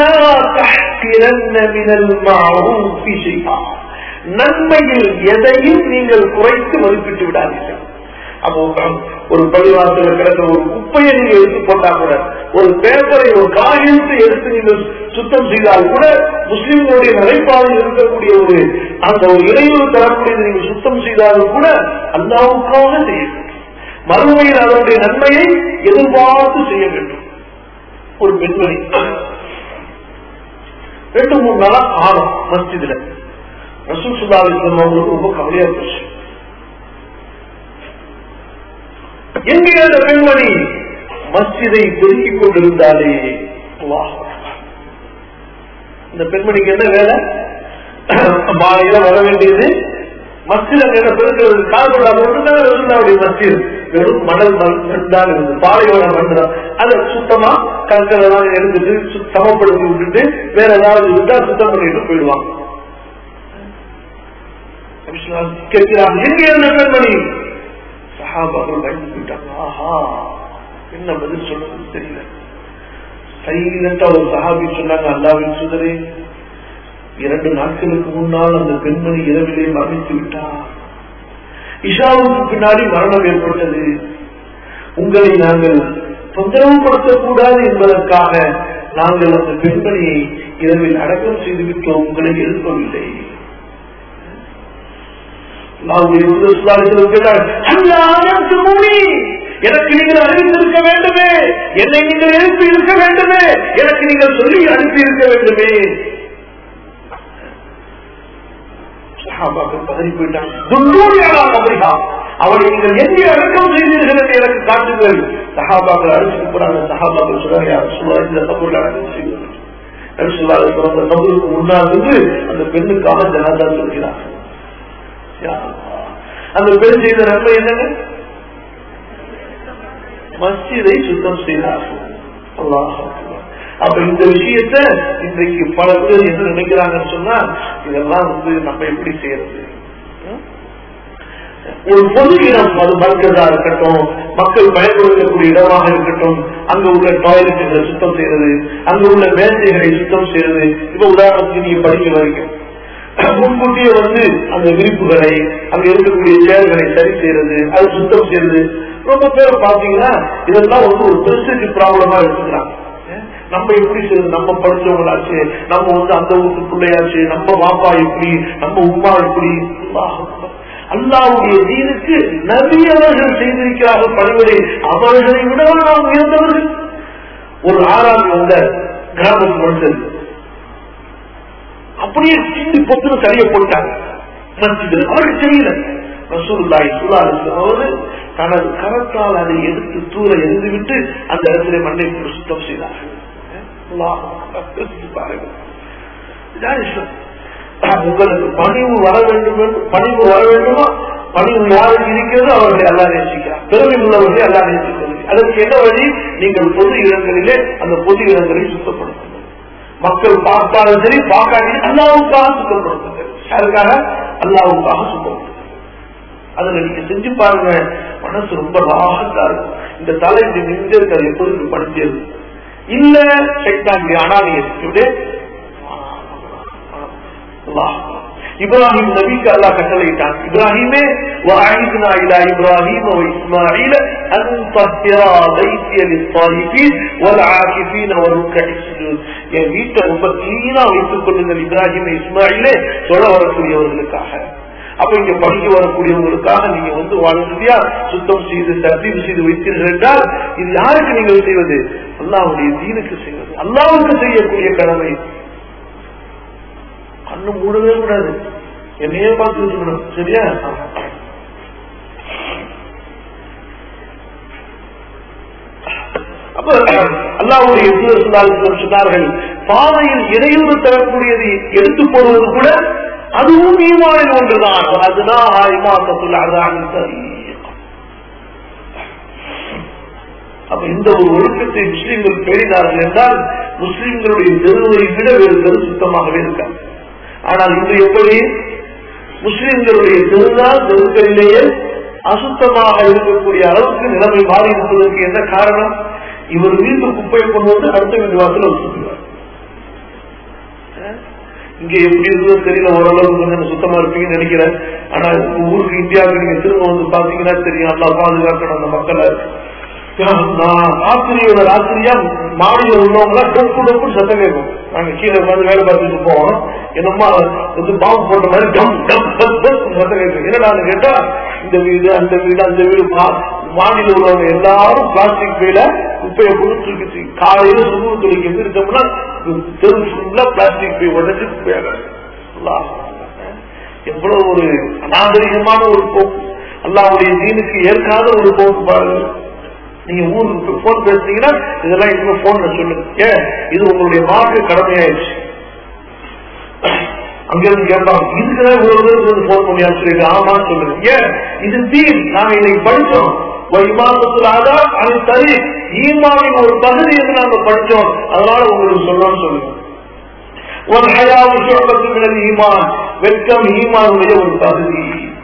நன்மையில் எதையும் நீங்கள் குறைத்து மதிப்பிட்டு விடாதீர்கள் அப்போ ஒரு பள்ளிவாசல கிடந்த ஒரு குப்பையை நீங்க எடுத்து போட்டா கூட ஒரு பேப்பரை ஒரு காகிதத்தை எடுத்து நீங்கள் சுத்தம் செய்தால் கூட முஸ்லிம்களுடைய நடைபாதையில் இருக்கக்கூடிய ஒரு அந்த ஒரு இடையூறு தரக்கூடியதை நீங்கள் சுத்தம் செய்தாலும் கூட அல்லாவுக்காக செய்ய வேண்டும் மறுமையில் அதனுடைய நன்மையை எதிர்பார்த்து செய்ய வேண்டும் ஒரு பெண்மணி ரெண்டு மூணு நாளா ஆணும் மஸ்ஜிதுல ரசூல் சுல்லா அலிஸ்லாம் அவங்களுக்கு ரொம்ப கவலையா போச்சு எங்கே அந்த பெண்மணி மஸ்ஜிதை பெருக்கிக் கொண்டிருந்தாலே அல்லாஹ் அக்பர். இந்த பெண்மணிக்கு என்ன வேலை மாலையில வர வேண்டியது மஸ்ஜித் அங்க என்ன பெருக்கிறது கால்படா மட்டும்தான் மஸ்ஜித் வெறும் மணல் மண் தான் இருந்தது பாலையோட மண் தான் அதை சுத்தமா கற்களை எல்லாம் எடுத்துட்டு சு- சமப்படுத்தி விட்டுட்டு வேற ஏதாவது இருந்தா சுத்தம் பண்ணிட்டு போயிடுவாங்க கேட்கிறாங்க எங்கே இருந்த பெண்மணி சஹாபாக்கள் பயந்து போயிட்டாங்க ஆஹா என்ன பதில் சொல்றது தெரியல சைலண்டா ஒரு சஹாபி சொன்னாங்க அல்லாவின் சுதரே இரண்டு நாட்களுக்கு முன்னால் அந்த பெண்மணி இரவிலே மரணித்து விட்டார் இஷாவுக்கு பின்னாடி மரணம் ஏற்பட்டது உங்களை நாங்கள் தொந்தரவுபடுத்தக்கூடாது என்பதற்காக நாங்கள் அந்த பெண்மணியை இரவில் அடக்கம் செய்துவிட்டோம் உங்களை எழுப்பவில்லை அல்லாஹ்வுடைய தூதர் ஸல்லல்லாஹு அலைஹி வஸல்லம் கேட்டார், "அல்லா யன்சுருனி." எனக்கு நீங்கள் அறிவித்திருக்க வேண்டுமே என்னை நீங்கள் எழுப்பி இருக்க வேண்டுமே எனக்கு நீங்கள் சொல்லி அனுப்பி இருக்க வேண்டுமே சஹாபாக்கள் பதறி போயிட்டாங்க துன்னூரி அலா கபரிஹா. அவளை நீங்கள் எங்கே அடக்கம் செய்தீர்கள் என்று எனக்கு காட்டுங்கள் சஹாபாக்கள் அழைச்சிட்டு போறாங்க சஹாபாக்கள் சொல்றாங்க யார் சொல்லுவாங்க இந்த கபூர்ல அடக்கம் செய்வது நபிசுல்லாஹு அலைஹி வஸல்லம் அந்த கபூருக்கு முன்னால் நின்று அந்த பெண்ணுக்காக ஜனாதா சொல்கிறார் யா அல்லாஹ். அந்த பெண் செய்த நன்மை என்னங்க மஸ்ஜிதை சுத்தம் செய்தார்கள் அல்லாஹ் அக்பர். அப்ப இந்த விஷயத்த இன்றைக்கு பல பேர் என்ன நினைக்கிறாங்கன்னு சொன்னா இதெல்லாம் வந்து நம்ம எப்படி செய்யறது ம்? ஒரு பொது இடம் அது மர்க்கதா இருக்கட்டும் மக்கள் பயன்படுத்தக்கூடிய இடமாக இருக்கட்டும் அங்க உள்ள டாய்லெட்டுகளை சுத்தம் செய்யறது அங்க உள்ள மேசைகளை சுத்தம் செய்யறது இப்ப உதாரணத்துக்கு நீங்க படிக்க வரைக்கும் முன்கூட்டியே வந்து அந்த விரிப்புகளை அங்க இருக்கக்கூடிய சேர்களை சரி செய்யறது அது சுத்தம் செய்யறது ரொம்ப பேர் பாத்தீங்கன்னா இதெல்லாம் வந்து ஒரு பெருசுக்கு ப்ராப்ளமா எடுத்துக்கிறாங்க நம்ம எப்படி செய்யறது நம்ம படிச்சவங்களாச்சு நம்ம வந்து அந்த ஊருக்கு பிள்ளையாச்சு நம்ம பாப்பா எப்படி நம்ம உமா எப்படி அல்லாஹ் அக்பர். அல்லாஹ்வுடைய தீனுக்கு நபி அவர்கள் செய்திருக்கிறார்கள் பணிவரை அவர்களை விட நாம் உயர்ந்தவர்கள் ஒரு ஆறாம் வந்த கிராமத்து மனுஷன் அப்படியே சிந்தி பொத்துன்னு தடைய போட்டாங்க மஸ்ஜிதில் அவருக்கு தெரியல ரசூலுல்லாஹி ஸல்லல்லாஹு அலைஹி வஸல்லம் அவர்கள் தனது கரத்தால் அதை எடுத்து தூர எரிந்து விட்டு அந்த இடத்துல மண்ணை போட்டு சுத்தம் செய்தார்கள் அல்லாஹ் அக்பர். யோசிச்சு பாருங்க இதான் இஸ்லாம். உங்களுக்கு பணிவு வர வேண்டும் என்று பணிவு வர வேண்டுமா பணிவு யாருக்கு இருக்கிறதோ அவர்களை அல்லா நேசிக்கிறார் பெருமை உள்ளவர்களை அல்லா நேசிக்கிறது அதற்கு என்ன வழி நீங்கள் பொது இடங்களிலே அந்த பொது இடங்களை சுத்தப்படுத்துங்கள் மக்கள் பார்த்தாலும் சரி பார்க்காட்டி அல்லாவுக்காக சுத்தப்படுத்துங்கள் யாருக்காக அல்லாவுக்காக சுத்தப்படுத்துங்கள் அதுல நீங்க செஞ்சு பாருங்க மனசு ரொம்ப ராகத்தா இருக்கும் இந்த தலை இப்படி நின்று இருக்காது எப்போது படிச்சது இல்ல சைத்தான் அனானியர் இப்படி அல்லாஹ் இப்ராஹிம் நபிக்கு அல்லாஹ் கட்டளையிட்டான் இப்ராஹிமே وَأَعِدْنَا إِلَى إِبْرَاهِيمَ وَإِسْمَاعِيلَ أَنْ طَهِّرَا بَيْتِيَ لِلطَّائِفِينَ وَالْعَاكِفِينَ وَالرُّكَّعِ السُّجُودِ என் வீட்டை ரொம்ப கிளீனா வைத்துக் கொள்ளுங்கள் இப்ராஹிம் இஸ்மாயிலே தொழ வரக்கூடியவர்களுக்காக அப்ப இங்க படிக்க வரக்கூடியவங்களுக்காக நீங்க வந்து வாழ்க்கையா சுத்தம் செய்து தர்த்தீவு செய்து வைத்தீர்கள் என்றால் இது யாருக்கு நீங்கள் செய்வது அல்லாவுடைய தீனுக்கு செய்வது அல்லாவுக்கு செய்யக்கூடிய கடமை கண்ணு மூடவே கூடாது என்னையே பார்த்து இருக்கணும் சரியா அப்ப அல்லாவுடைய சொன்னார்கள் பாதையில் இடையூறு தரக்கூடியதை எடுத்து போடுவது கூட அதுவும் ஈமானின் ஒன்றுதான் அதுதான் இமாசத்துள்ள அதான் சரி அப்ப இந்த ஒரு ஒழுக்கத்தை முஸ்லிம்கள் பேரினார்கள் என்றால் முஸ்லிம்களுடைய தெருவை விட வேறு தெரு சுத்தமாகவே இருக்காது ஆனால் இன்று எப்படி முஸ்லிம்களுடைய தெருதான் தெருக்களிலேயே அசுத்தமாக இருக்கக்கூடிய அளவுக்கு நிலைமை மாறி இருப்பதற்கு என்ன காரணம் இவர் வீட்டு குப்பையை கொண்டு வந்து அடுத்த வீட்டு வாசல் வச்சுக்கிறார் இங்க எப்படி இருந்தது தெரியல ஓரளவுக்கு கொஞ்சம் சுத்தமா இருப்பீங்கன்னு நினைக்கிறேன் ஆனா உங்க ஊருக்கு இந்தியாவுக்கு நீங்க திரும்ப வந்து பாத்தீங்கன்னா தெரியும் நல்லா பாதுகாக்கணும் அந்த மக்களை ராத்திரியோட ராத்திரியா மாடியில் உள்ளவங்க டொப்பு டொப்பு சத்தம் கேட்கும் நாங்க கீழே உட்காந்து வேலை பார்த்துட்டு போவோம் என்னம்மா வந்து பாம்பு போட்ட மாதிரி டம் டம் டப் டப் சத்தம் கேட்கும் என்னடான்னு கேட்டா இந்த வீடு அந்த வீடு அந்த வீடு மாடியில் உள்ளவங்க எல்லாரும் பிளாஸ்டிக் பையில குப்பையை கொண்டு தூக்கி காலையில சுமூக துளிக்கு எந்திரிச்சோம்னா தெரு ஃபுல்லா பிளாஸ்டிக் போய் உடச்சு எவ்வளவு ஒரு அநாகரிகமான ஒரு போக்கு அல்லாவுடைய தீனுக்கு ஏற்காத ஒரு போக்கு பாருங்க நீங்க ஊருக்கு போன் பேசுனீங்கன்னா இதெல்லாம் இன்னும் போன்ல சொல்லுங்க ஏன் இது உங்களுடைய மார்க்க கடமையாயிருச்சு அங்க இருந்து கேட்பாங்க இதுக்குதான் இவ்வளவு பேருக்கு வந்து போன் பண்ணியான்னு சொல்லிட்டு ஆமான்னு சொல்லுங்க ஏன் இது தீன் நாங்க இன்னைக்கு படிச்சோம் இமாமத்துல ஆதா அது சரி ஈமாவின் ஒரு பகுதி என்று நாங்க படிச்சோம் அதனால உங்களுக்கு சொல்லணும்னு சொல்லுங்க ஒரு ஹயாவு சொல்றது ஈமான் வெட்கம் ஈமானுடைய ஒரு பகுதி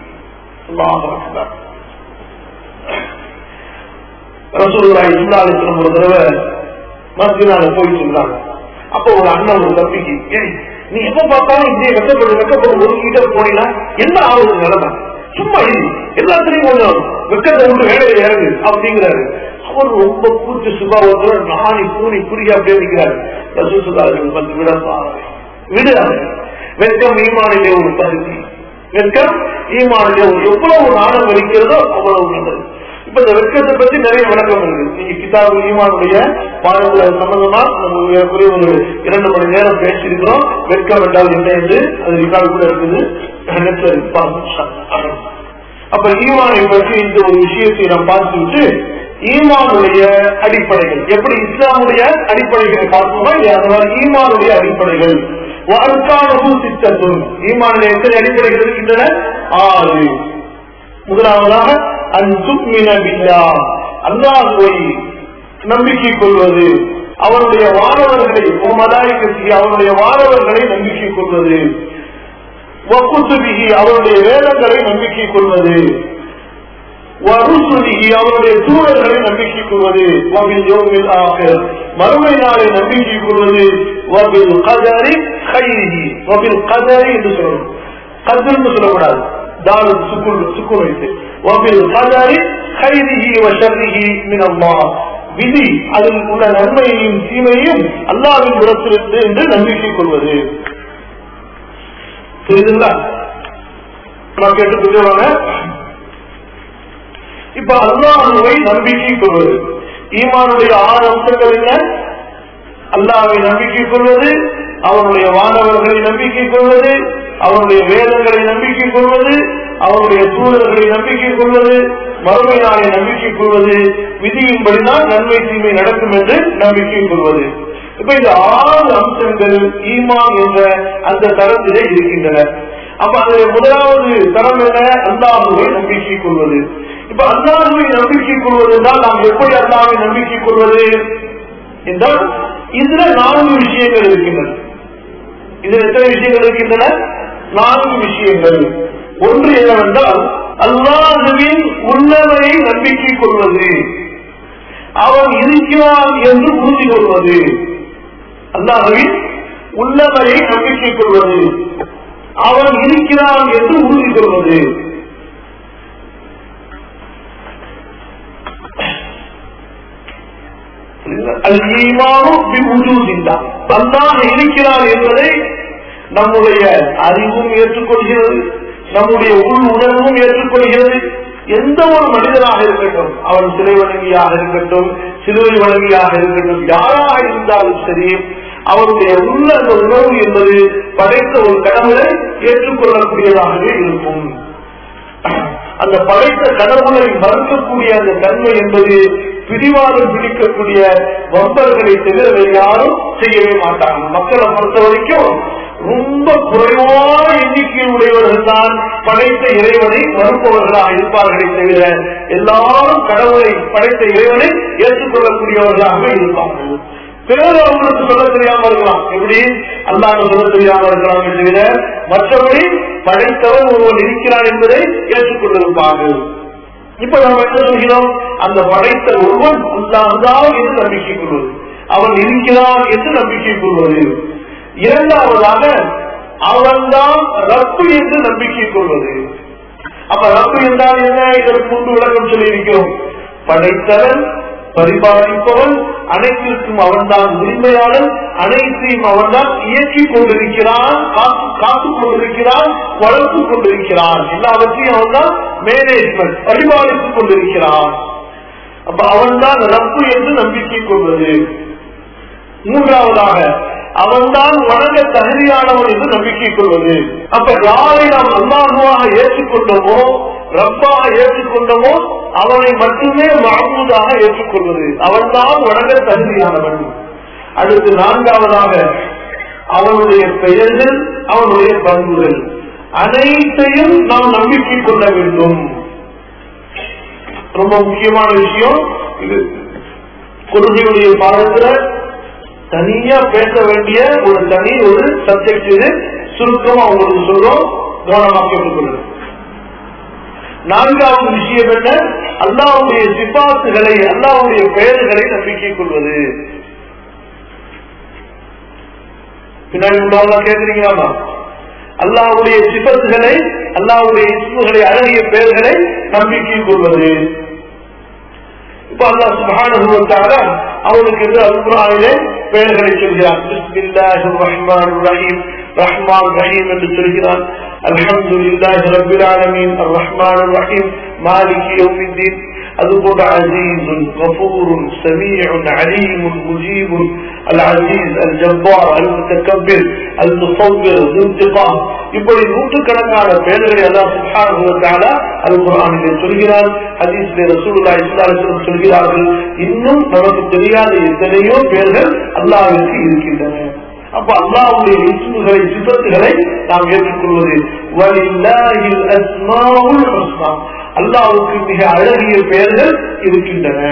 ரசூலுல்லாஹி ஸல்லல்லாஹு அலைஹி வஸல்லம் ஒரு தடவை மஸ்ஜிதால போய் சொல்றாங்க அப்ப ஒரு அண்ணன் ஒரு தம்பிக்கு ஏய் நீ எப்ப பார்த்தாலும் இப்படியே வெக்கப்பட்டு வெக்கப்பட்டு ஒரு கிட்ட போனீங்கன்னா என்ன ஆகுது நிலைமை சும்மா இது எல்லாத்துலயும் கொஞ்சம் வெக்கத்தை விட்டு வேலையை இறங்கு அப்படிங்கிறாரு அவர் ரொம்ப கூச்சு சுபாவத்தோட நாணி பூனி குறுகி அப்படியே நிற்கிறாரு ரசூசுதார்கள் வந்து விட விடுறாரு வெட்கம் ஈமானிலே ஒரு பகுதி வெட்கம் ஈமானிலே ஒரு எவ்வளவு நாணம் வலிக்கிறதோ அவ்வளவு நல்லது இப்ப இந்த வெட்கத்தை பத்தி நிறைய விளக்கம் இருக்கு நீங்க கிதாபு ஈமானுடைய பாடத்துல சம்பந்தமா நம்ம ஏறக்குறைய ஒரு இரண்டு மணி நேரம் பேசியிருக்கிறோம் வெட்கம் என்றால் என்ன என்று அது ரிகார்டு கூட இருக்குது நெட்ல இருக்கு அப்ப ஈமானை பற்றி இந்த ஒரு விஷயத்தை நாம் பார்த்துவிட்டு ஈமானுடைய அடிப்படைகள் எப்படி இஸ்லாமுடைய அடிப்படைகளை பார்த்தோமோ அதனால ஈமானுடைய அடிப்படைகள் வாழ்க்கானவும் சித்தத்தும் ஈமானுடைய எத்தனை அடிப்படைகள் இருக்கின்றன ஆறு முதலாவதாக அல்லாஹுவை நம்பிக்கை கொள்வது அவருடைய வானவர்களை மலாய்க்கு அவருடைய வானவர்களை நம்பிக்கை கொள்வது வக்குசுபிகி அவருடைய வேதங்களை நம்பிக்கை கொள்வது வருசுதிகி அவருடைய தூதர்களை நம்பிக்கை கொள்வது வபில் யோகில் ஆகர் மறுமை நாளை நம்பிக்கை கொள்வது வபில் கதரி கைதி வபில் கதரி என்று சொல்லணும் கதிர்னு சொல்லக்கூடாது தாரு சுக்குள் சுக்குள் வைத்து வபில் கதரி கைதிகி வஷர்ரிகி மினம்மா விதி அதில் உள்ள நன்மையையும் தீமையும் அல்லாவின் புறத்திலிருந்து என்று நம்பிக்கை கொள்வது புரியுதுங்களா நான் கேட்டு புரியுவாங்க இப்ப அல்லாஹுவை நம்பிக்கை கொள்வது ஈமானுடைய ஆறு அம்சங்கள் என்ன அல்லாவை நம்பிக்கை கொள்வது அவனுடைய வானவர்களை நம்பிக்கை கொள்வது அவனுடைய வேதங்களை நம்பிக்கை கொள்வது அவனுடைய தூதர்களை நம்பிக்கை கொள்வது மறுமை நாளை நம்பிக்கை கொள்வது விதியின்படிதான் நன்மை தீமை நடக்கும் என்று நம்பிக்கை கொள்வது இப்ப இந்த ஆறு அம்சங்கள் ஈமான் என்ற அந்த தரத்திலே இருக்கின்றன அப்ப அதுல முதலாவது தரம் என்ன அல்லாஹுவை நம்பிக்கை கொள்வது இப்ப அல்லாஹுவை நம்பிக்கை கொள்வது என்றால் நாம் எப்படி அல்லாவை நம்பிக்கை கொள்வது என்றால் இதுல நான்கு விஷயங்கள் இருக்கின்றன இதுல எத்தனை விஷயங்கள் இருக்கின்றன நான்கு விஷயங்கள் ஒன்று என்னவென்றால் அல்லாஹுவின் உள்ளவரை நம்பிக்கை கொள்வது அவன் இருக்கிறான் என்று உறுதி கொள்வது அல்லாஹுவின் உள்ளவரை நம்பிக்கை கொள்வது அவன் இருக்கிறான் என்று உறுதி கொள்வது அல்லாஹ் இருக்கிறான் என்பதை நம்முடைய அறிவும் ஏற்றுக்கொள்கிறது நம்முடைய உள் உணர்வும் ஏற்றுக்கொள்கிறது எந்த ஒரு மனிதனாக இருக்கட்டும் அவன் சிலை வழங்கியாக இருக்கட்டும் சிலுவை வழங்கியாக இருக்கட்டும் யாராக இருந்தாலும் சரி அவருடைய உள்ள அந்த உணர்வு என்பது படைத்த ஒரு கடவுளை ஏற்றுக்கொள்ளக்கூடியதாகவே இருக்கும் அந்த படைத்த கடவுளை மறுக்கக்கூடிய அந்த தன்மை என்பது பிடிவாதம் பிடிக்கக்கூடிய வம்பர்களை தவிர வேறு யாரும் செய்யவே மாட்டாங்க மக்களை பொறுத்த வரைக்கும் ரொம்ப குறைவான எண்ணிக்கையில் உடையவர்கள் தான் படைத்த இறைவனை மறுப்பவர்களாக இருப்பார்களே தவிர எல்லாரும் கடவுளை படைத்த இறைவனை ஏற்றுக்கொள்ளக்கூடியவர்களாக இருப்பார்கள் பிறகு அவங்களுக்கு சொல்ல தெரியாம இருக்கலாம் எப்படி அல்லாத சொல்ல தெரியாம இருக்கலாம் தவிர மற்றபடி படைத்தவன் ஒருவன் இருக்கிறான் என்பதை ஏற்றுக்கொண்டிருப்பார்கள் இப்ப நம்ம என்ன சொல்கிறோம் அந்த படைத்த ஒருவன் அல்லாஹ்தான் என்று நம்பிக்கை கொள்வது அவன் இருக்கிறான் என்று நம்பிக்கை கொள்வது இரண்டாவதாக அவன்தான் ரப்பு என்று நம்பிக்கை கொள்வது அப்ப ரப்பு என்றால் என்ன இதற்கு முன்பு விளக்கம் சொல்லி இருக்கிறோம் படைத்தவன் பரிபாலிப்பவன் அனைத்திற்கும் அவன்தான் உரிமையாளன் அனைத்தையும் அவன்தான் இயக்கிக் கொண்டிருக்கிறான் காத்து காத்துக் கொண்டிருக்கிறான் வளர்த்துக் கொண்டிருக்கிறான் எல்லாவற்றையும் அவன்தான் மேனேஜ்மெண்ட் பரிபாலித்துக் கொண்டிருக்கிறான் அப்ப அவன்தான் ரப்பு என்று நம்பிக்கை கொள்வது மூன்றாவதாக அவன்தான் வணங்க தகுதியானவன் என்று நம்பிக்கை கொள்வது அப்ப யாரை நாம் அல்லாஹுவாக ஏற்றுக்கொண்டோமோ ரப்பாக ஏற்றுக்கொண்டோமோ அவனை மட்டுமே மாமூதாக ஏற்றுக்கொள்வது அவன்தான் வணங்க தகுதியானவன் அடுத்து நான்காவதாக அவனுடைய பெயர்கள் அவனுடைய பண்புகள் அனைத்தையும் நாம் நம்பிக்கை கொள்ள வேண்டும் ரொம்ப முக்கியமான விஷயம் இது கொள்கையுடைய பாடத்துல தனியா பேச வேண்டிய ஒரு தனி ஒரு சப்ஜெக்ட் இது சுருக்கமா உங்களுக்கு சொல்றோம் கவனமா கேட்டுக்கொள்ளுங்க நான்காவது விஷயம் என்ன அல்லாவுடைய சிபாத்துகளை அல்லாவுடைய பெயர்களை நம்பிக்கை கொள்வது பின்னாடி உள்ளவங்க கேட்கிறீங்களா அல்லாவுடைய சிபத்துகளை அல்லாவுடைய இஸ்முகளை அழகிய பெயர்களை நம்பிக்கை கொள்வது இப்ப அல்லா சுபானுவத்தால அவனுக்கு என்று அல்குரானிலே பெயர்களை சொல்கிறான் பிஸ்மில்லாஹி ரஹ்மான் ரஹீம் ரஹ்மான் ரஹீம் என்று சொல்கிறான் அல்ஹம்து இல்லாஹி ரபில் ஆலமீன் அர் ரஹ்மான் ரஹீம் மாலிகி யௌமித்தீன் அதுபோல அசீஸ் கபூர் சமீع عليم مجيب العزيز الجبار المتكبر المصور ذو انتقام இப்படி நூற்றுக்கணக்கான பெயர்களை அல்லாஹ் சுப்ஹானஹு வ தஆலா அல் குர்ஆனிலே சொல்கிறார் ஹதீஸிலே ரசூலுல்லாஹி ஸல்லல்லாஹு அலைஹி வஸல்லம் சொல்கிறார்கள் இன்னும் நமக்கு தெரியாத எத்தனையோ பெயர்கள் அல்லாஹ்விற்கு இருக்கின்றன அப்ப அல்லாஹ்வுடைய இஸ்முகளை சிபத்துகளை நாம் ஏற்றுக்கொள்வது வலில்லாஹில் அஸ்மாஉல் ஹுஸ்னா அல்லாஹ்வுக்கு மிக அழகிய பெயர்கள் இருக்கின்றன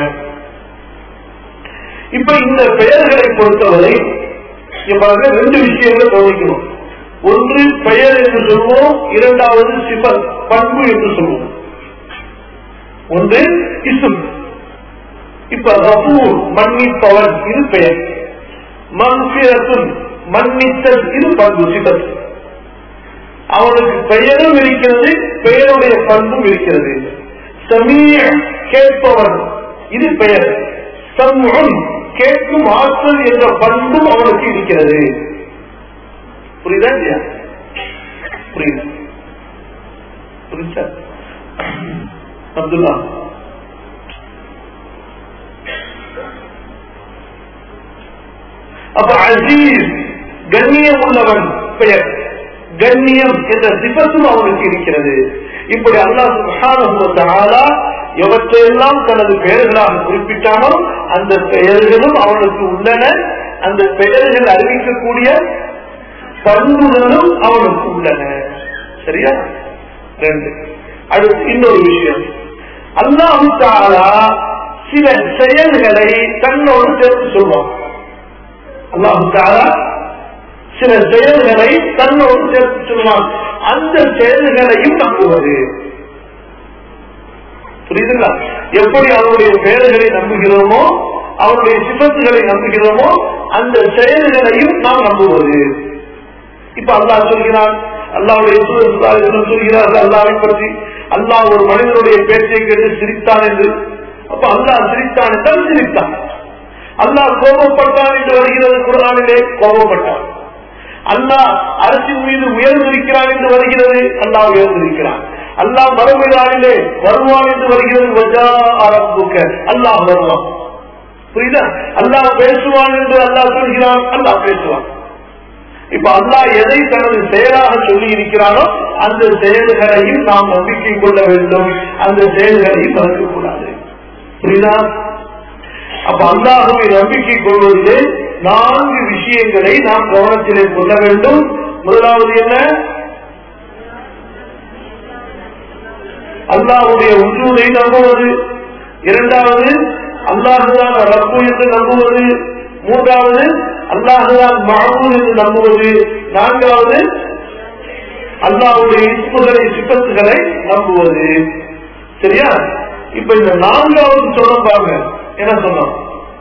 இப்ப இந்த பெயர்களை பொறுத்தவரை இப்ப ரெண்டு விஷயங்களை கவனிக்கணும் ஒன்று பெயர் என்று சொல்வோம் இரண்டாவது சிபத் பண்பு என்று சொல்வோம் ஒன்று இசும் இப்ப ரபூர் மன்னிப்பவன் இது பெயர் மன்பிரத்துன் மன்னித்தல் இது பண்பு சிபத் அவனுக்கு பெயரும் இருக்கிறது பெயருடைய பண்பும் இருக்கிறது சமீய கேட்பவன் இது பெயர் சம்முன் கேட்கும் ஆற்றல் என்ற பண்பும் அவனுக்கு இருக்கிறது புரியுதா இல்லையா புரியுது புரிஞ்சா அப்துல்லா அப்ப அசீஸ் கண்ணியம் உள்ளவன் பெயர் கண்ணியம் என்ற சிபத்தும் அவனுக்கு இருக்கிறது இப்படி அல்லாஹ் சுகானா எவற்றையெல்லாம் தனது பெயர்களாக குறிப்பிட்டானோ அந்த பெயர்களும் அவனுக்கு உள்ளன அந்த பெயர்கள் அறிவிக்கக்கூடிய பண்புகளும் அவனுக்கு உள்ளன சரியா ரெண்டு அடுத்து இன்னொரு விஷயம் அல்லாஹு தாலா சில செயல்களை தன்னோடு சேர்த்து சொல்வான் அல்லாஹு தாலா சில செயல்களை தன்னோடு சேர்த்து சொல்வான் அந்த செயல்களையும் நம்புவது புரியுதுங்களா எப்படி அவருடைய பெயர்களை நம்புகிறோமோ அவருடைய சிபத்துகளை நம்புகிறோமோ அந்த செயல்களையும் நாம் நம்புவது இப்ப அல்லாஹ் சொல்கிறான் அல்லாவுடைய சொல்கிறார்கள் அல்லாவை பற்றி அல்லாஹ் ஒரு மனிதனுடைய பேச்சை கேட்டு சிரித்தான் என்று அப்ப அல்லாஹ் சிரித்தான் என்றால் சிரித்தான் அல்லாஹ் கோபப்பட்டான் என்று வருகிறது குரானிலே கோபப்பட்டான் அல்லாஹ் அரசின் மீது உயர்ந்திருக்கிறான் என்று வருகிறது அல்லாஹ் உயர்ந்திருக்கிறான் அல்லாஹ் மறுமையாளிலே வருவான் என்று வருகிறது அல்லாஹ் வருவான் புரியுதா அல்லாஹ் பேசுவான் என்று அல்லாஹ் சொல்கிறான் அல்லாஹ் பேசுவான் இப்ப அல்லாஹ் எதை தனது செயலாக சொல்லி இருக்கிறானோ அந்த செயல்களையும் நாம் நம்பிக்கை கொள்ள வேண்டும் அந்த செயல்களையும் மறக்கக்கூடாது புரியுதா அப்ப அல்லாஹுவை நம்பிக்கை கொள்வதிலே நான்கு விஷயங்களை நாம் கவனத்திலே கொள்ள வேண்டும் முதலாவது என்ன அல்லாஹுடைய உற்றுதை நம்புவது இரண்டாவது அல்லாஹுதான் ரப்பு என்று நம்புவது மூன்றாவது அல்லாஹுதான் மாமூல் என்று நம்புவது நான்காவது அல்லாஹுடைய இஸ்முகளை சிப்பத்துகளை நம்புவது சரியா இப்ப இந்த நான்காவது சொல்ல பாருங்க என்ன சொன்னோம்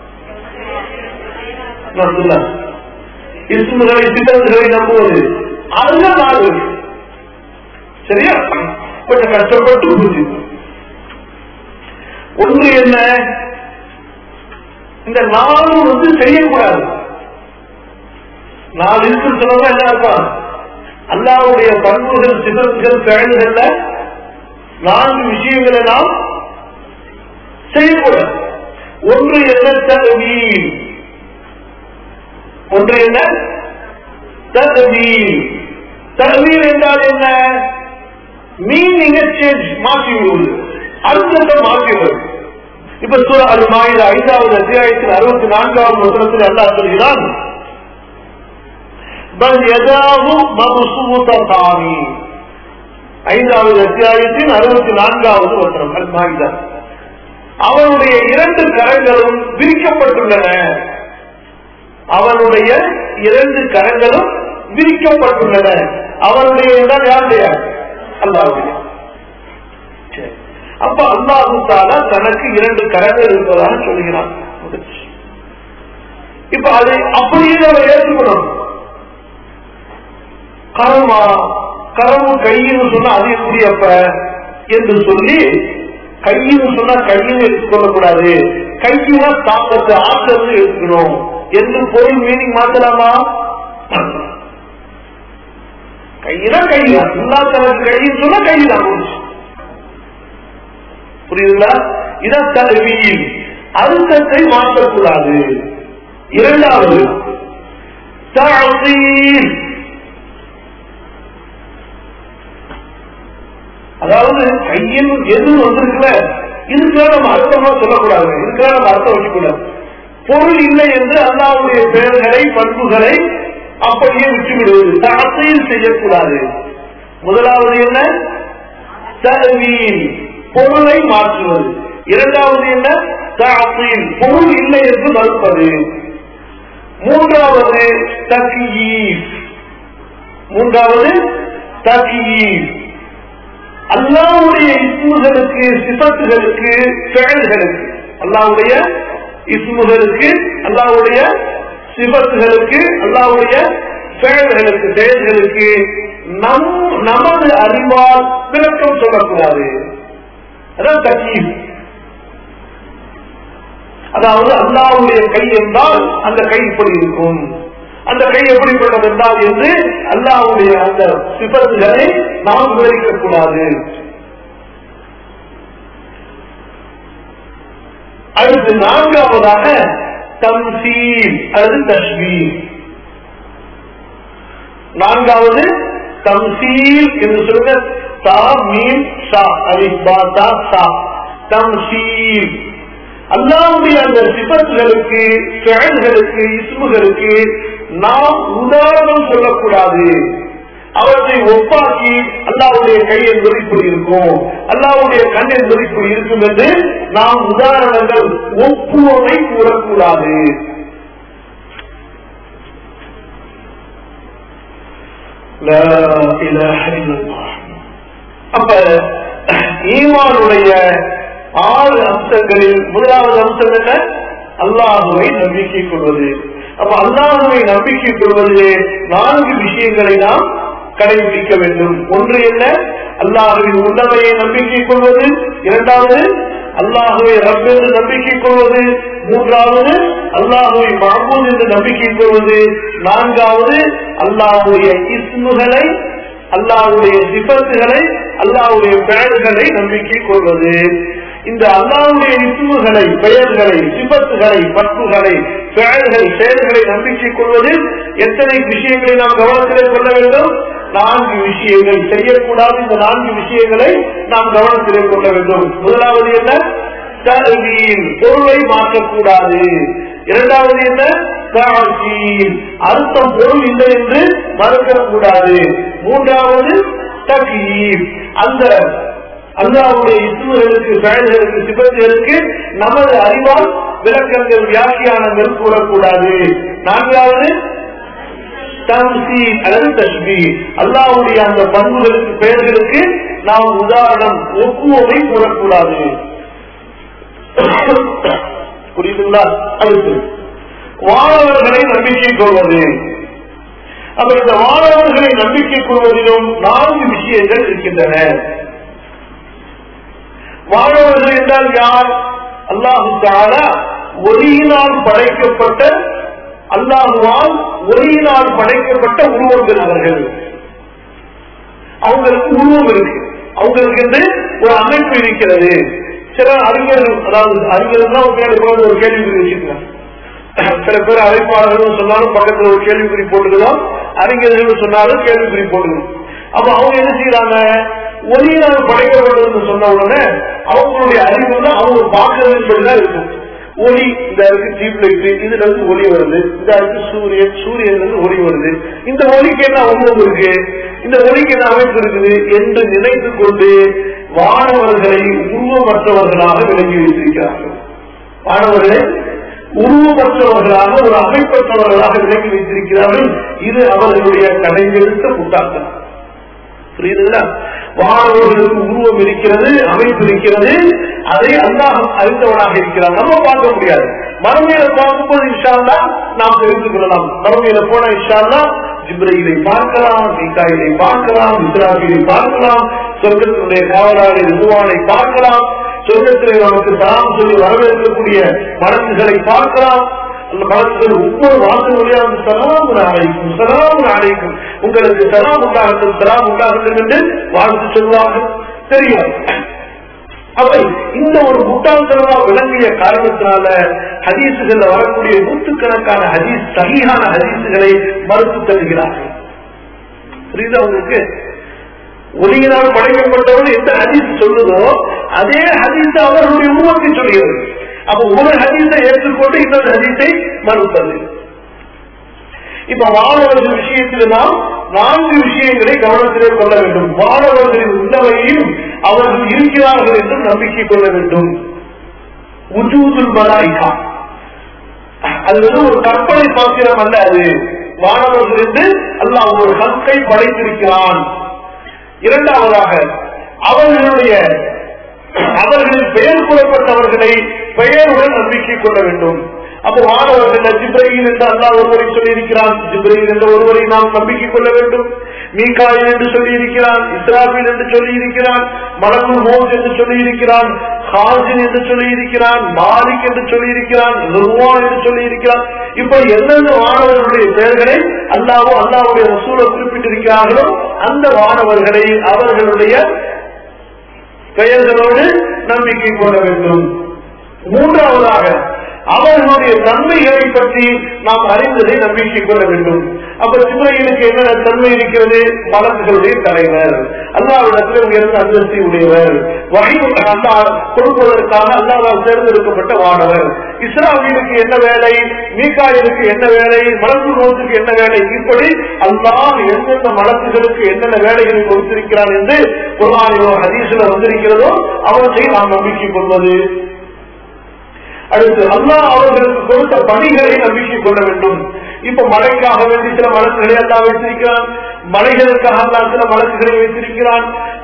இஸ்முகளை சிப்பத்துகளை நம்புவது அதுல நாலு சரியா கொஞ்சம் கஷ்டப்பட்டு புரிஞ்சு ஒன்று என்ன இந்த நாலு வந்து செய்யக்கூடாது நாலு இருக்கு சொன்னா என்ன அர்த்தம் அல்லாவுடைய பண்புகள் சிதறுகள் செயல்கள்ல நான்கு விஷயங்களை நாம் செய்யக்கூடாது ஒன்று என்ன தகுதி ஒன்று என்ன தகுவீல் தகுவீல் என்றால் என்ன மீனிங்க சேஞ்ச் மாற்றி விடுவது அர்த்தத்தை மாற்றுவது இப்ப சூர அல் மாயுத ஐந்தாவது அத்தியாயத்தில் அறுபத்தி நான்காவது வசனத்தில் அல்லாஹ் சொல்கிறான் பல் எதாவும் மபுசூதாமி ஐந்தாவது அத்தியாயத்தின் அறுபத்தி நான்காவது வசனம் அல் மாயுதா அவனுடைய இரண்டு கரங்களும் விரிக்கப்பட்டுள்ளன அவனுடைய இரண்டு கரங்களும் விரிக்கப்பட்டுள்ளன அவனுடைய என்றால் யாருடைய அல்லாவுடைய சரி. அப்ப அல்லாஹு தாலா தனக்கு இரண்டு கரங்கள் இருப்பதாக சொல்கிறான் முடிச்சு. இப்ப அதை அப்படியே நம்ம ஏற்றுக்கணும் கரமா கரமும் கையின்னு சொன்னா அது எப்படி அப்ப என்று சொல்லி கையின்னு சொன்னா கையின்னு எடுத்துக்கொள்ளக்கூடாது கையினா தாக்கத்து ஆக்கிறது எடுக்கணும் என்று பொருள் மீனிங் மாத்தலாமா கையினா கையில எல்லா தனக்கு கையின்னு சொன்னா கையில முடிச்சு புரியுதுங்களா இதான் தகுதியில் அர்த்தத்தை மாற்றக்கூடாது இரண்டாவது தஅதீல். அதாவது கையில் எது வந்திருக்கல இதுக்கெல்லாம் நம்ம அர்த்தமா சொல்லக்கூடாது இதுக்கெல்லாம் நம்ம அர்த்தம் வைக்கக்கூடாது பொருள் இல்லை என்று அல்லாவுடைய பெயர்களை பண்புகளை அப்படியே விட்டுவிடுவது தகத்தையில் செய்யக்கூடாது முதலாவது என்ன தகுவீல் பொருளை மாற்றுவது இரண்டாவது என்ன தஅதீல் பொருள் இல்லை என்று மறுப்பது மூன்றாவது தக்யீப் மூன்றாவது தக்யீப் அல்லாவுடைய இஸ்முகளுக்கு சிபத்துகளுக்கு செயல்களுக்கு அல்லாவுடைய இஸ்முகளுக்கு அல்லாவுடைய சிபத்துகளுக்கு அல்லாவுடைய செயல்களுக்கு செயல்களுக்கு நம் நமது அறிவால் விளக்கம் சொல்லக்கூடாது அதான் தக்கீப் அதாவது அல்லாவுடைய கை என்றால் அந்த கை இப்படி இருக்கும் அந்த கை எப்படிப்பட்டது என்றால் என்று அல்லாவுடைய அந்த சிபத்துகளை நாம் விவரிக்க கூடாது அடுத்து நான்காவதாக தம்சீல் அல்லது தஸ்வீர் நான்காவது தம்சீல் என்று சொல்லுங்க தா மீன் சா அலிஃப் பா தா சா தம்சீல் அல்லாவுடைய அந்த சிபத்துகளுக்கு செயல்களுக்கு இஸ்முகளுக்கு நாம் உதாரணம் சொல்லக்கூடாது அவற்றை ஒப்பாக்கி அல்லாவுடைய கை என்பது இப்படி இருக்கும் அல்லாவுடைய கண் என்பது இப்படி இருக்கும் என்று நாம் உதாரணங்கள் ஒப்புவமை கூறக்கூடாது லா இலாஹ இல்லல்லாஹ். அப்ப ஈமானுடைய ஆறு அம்சங்களில் முதலாவது அம்சம் என்ன அல்லாஹுவை நம்பிக்கை கொள்வது அப்ப அல்லாஹுவை நம்பிக்கை கொள்வதிலே நான்கு விஷயங்களை நாம் கடைபிடிக்க வேண்டும் ஒன்று என்ன அல்லாஹுவின் உள்ளமையை நம்பிக்கை கொள்வது இரண்டாவது அல்லாஹுவை ரப் என்று நம்பிக்கை கொள்வது மூன்றாவது அல்லாஹுவை மஹபூத் என்று நம்பிக்கை கொள்வது நான்காவது அல்லாஹுடைய இஸ்முகளை அல்லாஹுடைய சிபத்துகளை அல்லாஹுடைய பெயர்களை நம்பிக்கை கொள்வது இந்த அல்லாவுடைய இசுமுகளை பெயர்களை சிபத்துகளை பண்புகளை பெயர்களை செயல்களை நம்பிக்கை கொள்வதில் எத்தனை விஷயங்களை நாம் கவனத்திலே கொள்ள வேண்டும் நான்கு விஷயங்கள் செய்யக்கூடாத இந்த நான்கு விஷயங்களை நாம் கவனத்திலே கொள்ள வேண்டும் முதலாவது என்ன தகுதியில் பொருளை மாற்றக்கூடாது இரண்டாவது என்ன தாழ்ச்சியில் அர்த்தம் பொருள் இல்லை என்று மறுக்கக்கூடாது மூன்றாவது தகீர் அந்த அல்லாவுடைய இசுகளுக்கு செயல்களுக்கு சிபத்துகளுக்கு நமது அறிவால் விளக்கங்கள் வியாக்கியானங்கள் கூறக்கூடாது நான்காவது தம்சி அல்லது தஸ்மி அல்லாவுடைய அந்த பண்புகளுக்கு பெயர்களுக்கு நாம் உதாரணம் ஒப்புவமை கூறக்கூடாது புரியுதுங்களா அடுத்து வாழவர்களை நம்பிக்கை கொள்வது அப்ப இந்த வாழவர்களை நம்பிக்கை கொள்வதிலும் நான்கு விஷயங்கள் இருக்கின்றன வாழவர்கள் என்றால் யார் அல்லாஹு தாலா ஒளியினால் படைக்கப்பட்ட அல்லாஹுவால் ஒளியினால் படைக்கப்பட்ட உருவங்கள் அவர்கள் அவங்களுக்கு உருவம் இருக்கு அவங்களுக்கு என்று ஒரு அமைப்பு இருக்கிறது சில அறிஞர்கள் அதாவது அறிஞர்கள் தான் ஒரு கேள்வி ஒரு கேள்வி வச்சுக்கிறாங்க சில பேர் அழைப்பாளர்கள் சொன்னாலும் பக்கத்துல ஒரு கேள்விக்குறி போட்டுக்கலாம் அறிஞர்கள் சொன்னாலும் கேள்விக்குறி போட்டுக்கணும் அப்ப அவங்க என்ன செய்யறாங்க ஒளியினால் படைக்கப்பட்டதுன்னு சொன்ன உடனே அவங்களுடைய அறிவு தான் அவங்க பார்க்கறதுதான் இருக்கும் ஒளி இந்த இருக்கு டீப் லைட் இதுல இருந்து ஒளி வருது இந்த இருக்கு சூரியன் சூரியன் இருந்து ஒளி வருது இந்த ஒளிக்கு என்ன உணவு இருக்கு இந்த ஒளிக்கு என்ன அமைப்பு இருக்குது என்று நினைத்து கொண்டு வானவர்களை உருவமற்றவர்களாக விளங்கி வைத்திருக்கிறார்கள் வானவர்களை உருவமற்றவர்களாக ஒரு அமைப்பற்றவர்களாக விளங்கி வைத்திருக்கிறார்கள் இது அவர்களுடைய கடைந்தெடுத்த முட்டாள்தான் புரியுதுங்களா வானவர்களுக்கு உருவம் இருக்கிறது அமைப்பு இருக்கிறது அதை அல்லாஹ் அறிந்தவனாக இருக்கிறான் நம்ம பார்க்க முடியாது மறுமையில பார்க்கும்போது இன்ஷால்லா நாம் தெரிந்து கொள்ளலாம் மறுமையில போன இன்ஷால்லா ஜிப்ரையிலை பார்க்கலாம் மீகாயிலை பார்க்கலாம் இஸ்ராபிலை பார்க்கலாம் சொர்க்கத்தினுடைய காவலாளி ரிதுவானை பார்க்கலாம் சொர்க்கத்திலே நமக்கு சலாம் சொல்லி வரவேற்கக்கூடிய மனசுகளை பார்க்கலாம் அந்த மனசுகள் ஒவ்வொரு வாசல் வழியா வந்து சலாம் அழைக்கும் சலாம் அழைக்கும் உங்களுக்கு சலாம் உண்டாகட்டும் சலாம் உண்டாகட்டும் என்று வாழ்த்து சொல்வார்கள் தெரியும் அவை இந்த ஒரு முட்டாள்தனமா விளங்கிய காரணத்தினால ஹதீசுகள்ல வரக்கூடிய நூற்றுக்கணக்கான ஹதீஸ் சகியான ஹதீசுகளை மறுத்து தருகிறார்கள் புரியுதா உங்களுக்கு ஒளியினால் படைக்கப்பட்டவன் எந்த ஹதீஸ் சொல்லுதோ அதே ஹதீஸ் அவர்களுடைய உருவத்தை சொல்கிறது அப்ப ஒரு ஹதீஸை ஏற்றுக்கொண்டு இன்னொரு ஹதீஸை மறுப்பது இப்ப மாணவர்கள் விஷயத்தில் நாம் நான்கு விஷயங்களை கவனத்திலே கொள்ள வேண்டும் மாணவர்களின் உள்ளவையும் அவர்கள் இருக்கிறார்கள் என்று நம்பிக்கை கொள்ள வேண்டும் உஜூதுல் மலாய்கா அது வந்து ஒரு கற்பனை பாத்திரம் அல்ல அது மாணவர்கள் என்று அல்லாஹ் ஒரு ஹக்கை படைத்திருக்கிறான் இரண்டாவதாக அவர்களுடைய அவர்களின் பெயர் கூறப்பட்டவர்களை பெயருடன் நம்பிக்கை கொள்ள வேண்டும் அப்போ மாணவர்கள் ஜிப்ரையில் என்று அல்லா ஒருவரை சொல்லியிருக்கிறான் ஜிப்ரையில் என்ற ஒருவரை நாம் நம்பிக்கை கொள்ள வேண்டும் மீகாயில் என்று சொல்லியிருக்கிறான் இஸ்ராபில் என்று சொல்லியிருக்கிறான் மலகுல் மோஸ் என்று சொல்லியிருக்கிறான் ஹாசின் என்று சொல்லியிருக்கிறான் மாலிக் என்று சொல்லியிருக்கிறான் ருவான் என்று சொல்லியிருக்கிறான் இப்ப எந்தெந்த மாணவர்களுடைய பெயர்களை அல்லாவோ அல்லாவுடைய வசூலை குறிப்பிட்டிருக்கிறார்களோ அந்த மாணவர்களை அவர்களுடைய பெயர்களோடு நம்பிக்கை கொள்ள வேண்டும் மூன்றாவதாக அவர்களுடைய நன்மைகளை பற்றி நாம் அறிந்ததை நம்பிக்கை கொள்ள வேண்டும் அப்ப சிவரையிலுக்கு என்னென்ன தன்மை இருக்கிறது வழக்குகளுடைய தலைவர் அல்லாவிடத்தில் உயர்ந்த அந்தஸ்தி உடையவர் வகை அல்லா கொடுப்பதற்காக அல்லாவால் தேர்ந்தெடுக்கப்பட்ட வானவர் இஸ்ராவிலுக்கு என்ன வேலை மீகாயிலுக்கு என்ன வேலை மலக்கு நோத்துக்கு என்ன வேலை இப்படி அல்லாஹ் எந்தெந்த மலக்குகளுக்கு என்னென்ன வேலைகளை கொடுத்திருக்கிறான் என்று குரானிலோ ஹதீசில வந்திருக்கிறதோ அவற்றை நாம் நம்பிக்கை கொள்வது அடுத்து அல்லாஹ் அவர்களுக்கு கொடுத்த பணிகளை நம்பிக்கை கொள்ள வேண்டும் இப்ப மழைக்காக வேண்டி சில மலக்குகளை அல்லா வைத்திருக்கிறான் மலைகளுக்காக அல்லா சில மலக்குகளை வைத்திருக்கிறான்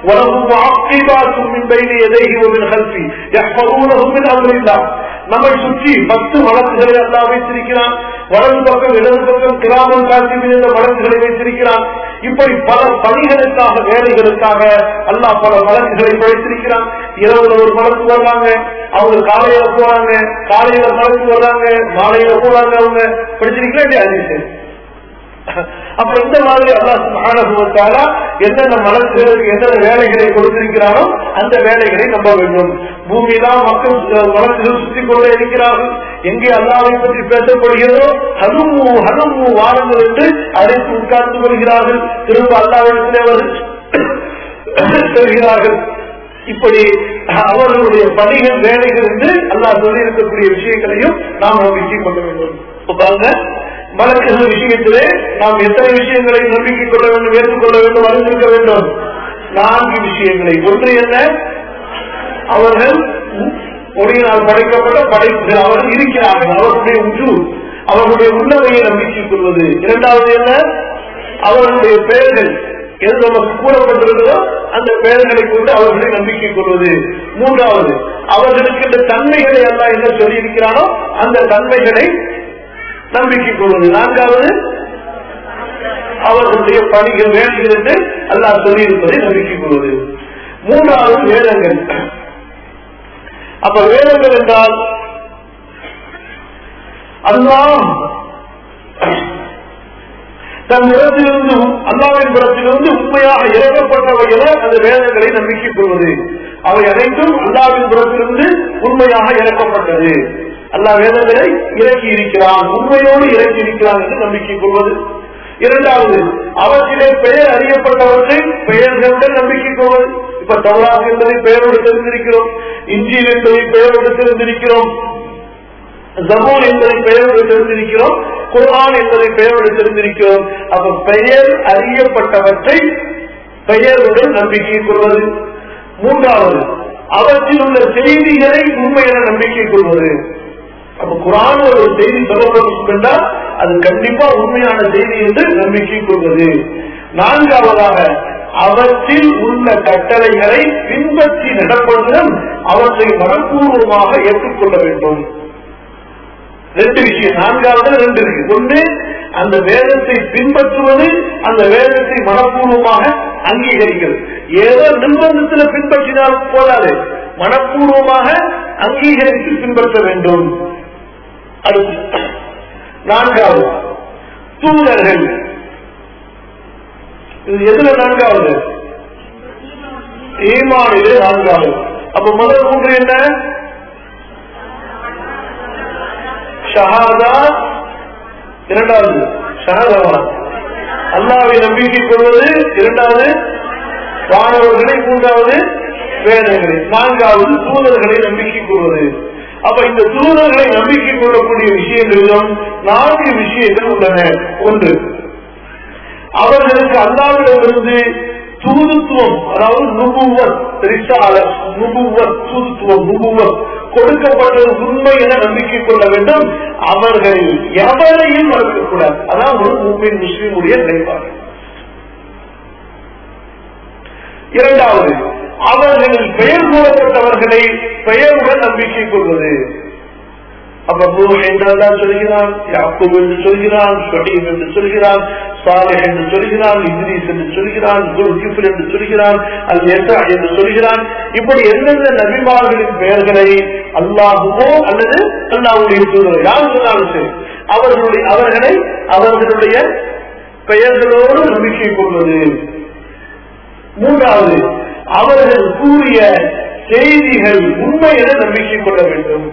நம்மை சுற்றி பத்து வழக்குகளை அல்லா வைத்திருக்கிறான் வலது பக்கம் இடது பக்கம் கிராமம் காட்சி என்ற வழக்குகளை வைத்திருக்கிறான் இப்படி பல பணிகளுக்காக வேலைகளுக்காக அல்லாஹ் பல வழக்குகளை வைத்திருக்கிறான் இரவுல ஒரு வழக்கு வர்றாங்க அவங்க காலையில போறாங்க காலையில வழக்கு வர்றாங்க மாலையில போறாங்க அவங்க படிச்சிருக்கீங்களா இல்லையா அதிசயம் அப்ப இந்த மாதிரி அல்லா சுகானுபவத்தால என்னென்ன மலக்குகளுக்கு என்னென்ன வேலைகளை கொடுத்திருக்கிறாரோ அந்த வேலைகளை நம்ப வேண்டும் பூமியிலாம் மக்கள் வழக்குகள் சுற்றி கொண்டே இருக்கிறார்கள் எங்கே அல்லாவை பற்றி பேசப்படுகிறதோ ஹனுமு ஹனுமு வாருங்கள் என்று அழைத்து உட்கார்ந்து கொள்கிறார்கள் திரும்ப அல்லாவிடத்திலே அவர் செல்கிறார்கள் இப்படி அவர்களுடைய பணிகள் வேலைகள் என்று அல்லாஹ் சொல்லி இருக்கக்கூடிய விஷயங்களையும் நாம் நம்பிக்கை கொள்ள வேண்டும் பாருங்க வழக்குகள் விஷயத்திலே நாம் எத்தனை விஷயங்களை நம்பிக்கை கொள்ள வேண்டும் ஏற்றுக்கொள்ள வேண்டும் அறிந்திருக்க வேண்டும் நான்கு விஷயங்களை ஒன்று என்ன அவர்கள் ஒளியினால் படைக்கப்பட்ட படைப்புகள் அவர்கள் இருக்கிறார்கள் அவர்களுடைய உற்று அவர்களுடைய உள்ளவையை நம்பிக்கை கொள்வது இரண்டாவது என்ன அவர்களுடைய பெயர்கள் எது நமக்கு கூறப்பட்டிருக்கிறதோ அந்த பெயர்களை கொண்டு அவர்களை நம்பிக்கை கொள்வது மூன்றாவது அவர்களுக்கு இந்த தன்மைகளை எல்லாம் என்ன சொல்லி இருக்கிறானோ அந்த தன்மைகளை நம்பிக்கை கொள்வது நான்காவது அவர்களுடைய பணிகள் வேலைகள் என்று அல்லாஹ் சொல்லியிருப்பதை நம்பிக்கை கொள்வது மூன்றாவது வேதங்கள் அப்ப வேதங்கள் என்றால் அல்லாஹ் தன் இடத்திலிருந்து அல்லாவின் புறத்திலிருந்து உண்மையாக இறக்கப்பட்டவை என அந்த வேதங்களை நம்பிக்கை கொள்வது அவை அனைத்தும் அல்லாவின் புறத்திலிருந்து உண்மையாக இறக்கப்பட்டது அல்லாஹ் வேதங்களை இறக்கி இருக்கிறான் உண்மையோடு இறக்கி இருக்கிறான் என்று நம்பிக்கை கொள்வது இரண்டாவது அவற்றிலே பெயர் அறியப்பட்டவற்றை பெயர்களுடன் நம்பிக்கை கொள்வது இப்ப தவறாக என்பதை பெயரோடு தெரிந்திருக்கிறோம் இஞ்சியில் என்பதை பெயரோடு தெரிந்திருக்கிறோம் ஜபூர் என்பதை பெயரோடு தெரிந்திருக்கிறோம் குர்ஆன் என்பதை பெயரோடு தெரிந்திருக்கிறோம் அப்ப பெயர் அறியப்பட்டவற்றை பெயருடன் நம்பிக்கை கொள்வது மூன்றாவது அவற்றில் உள்ள செய்திகளை உண்மை என நம்பிக்கை கொள்வது அப்ப குரான் ஒரு செய்தி சொல்லப்பட்டு அது கண்டிப்பா உண்மையான செய்தி என்று நம்பிக்கை கொள்வது நான்காவதாக அவற்றில் உள்ள கட்டளைகளை பின்பற்றி நடப்பதுடன் அவற்றை மனப்பூர்வமாக ஏற்றுக்கொள்ள வேண்டும் ரெண்டு விஷயம் நான்காவது ரெண்டு இருக்கு ஒன்று அந்த வேதத்தை பின்பற்றுவது அந்த வேதத்தை மனப்பூர்வமாக அங்கீகரிக்கிறது ஏதோ நிர்பந்தத்தில் பின்பற்றினால் போதாது மனப்பூர்வமாக அங்கீகரித்து பின்பற்ற வேண்டும் அடுத்து நான்காவது தூதர்கள் இது எதுல நான்காவது ஈமானிலே நான்காவது அப்ப முதல் மூன்று என்ன ஷஹாதா இரண்டாவது ஷஹாதாவா அல்லாவை நம்பிக்கை கொள்வது இரண்டாவது வானவர்களை மூன்றாவது வேதங்களை நான்காவது தூதர்களை நம்பிக்கை கொள்வது அப்ப இந்த தூதர்களை நம்பிக்கை கொள்ளக்கூடிய விஷயங்களிலும் நான்கு விஷயங்கள் உள்ளன ஒன்று அவர்களுக்கு அல்லாவிடமிருந்து தூதுத்துவம் அதாவது நுபுவர் ரிசால நுபுவர் தூதுத்துவம் நுபுவர் கொடுக்கப்பட்டது உண்மை என நம்பிக்கை கொள்ள வேண்டும் அவர்கள் எவரையும் மறுக்கக்கூடாது அதான் ஒரு முஸ்லிம் முஸ்லீமுடைய நிலைப்பாடு இரண்டாவது அவர்களில் பெயர் கூறப்பட்டவர்களை பெயருடன் நம்பிக்கை கொள்வது அப்ப நூறு என்றால் சொல்கிறான் யாக்கூப் என்று சொல்கிறான் ஷொடீம் என்று சொல்கிறான் சாலை என்று சொல்கிறான் இத்ரீஸ் என்று சொல்கிறான் குல்கிஃபர் என்று சொல்கிறான் அல் எசா என்று சொல்கிறான் இப்படி எந்தெந்த நபிமார்களின் பெயர்களை அல்லாஹுவோ அல்லது அல்லாவுடைய தூதர் யார் சொன்னாலும் சரி அவர்களுடைய அவர்களை அவர்களுடைய பெயர்களோடு நம்பிக்கை கொள்வது மூன்றாவது அவர்கள் கூறிய செய்திகள் உண்மை என நம்பிக்கை கொள்ள வேண்டும்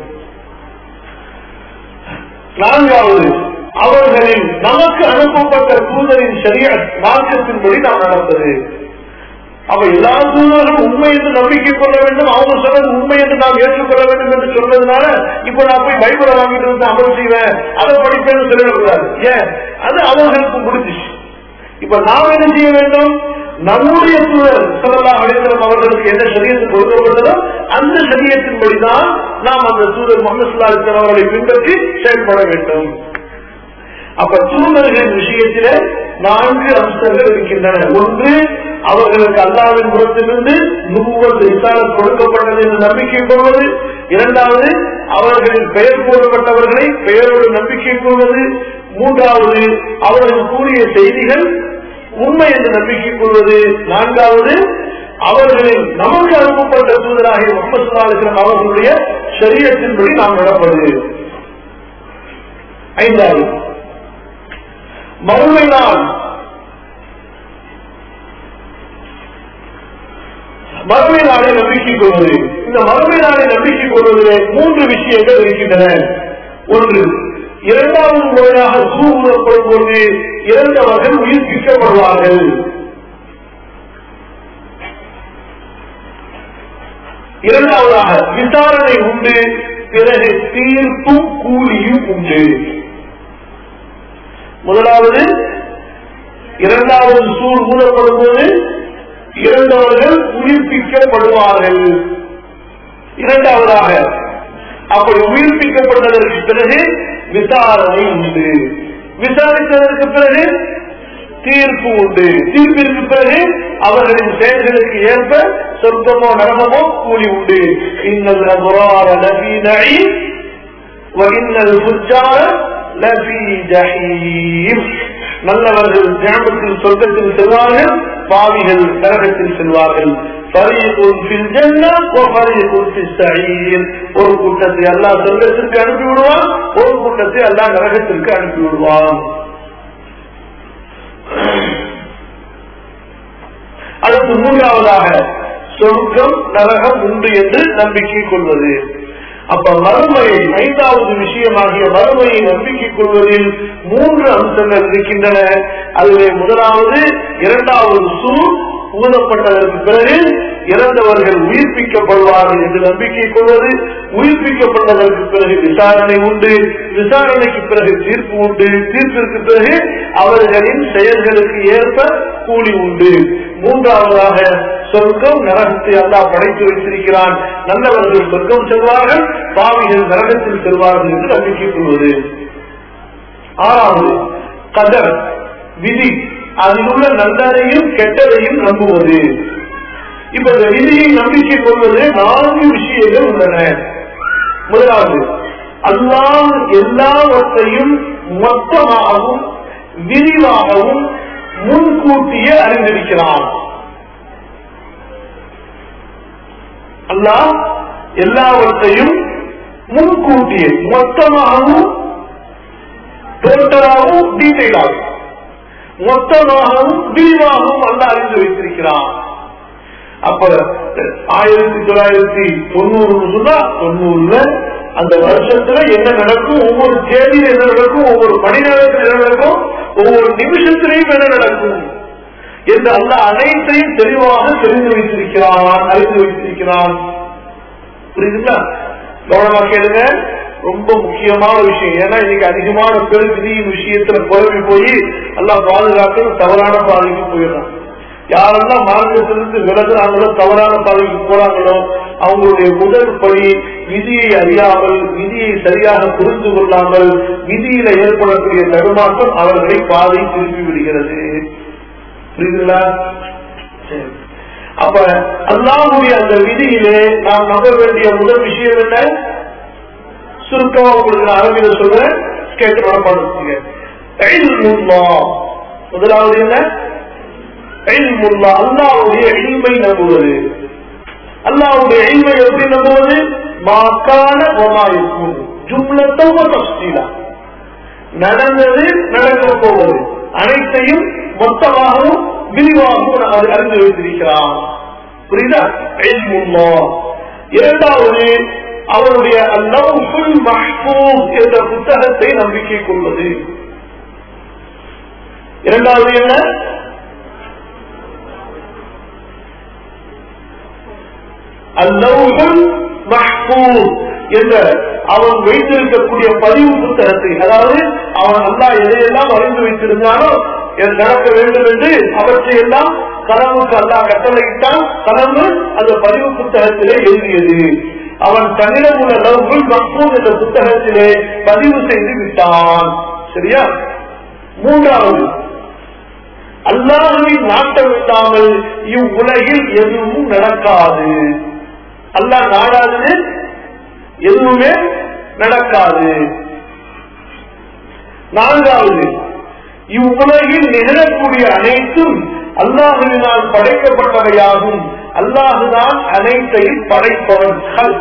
நான்காவது அவர்களில் நமக்கு அனுப்பப்பட்ட தூதரின் சரிய மார்க்கத்தின்படி நாம் நடப்பது அப்ப எல்லா தூதர்களும் உண்மை என்று நம்பிக்கை கொள்ள வேண்டும் அவங்க சொன்னது உண்மை என்று நாம் ஏற்றுக்கொள்ள வேண்டும் என்று சொல்றதுனால இப்ப நான் போய் பைபிளை வாங்கிட்டு வந்து அமல் செய்வேன் அதை படிப்பேன்னு சொல்லிடக்கூடாது ஏன் அது அவர்களுக்கு முடிஞ்சிச்சு இப்ப நாம் என்ன செய்ய வேண்டும் நம்முடைய சூழல் சொல்லலாம் அலிஸ்லாம் அவர்களுக்கு என்ன சரியத்தில் கொடுக்கப்பட்டதோ அந்த சரியத்தின்படிதான் நாம் அந்த சூழல் முகமது சுல்லா அலிஸ்லாம் அவர்களை பின்பற்றி செயல்பட வேண்டும் அப்ப சூழல்களின் விஷயத்தில நான்கு அம்சங்கள் இருக்கின்றன ஒன்று அவர்களுக்கு அல்லாவின் புறத்திலிருந்து நுகுவது விசாரம் கொடுக்கப்பட்டது என்று நம்பிக்கை கொள்வது இரண்டாவது அவர்களின் பெயர் போடப்பட்டவர்களை பெயரோடு நம்பிக்கை கொள்வது மூன்றாவது அவர்கள் கூறிய செய்திகள் உண்மை என்று நம்பிக்கை கொள்வது நான்காவது அவர்களில் நமக்கு அனுப்பப்பட்ட தூதராகிய முகமது சுல்லாஸ்லாம் அவர்களுடைய சரீரத்தின்படி நாம் நடப்பது ஐந்தாவது மறுமை நாள் மறுமை நாளை நம்பிக்கை கொள்வது இந்த மறுமை நாளை நம்பிக்கை கொள்வதிலே மூன்று விஷயங்கள் இருக்கின்றன ஒன்று இரண்டாவது முறையாக சூழப்படும் போது இறந்தவர்கள் உயிர்ப்பிக்கப்படுவார்கள் இரண்டாவதாக விசாரணை உண்டு பிறகு தீர்ப்பும் கூலியும் உண்டு முதலாவது இரண்டாவது சூழ் ஊழப்படும் போது இறந்தவர்கள் உயிர்ப்பிக்கப்படுவார்கள் இரண்டாவதாக அப்படி உயிர்ப்பிக்கப்பட்டதற்கு பிறகு விசாரணை உண்டு விசாரித்ததற்கு பிறகு தீர்ப்பு உண்டு தீர்ப்பிற்கு பிறகு அவர்களின் செயல்களுக்கு ஏற்ப சொர்க்கமோ நரகமோ கூலி உண்டு இன்னல் அபரார லபி நஈம் வஇன்னல் ஃபுஜ்ஜார லபி ஜஹீம் நல்லவர்கள் ஞாபகத்தில் சொர்க்கத்தில் செல்வார்கள் பாவிகள் நரகத்தில் செல்வார்கள் ஒரு கூட்டத்தை அல்லா சொர்க்கத்திற்கு அனுப்பி விடுவான் ஒரு கூட்டத்தை அல்லா நரகத்திற்கு அனுப்பி விடுவான் அடுத்து மூன்றாவதாக சொர்க்கம் நரகம் உண்டு என்று நம்பிக்கை கொள்வது அப்ப மறுமையை ஐந்தாவது விஷயமாகிய மறுமையை நம்பிக்கை கொள்வதில் மூன்று அம்சங்கள் இருக்கின்றன அதிலே முதலாவது இரண்டாவது சூழ் ஊதப்பட்டதற்கு பிறகு இறந்தவர்கள் உயிர்ப்பிக்கப்படுவார்கள் என்று நம்பிக்கை கொள்வது உயிர்ப்பிக்கப்பட்டதற்கு பிறகு விசாரணை உண்டு விசாரணைக்கு பிறகு தீர்ப்பு உண்டு தீர்ப்பிற்கு பிறகு அவர்களின் செயல்களுக்கு ஏற்ப கூலி உண்டு மூன்றாவதாக சொர்க்கம் நரகத்தை அல்லா படைத்து வைத்திருக்கிறான் நல்லவர்கள் சொர்க்கம் செல்வார்கள் பாவிகள் நரகத்தில் செல்வார்கள் என்று நம்பிக்கை கொள்வது ஆறாவது கதர் விதி அதில் உள்ள நல்லதையும் கெட்டதையும் நம்புவது இப்ப இந்த விதியை நம்பிக்கை கொள்வது நான்கு விஷயங்கள் உள்ளன முதலாவது அல்லாஹ் எல்லாவற்றையும் மொத்தமாகவும் விரிவாகவும் முன்கூட்டியே அறிந்திருக்கிறான் அல்லாஹ் எல்லாவற்றையும் முன்கூட்டியே மொத்தமாகவும் டோட்டலாகவும் டீட்டெயிலாகவும் மொத்தமாகவும் விரிவாகவும் அல்ல அறிந்து வைத்திருக்கிறான் அப்ப ஆயிரத்தி தொள்ளாயிரத்தி தொண்ணூறு சொன்னா தொண்ணூறுல அந்த வருஷத்துல என்ன நடக்கும் ஒவ்வொரு தேதியில் என்ன நடக்கும் ஒவ்வொரு மணி நேரத்தில் என்ன நடக்கும் ஒவ்வொரு நிமிஷத்திலையும் என்ன நடக்கும் என்று அந்த அனைத்தையும் தெளிவாக தெரிந்து வைத்திருக்கிறான் அறிந்து வைத்திருக்கிறான் புரியுதுங்களா கவனமா கேளுங்க ரொம்ப முக்கியமான விஷயம் ஏன்னா இன்னைக்கு அதிகமான பேர் விதியின் விஷயத்துல குழம்பி போய் எல்லாம் பாதுகாக்கிறது தவறான பாதைக்கு போயிடுறாங்க யாரெல்லாம் மார்க்கத்திலிருந்து விலகுறாங்களோ தவறான பாதைக்கு போறாங்களோ அவங்களுடைய முதல் படி விதியை அறியாமல் விதியை சரியாக புரிந்து கொள்ளாமல் விதியில ஏற்படக்கூடிய தடுமாற்றம் அவர்களை பாதை திருப்பி விடுகிறது புரியுதுங்களா சரி அப்ப அல்லாஹுடைய அந்த விதியிலே நாம் நம்ப வேண்டிய முதல் விஷயம் என்ன சுருக்கமா உங்களுக்கு நான் அரபியில சொல்றேன் கேட்டு மனப்பாடுங்க முதலாவது என்ன அல்லாவுடைய எளிமை நம்புவது அல்லாவுடைய எளிமை எப்படி நம்புவது மாக்கான ஒமாயிருக்கும் ஜும்லத்தவ தஸ்தீலா நடந்தது நடக்க போவது அனைத்தையும் மொத்தமாகவும் விரிவாகவும் அவர் அறிந்து வைத்திருக்கிறான் புரியுதா இரண்டாவது அவருடைய அல்லவுல் மஹ்பூஸ் என்ற புத்தகத்தை நம்பிக்கை கொள்வது இரண்டாவது என்ன அல்லவுல் மஹ்பூஸ் என்ற அவன் வைத்திருக்கக்கூடிய பதிவு புத்தகத்தை அதாவது அவன் அல்லா எதையெல்லாம் அறிந்து வைத்திருந்தானோ நடக்க வேண்டும் என்று அவற்றை எல்லாம் கனவுக்கு அல்லா கட்டளையிட்டான் கனவு அந்த பதிவு புத்தகத்திலே எழுதியது அவன் தன்னிடம் உள்ள லவ்குல் மக்பூத் என்ற புத்தகத்திலே பதிவு செய்து விட்டான் சரியா மூன்றாவது அல்லாஹுவின் நாட்டம் இல்லாமல் இவ்வுலகில் எதுவும் நடக்காது அல்லாஹ் நாடாது எதுவுமே நடக்காது நான்காவது இவ்வுலகில் நிகழக்கூடிய அனைத்தும் அல்லாஹுவினால் படைக்கப்பட்டவையாகும் அல்லாஹுதான் அனைத்தையும் படைப்பவன்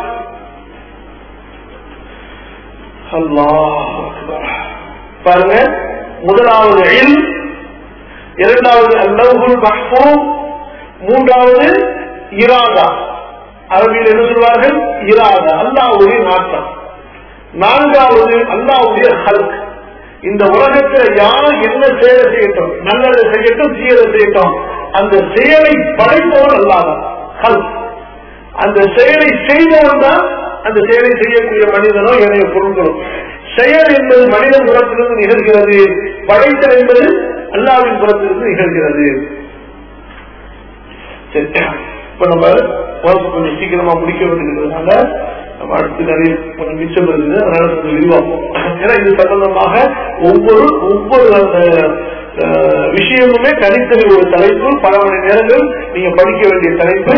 பாருங்க முதலாவது இல் இரண்டாவது அல்லவுல் மஹ்பூம் மூன்றாவது இராதா அரபியில் என்ன சொல்வார்கள் இராதா அல்லாவுடைய நாட்டம் நான்காவது அல்லாவுடைய ஹல்க் இந்த உலகத்துல யார் என்ன செயலை செய்யட்டும் நல்லதை செய்யட்டும் தீயதை செய்யட்டும் அந்த செயலை படைப்பவன் அல்லாதான் ஹல்க் அந்த செயலை செய்தவன் தான் அந்த செயலை செய்யக்கூடிய மனிதனோ ஏனைய பொருட்களும் செயல் என்பது மனிதன் புறத்திலிருந்து நிகழ்கிறது படைத்தல் என்பது அல்லாவின் புறத்திலிருந்து நிகழ்கிறது இப்ப நம்ம கொஞ்சம் சீக்கிரமா முடிக்க வேண்டியதுனால நம்ம அடுத்து நிறைய கொஞ்சம் மிச்சம் இருக்குது அதனால கொஞ்சம் விரிவாகும் ஏன்னா இது சம்பந்தமாக ஒவ்வொரு ஒவ்வொரு விஷயமுமே தனித்தனி ஒரு தலைப்பு பல மணி நேரங்கள் நீங்க படிக்க வேண்டிய தலைப்பு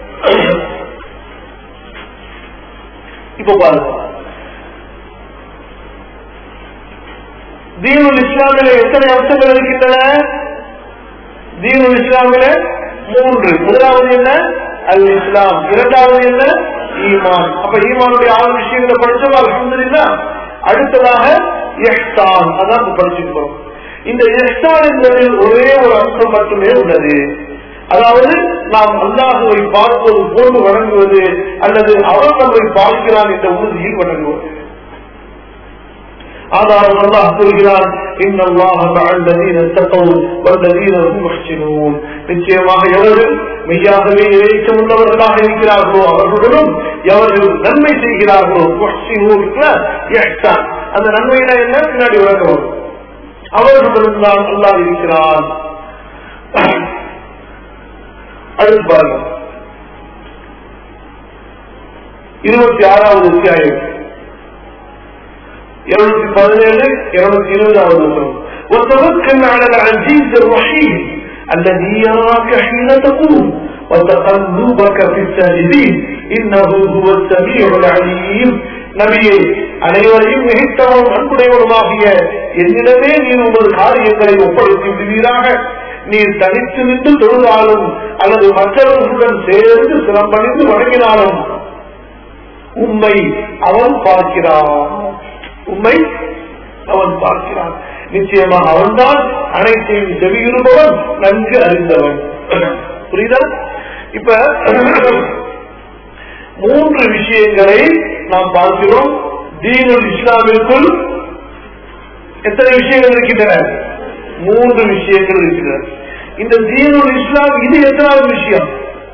இப்ப பாருங்க தீனுல் இஸ்லாமில எத்தனை அம்சங்கள் இருக்கின்றன தீனுல் இஸ்லாமில மூன்று முதலாவது என்ன அல் இஸ்லாம் இரண்டாவது என்ன ஈமான் அப்ப ஈமானுடைய ஆறு விஷயங்களை படிச்சோம் அல்ஹம்துலில்லா அடுத்ததாக எஹ்தான் அதான் படிச்சிருக்கிறோம் இந்த எஹ்தான் என்பதில் ஒரே ஒரு அம்சம் மட்டுமே உள்ளது அதாவது நாம் அல்லாஹுவை பார்ப்பது போன்று வணங்குவது அல்லது அவர் நம்மை பார்க்கிறான் என்ற உறுதியில் வணங்குவது ஆதாரம் அல்லாஹ் கூறுகிறான் இன்னல்லாஹ மஅல்லதீன தகவ் வல்லதீன ஹும் முஹ்சினூன் நிச்சயமாக எவர்கள் மெய்யாகவே இறைச்சம் உள்ளவர்களாக இருக்கிறார்களோ அவர்களுடன் எவர்கள் நன்மை செய்கிறார்களோ முஹ்சினூன் இஹ்சான் அந்த நன்மையில என்ன பின்னாடி விளக்கம் அவர்களுடன் தான் அல்லாஹ் இருக்கிறான் அடுத்து பாருங்க இருபத்தி ஆறாவது அத்தியாயம் இருநூத்தி பதினேழு இருநூத்தி இருபதாவது வசனம் وتوكل على العزيز الرحيم الذي يراك حين تقوم وتقلبك في الساجدين انه هو السميع العليم நபியே அனைவரையும் மிகைத்தவரும் அன்புடையவருமாகிய என்னிடமே நீர் உமது காரியங்களை ஒப்படைத்து விடுவீராக நீர் தனித்து நின்று தொழுதாலும் அல்லது மற்றவர்களுடன் சேர்ந்து சிரம்பணிந்து வணங்கினாலும் உண்மை அவன் பார்க்கிறான் உண்மை அவன் பார்க்கிறான் நிச்சயமாக அவன்தான் அனைத்தையும் செவியுறுபவன் நன்கு அறிந்தவன் புரியுதா இப்ப மூன்று விஷயங்களை நாம் பார்க்கிறோம் தீனுல் இஸ்லாமிற்குள் எத்தனை விஷயங்கள் இருக்கின்றன மூன்று விஷயங்கள் இருக்கின்றன இந்த தீனுல் இஸ்லாம் இது எத்தனாவது விஷயம்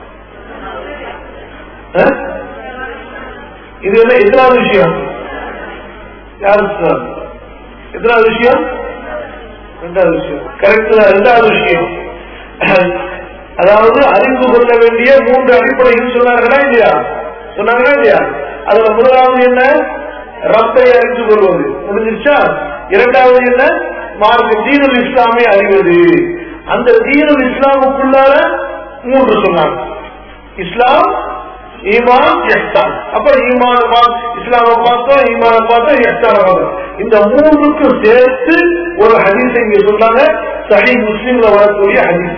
அஹ்? இது என்ன எத்தனாவது விஷயம் யாரு சொன்னார்? எத்தனாவது விஷயம் ரெண்டாவது விஷயம் கரெக்ட் ரெண்டாவது விஷயம் அதாவது அறிந்து கொள்ள வேண்டிய மூன்று அடிப்படைகள் சொன்னார்களா இல்லையா சொன்னாங்களா இல்லையா அதுல முதலாவது என்ன ரப்பை அறிந்து கொள்வது முடிஞ்சிருச்சா இரண்டாவது என்ன மார்க்க தீனுல் இஸ்லாமை அறிவது அந்த தீனுல் இஸ்லாமுக்குள்ளார மூன்று சொன்னாங்க இஸ்லாம் ஈமான் எஹ்சான் அப்ப ஈமான இஸ்லாம பார்த்தோம் ஈமான பார்த்தோம் எஹ்சான பார்த்தோம் இந்த மூன்றுக்கும் சேர்த்து ஒரு ஹதீஸ் இங்க சொன்னாங்க சஹி முஸ்லீம்ல வரக்கூடிய ஹதீஸ்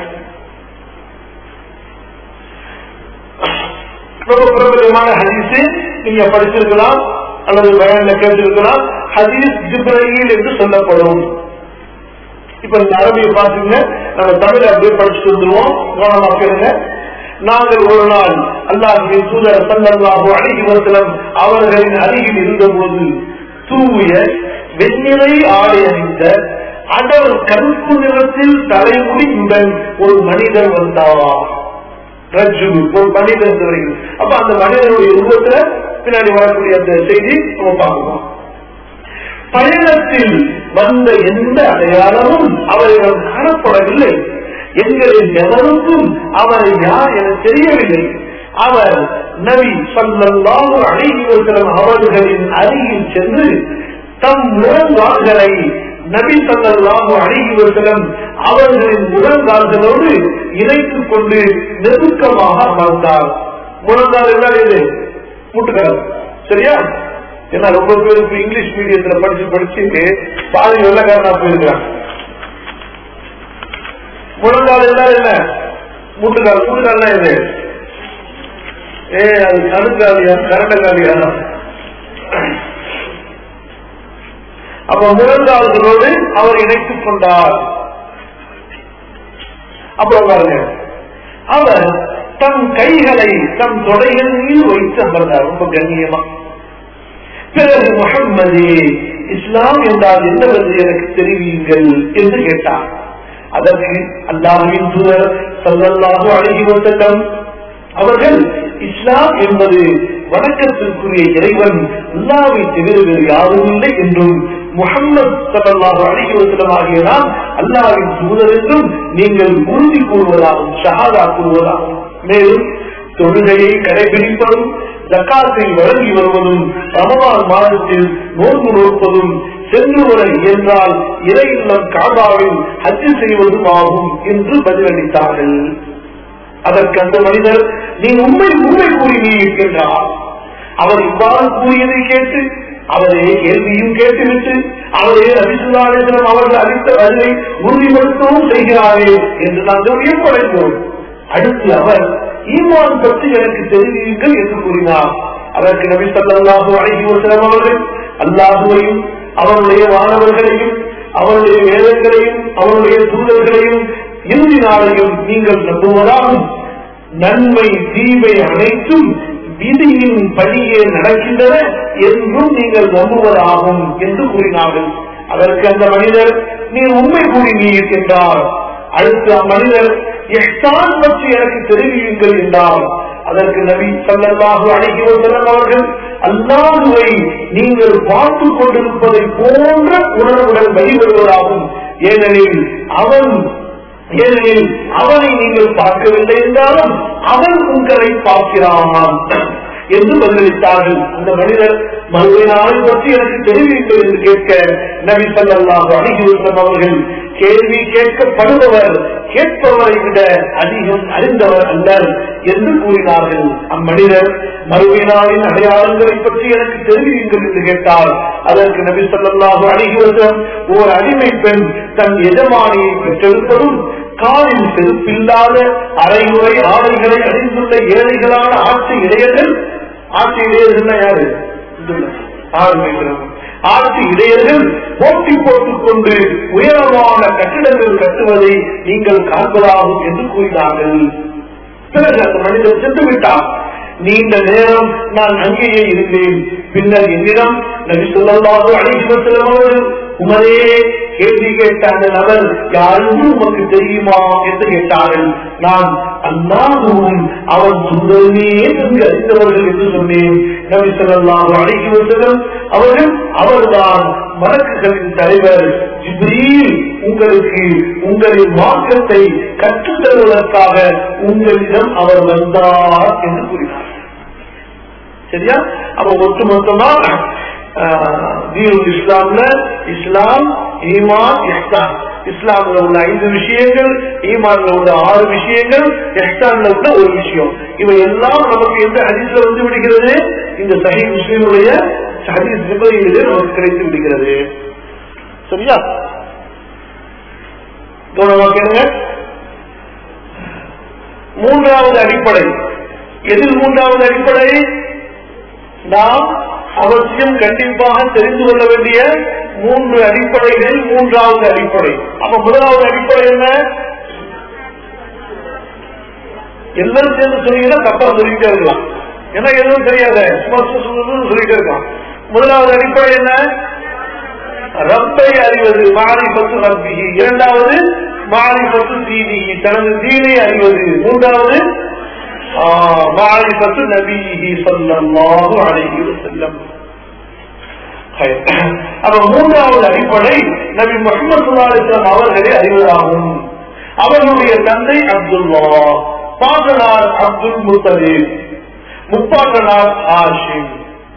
ரொம்ப பிரபலமான ஹதீஸ் நீங்க படிச்சிருக்கலாம் அல்லது பயன்ல கேட்டிருக்கலாம் ஹதீஸ் ஜிப்ரஹீல் என்று சொல்லப்படும் இப்ப இந்த அரபியை பாத்தீங்க நம்ம தமிழ் அப்படியே படிச்சுட்டு வந்துருவோம் கவனமா கேளுங்க நாங்கள் ஒரு நாள் அல்லாஹின் தூதர் சல்லல்லாஹு அலைஹி வஸல்லம் அவர்களின் அருகில் இருந்தபோது தூய வெண்ணிலை ஆடை அணிந்த அடர் கருப்பு நிறத்தில் தலைமுடியுடன் ஒரு மனிதர் வந்தார் ரஜு ஒரு மனிதன் வருகிறது அப்ப அந்த மனிதனுடைய உருவத்துல பின்னாடி வரக்கூடிய அந்த செய்தி நம்ம பார்க்கணும் பயணத்தில் வந்த எந்த அடையாளமும் அவரிடம் காணப்படவில்லை எங்களில் எவருக்கும் அவரை யார் என தெரியவில்லை அவர் நபி சொல்லல்லாஹு அலைஹி வஸல்லம் அவர்களின் அருகில் சென்று தம் முழங்கால்களை நபி சொல்லல்லாஹு அலைஹி வஸல்லம் அவர்களின் முழங்கால்களோடு இணைத்துக் கொண்டு நெருக்கமாக அமர்ந்தார் முழங்கால் என்ன இது முட்டுக்கால் சரியா ஏன்னா ரொம்ப பேர் இப்ப இங்கிலீஷ் மீடியத்துல படிச்சு படிச்சு பாதி வெள்ளக்காரனா போயிருக்கிறாங்க முழங்கால் என்ன என்ன முட்டுக்கால் முட்டுக்கால் இது ஏ அது கணுக்காலியா கரண்டக்காலியா அப்ப முழங்கால்களோடு அவர் இணைத்துக் கொண்டார் அப்புறம் பாருங்க அவர் தம் கைகளை தம் தொடைகள் மீது வைத்து அமர்ந்தார் ரொம்ப கண்ணியமா பிறகு முகம்மது இஸ்லாம் என்றால் என்னவென்று எனக்கு தெரிவியுங்கள் என்று கேட்டார் அதற்கு அல்லாஹின் தூதர் சல்லல்லாஹு அழகி வசல்லம் அவர்கள் இஸ்லாம் என்பது வணக்கத்திற்குரிய இறைவன் அல்லாவை தவிர வேறு யாரும் இல்லை என்றும் முகம்மது சல்லாஹு அழகி வசலம் ஆகிய நாம் அல்லாவின் தூதர் என்றும் நீங்கள் உறுதி கூறுவதாகும் ஷஹாதா கூறுவதாகும் மேலும் தொழுகையை கடைபிடிப்பதும் ஜக்காத்தை வழங்கி வருவதும் ரமதான் மாதத்தில் நோன்பு நோற்பதும் சென்று வர இயன்றால் இறை இல்லம் காபாவில் ஹஜ்ஜு செய்வதும் ஆகும் என்று பதிலளித்தார்கள் அதற்கு அந்த மனிதர் நீ உண்மை உண்மை கூறினீர் என்றார் அவர் இவ்வாறு கூறியதை கேட்டு அவரே கேள்வியும் கேட்டுவிட்டு அவரே அபிசுல்லாசனம் அவர்கள் அளித்த பதிலை உறுதிப்படுத்தவும் செய்கிறாரே என்று நாங்கள் வியப்படைந்தோம் அடுத்து அவர் ஈமான் பற்றி எனக்கு தெரிவியுங்கள் என்று கூறினார் அதற்கு நபி சல்லாஹு அழகி வசலம் அவர்கள் அல்லாஹுவையும் அவருடைய மாணவர்களையும் அவருடைய வேதங்களையும் அவருடைய தூதர்களையும் இறுதி நாளையும் நீங்கள் நம்புவதாகும் நன்மை தீமை அனைத்தும் விதியின் படியே நடக்கின்றன என்றும் நீங்கள் நம்புவதாகும் என்று கூறினார்கள் அதற்கு அந்த மனிதர் நீர் உண்மை கூறினீர் என்றார் அடுத்து அம்மனிதர் எஹ்தான் பற்றி எனக்கு தெரிவியுங்கள் என்றார் அதற்கு நபி சல்லல்லாஹு அலைஹி வஸல்லம் அவர்கள் அல்லாஹுவை நீங்கள் பார்த்து கொண்டிருப்பதை போன்ற உணர்வுடன் வழிபடுவதாகும் ஏனெனில் அவன் ஏனெனில் அவனை நீங்கள் பார்க்கவில்லை என்றாலும் அவன் உங்களை பார்க்கிறான் என்று பதிலளித்தார்கள் அந்த மனிதர் மறுமை நாளை பற்றி எனக்கு தெரிவிங்கள் என்று கேட்க நபி சல்லாஹு அலிஹிவசம் அவர்கள் கேள்வி கேட்கப்படுபவர் கேட்பவரை விட அதிகம் அறிந்தவர் அல்லர் என்று கூறினார்கள் அம்மனிதர் மறுமை நாளின் அடையாளங்களை பற்றி எனக்கு தெரிவியுங்கள் என்று கேட்டார் அதற்கு நபி சொல்லாஹு அணிகுவதம் ஓர் அடிமை பெண் தன் எஜமானியை பெற்றெடுப்பதும் காலில் செருப்பில்லாத அரைமுறை ஆடைகளை அணிந்துள்ள ஏழைகளான ஆட்சி இடையர்கள் ஆட்சி இடையர்கள் யாரு ஆரம்பிக்கிறோம் ஆட்சி இடையர்கள் போட்டி போட்டுக் கொண்டு உயரமான கட்டிடங்கள் கட்டுவதை நீங்கள் காண்பதாகும் என்று கூறினார்கள் பிறகு அந்த மனிதர் சென்று விட்டார் நீண்ட நேரம் நான் அங்கேயே இருந்தேன் பின்னர் என்னிடம் நபி சொல்லலாக அழைத்து செல்லும் உமரே கேள்வி கேட்ட அந்த நபர் யாருன்னு உமக்கு தெரியுமா என்று கேட்டார்கள் நான் அண்ணாவும் அவன் சுந்தரமே என்று அறிந்தவர்கள் என்று சொன்னேன் நபி சொல்லலாம் அழைத்து செல்லும் அவர்கள் அவர்தான் வழக்குகளின் தலைவர் ஜிப்ரீல் உங்களுக்கு உங்களின் மார்க்கத்தை கற்றுத் தருவதற்காக உங்களிடம் அவர் வந்தார் என்று கூறினார் சரியா அப்ப ஒட்டுமொத்தமா தீனுல் இஸ்லாம்ல இஸ்லாம் ஈமான் இஹ்தான் இஸ்லாம்ல உள்ள ஐந்து விஷயங்கள் ஈமான்ல உள்ள ஆறு விஷயங்கள் எஹ்தான்ல உள்ள ஒரு விஷயம் இவை எல்லாம் நமக்கு எந்த ஹதீஸ்ல வந்து விடுகிறது இந்த சஹி முஸ்லீமுடைய ஹதீஸ் நிபதியிலே நமக்கு கிடைத்து விடுகிறது சரியா கவனமா கேளுங்க மூன்றாவது அடிப்படை எதில் மூன்றாவது அடிப்படை நாம் அவசியம் கண்டிப்பாக தெரிந்து கொள்ள வேண்டிய மூன்று அடிப்படைகள் மூன்றாவது அடிப்படை அப்ப முதலாவது அடிப்படை என்ன எல்லாரும் சேர்ந்து சொன்னீங்கன்னா தப்பா சொல்லிட்டே இருக்கலாம் ஏன்னா எதுவும் தெரியாத சும்மா சொல்லுன்னு சொல்லிட்டே இருக்கலாம் முதலாவது அடிப்படை என்ன ரப்பை அறிவது மாறி பத்து ரப்பிகி இரண்டாவது மாறி பத்து தீனிகி தனது தீனை அறிவது மூன்றாவது மாரிபத்து நபிஹி ஸல்லல்லாஹு அலைஹி வஸல்லம் அப்ப மூன்றாவது அடிப்படை நபி முகமது சுல்லாஸ்லாம் அவர்களை அறிவதாகும் அவர்களுடைய தந்தை அப்துல்லா பாட்டனார் அப்துல் முத்தலீப் முப்பாட்டனார் ஹாஷிம்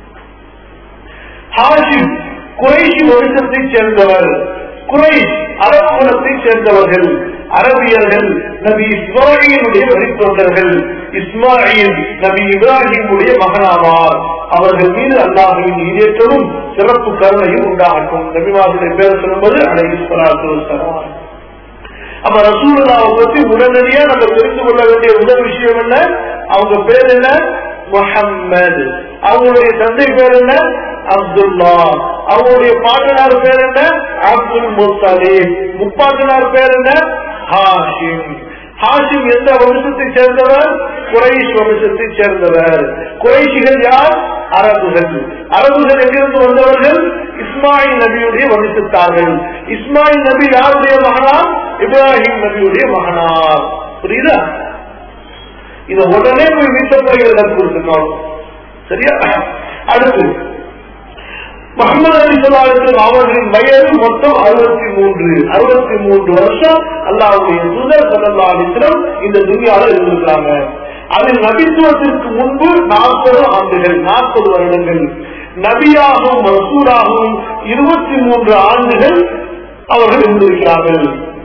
ஹாஷிம் குறைஷி வம்சத்தைச் சேர்ந்தவர் குறைஷ் அரபு குலத்தைச் சேர்ந்தவர்கள் அரபியர்கள் நபி இஸ்மாயிலுடைய வழித்தொண்டர்கள் இஸ்மாயில் நபி இப்ராஹிமுடைய மகனாவார் அவர்கள் மீது அல்லாஹுவின் ஈடேற்றமும் சிறப்பு கருணையும் உண்டாகட்டும் நபிமாருடைய பேர் சொல்லும்போது அலை அப்ப ரசூல்லாவை பத்தி உடனடியா நம்ம தெரிந்து கொள்ள வேண்டிய முதல் விஷயம் என்ன அவங்க பேர் என்ன முஹம்மது அவங்களுடைய தந்தை பேர் என்ன அப்துல்லா அவங்களுடைய பாட்டனார் பேர் என்ன அப்துல் முத்தலீப் முப்பாட்டனார் பேர் என்ன ஹாஷிம் ஹாஷிம் எந்த வம்சத்தை சேர்ந்தவர் குறைஷ் வம்சத்தை சேர்ந்தவர் குறைஷிகள் யார் அரபுகள் அரபுகள் எங்கிருந்து வந்தவர்கள் இஸ்மாயில் நபியுடைய வம்சத்தார்கள் இஸ்மாயில் நபி யாருடைய மகனார் இப்ராஹிம் நபியுடைய மகனார் புரியுதா இத உடனே போய் வீட்டை போய் கொடுத்துக்கணும் சரியா அடுத்து முகமது அலி சொல்லாஹம் அவர்களின் வயது மொத்தம் அறுபத்தி மூன்று அறுபத்தி மூன்று வருஷம் அல்லாவுடைய சுதர் சல்லா அலிஸ்லம் இந்த துணியால இருந்திருக்காங்க அதில் நபித்துவத்திற்கு முன்பு நாற்பது ஆண்டுகள் நாற்பது வருடங்கள் நபியாகவும் ரசூலாகவும் இருபத்தி மூன்று ஆண்டுகள் அவர்கள் இருந்திருக்கிறார்கள்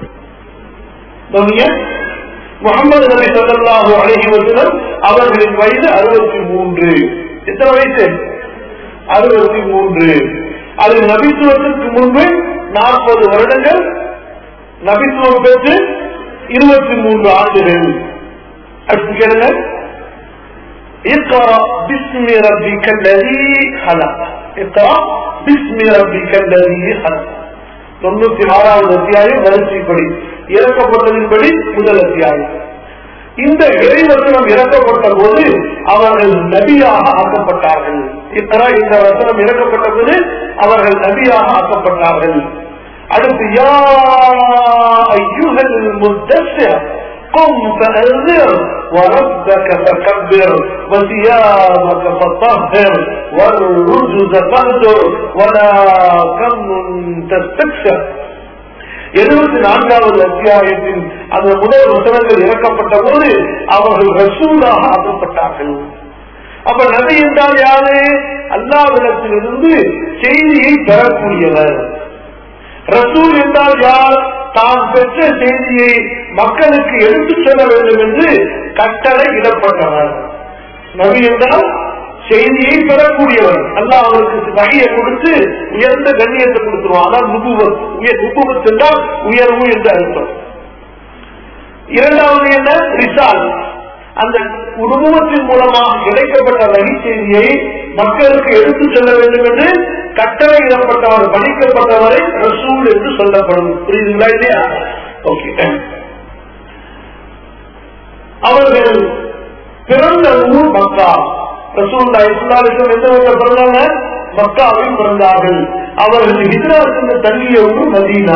முகமது நபி சல்லாஹூ அழகி வசனம் அவர்களின் வயது அறுபத்தி மூன்று எத்தனை வயசு அறுபத்தி மூன்று அது நபித்துவத்திற்கு முன்பு நாற்பது வருடங்கள் நபித்துவம் பெற்று இருபத்தி மூன்று ஆண்டுகள் அடுத்து கேளுங்க اقرأ باسم ربك الذي خلق اقرأ باسم ربك الذي خلق தொண்ணூத்தி ஆறாவது அத்தியாயம் வரிசைப்படி இறக்கப்பட்டதின்படி முதல் அத்தியாயம் இந்த இறைவசனம் இறக்கப்பட்ட போது அவர்கள் நபியாக ஆக்கப்பட்டார்கள் இத்தர இந்த வசனம் இறக்கப்பட்ட போது அவர்கள் நபியாக ஆக்கப்பட்டார்கள் அடுத்து யா ஐயுகல் முத்தஸ்ஸிர் قم فأنذر وربك فكبر وثيابك فطهر والرجز فاهجر ولا كمن تستكثر எழுபத்தி நான்காவது அத்தியாயத்தின் அந்த முதல் வசனங்கள் இறக்கப்பட்ட போது அவர்கள் ரசூலாக ஆக்கப்பட்டார்கள் அப்ப நபி என்றால் யாரு அல்லாவிடத்திலிருந்து செய்தியை பெறக்கூடியவர் ரசூல் என்றால் யார் தான் பெற்ற செய்தியை மக்களுக்கு எடுத்துச் செல்ல வேண்டும் என்று கட்டளை இடப்பட்டவர் நபி என்றால் செய்தியை பெறக்கூடியவர் அல்லாஹ் அவருக்கு வகையை கொடுத்து உயர்ந்த கண்ணியத்தை கொடுத்துருவான் அதான் நுபுவத் உயர் நுபுவத் என்றால் உயர்வு என்று அர்த்தம் இரண்டாவது என்ன ரிசால் அந்த குடும்பத்தின் மூலமாக கிடைக்கப்பட்ட வகை செய்தியை மக்களுக்கு எடுத்துச் செல்ல வேண்டும் என்று கட்டளையிடப்பட்டவர் பணிக்கப்பட்டவரை ரசூல் என்று சொல்லப்படும் புரியுதுங்களா இல்லையா ஓகே அவர்கள் பிறந்த ஊர் மக்கா ரசூல்லா இஸ்லாமிசம் எந்த ஊர்ல பிறந்தாங்க மக்காவில் பிறந்தார்கள் அவர்கள் ஹிஜ்ரா சென்ற தங்கிய ஊர் மதீனா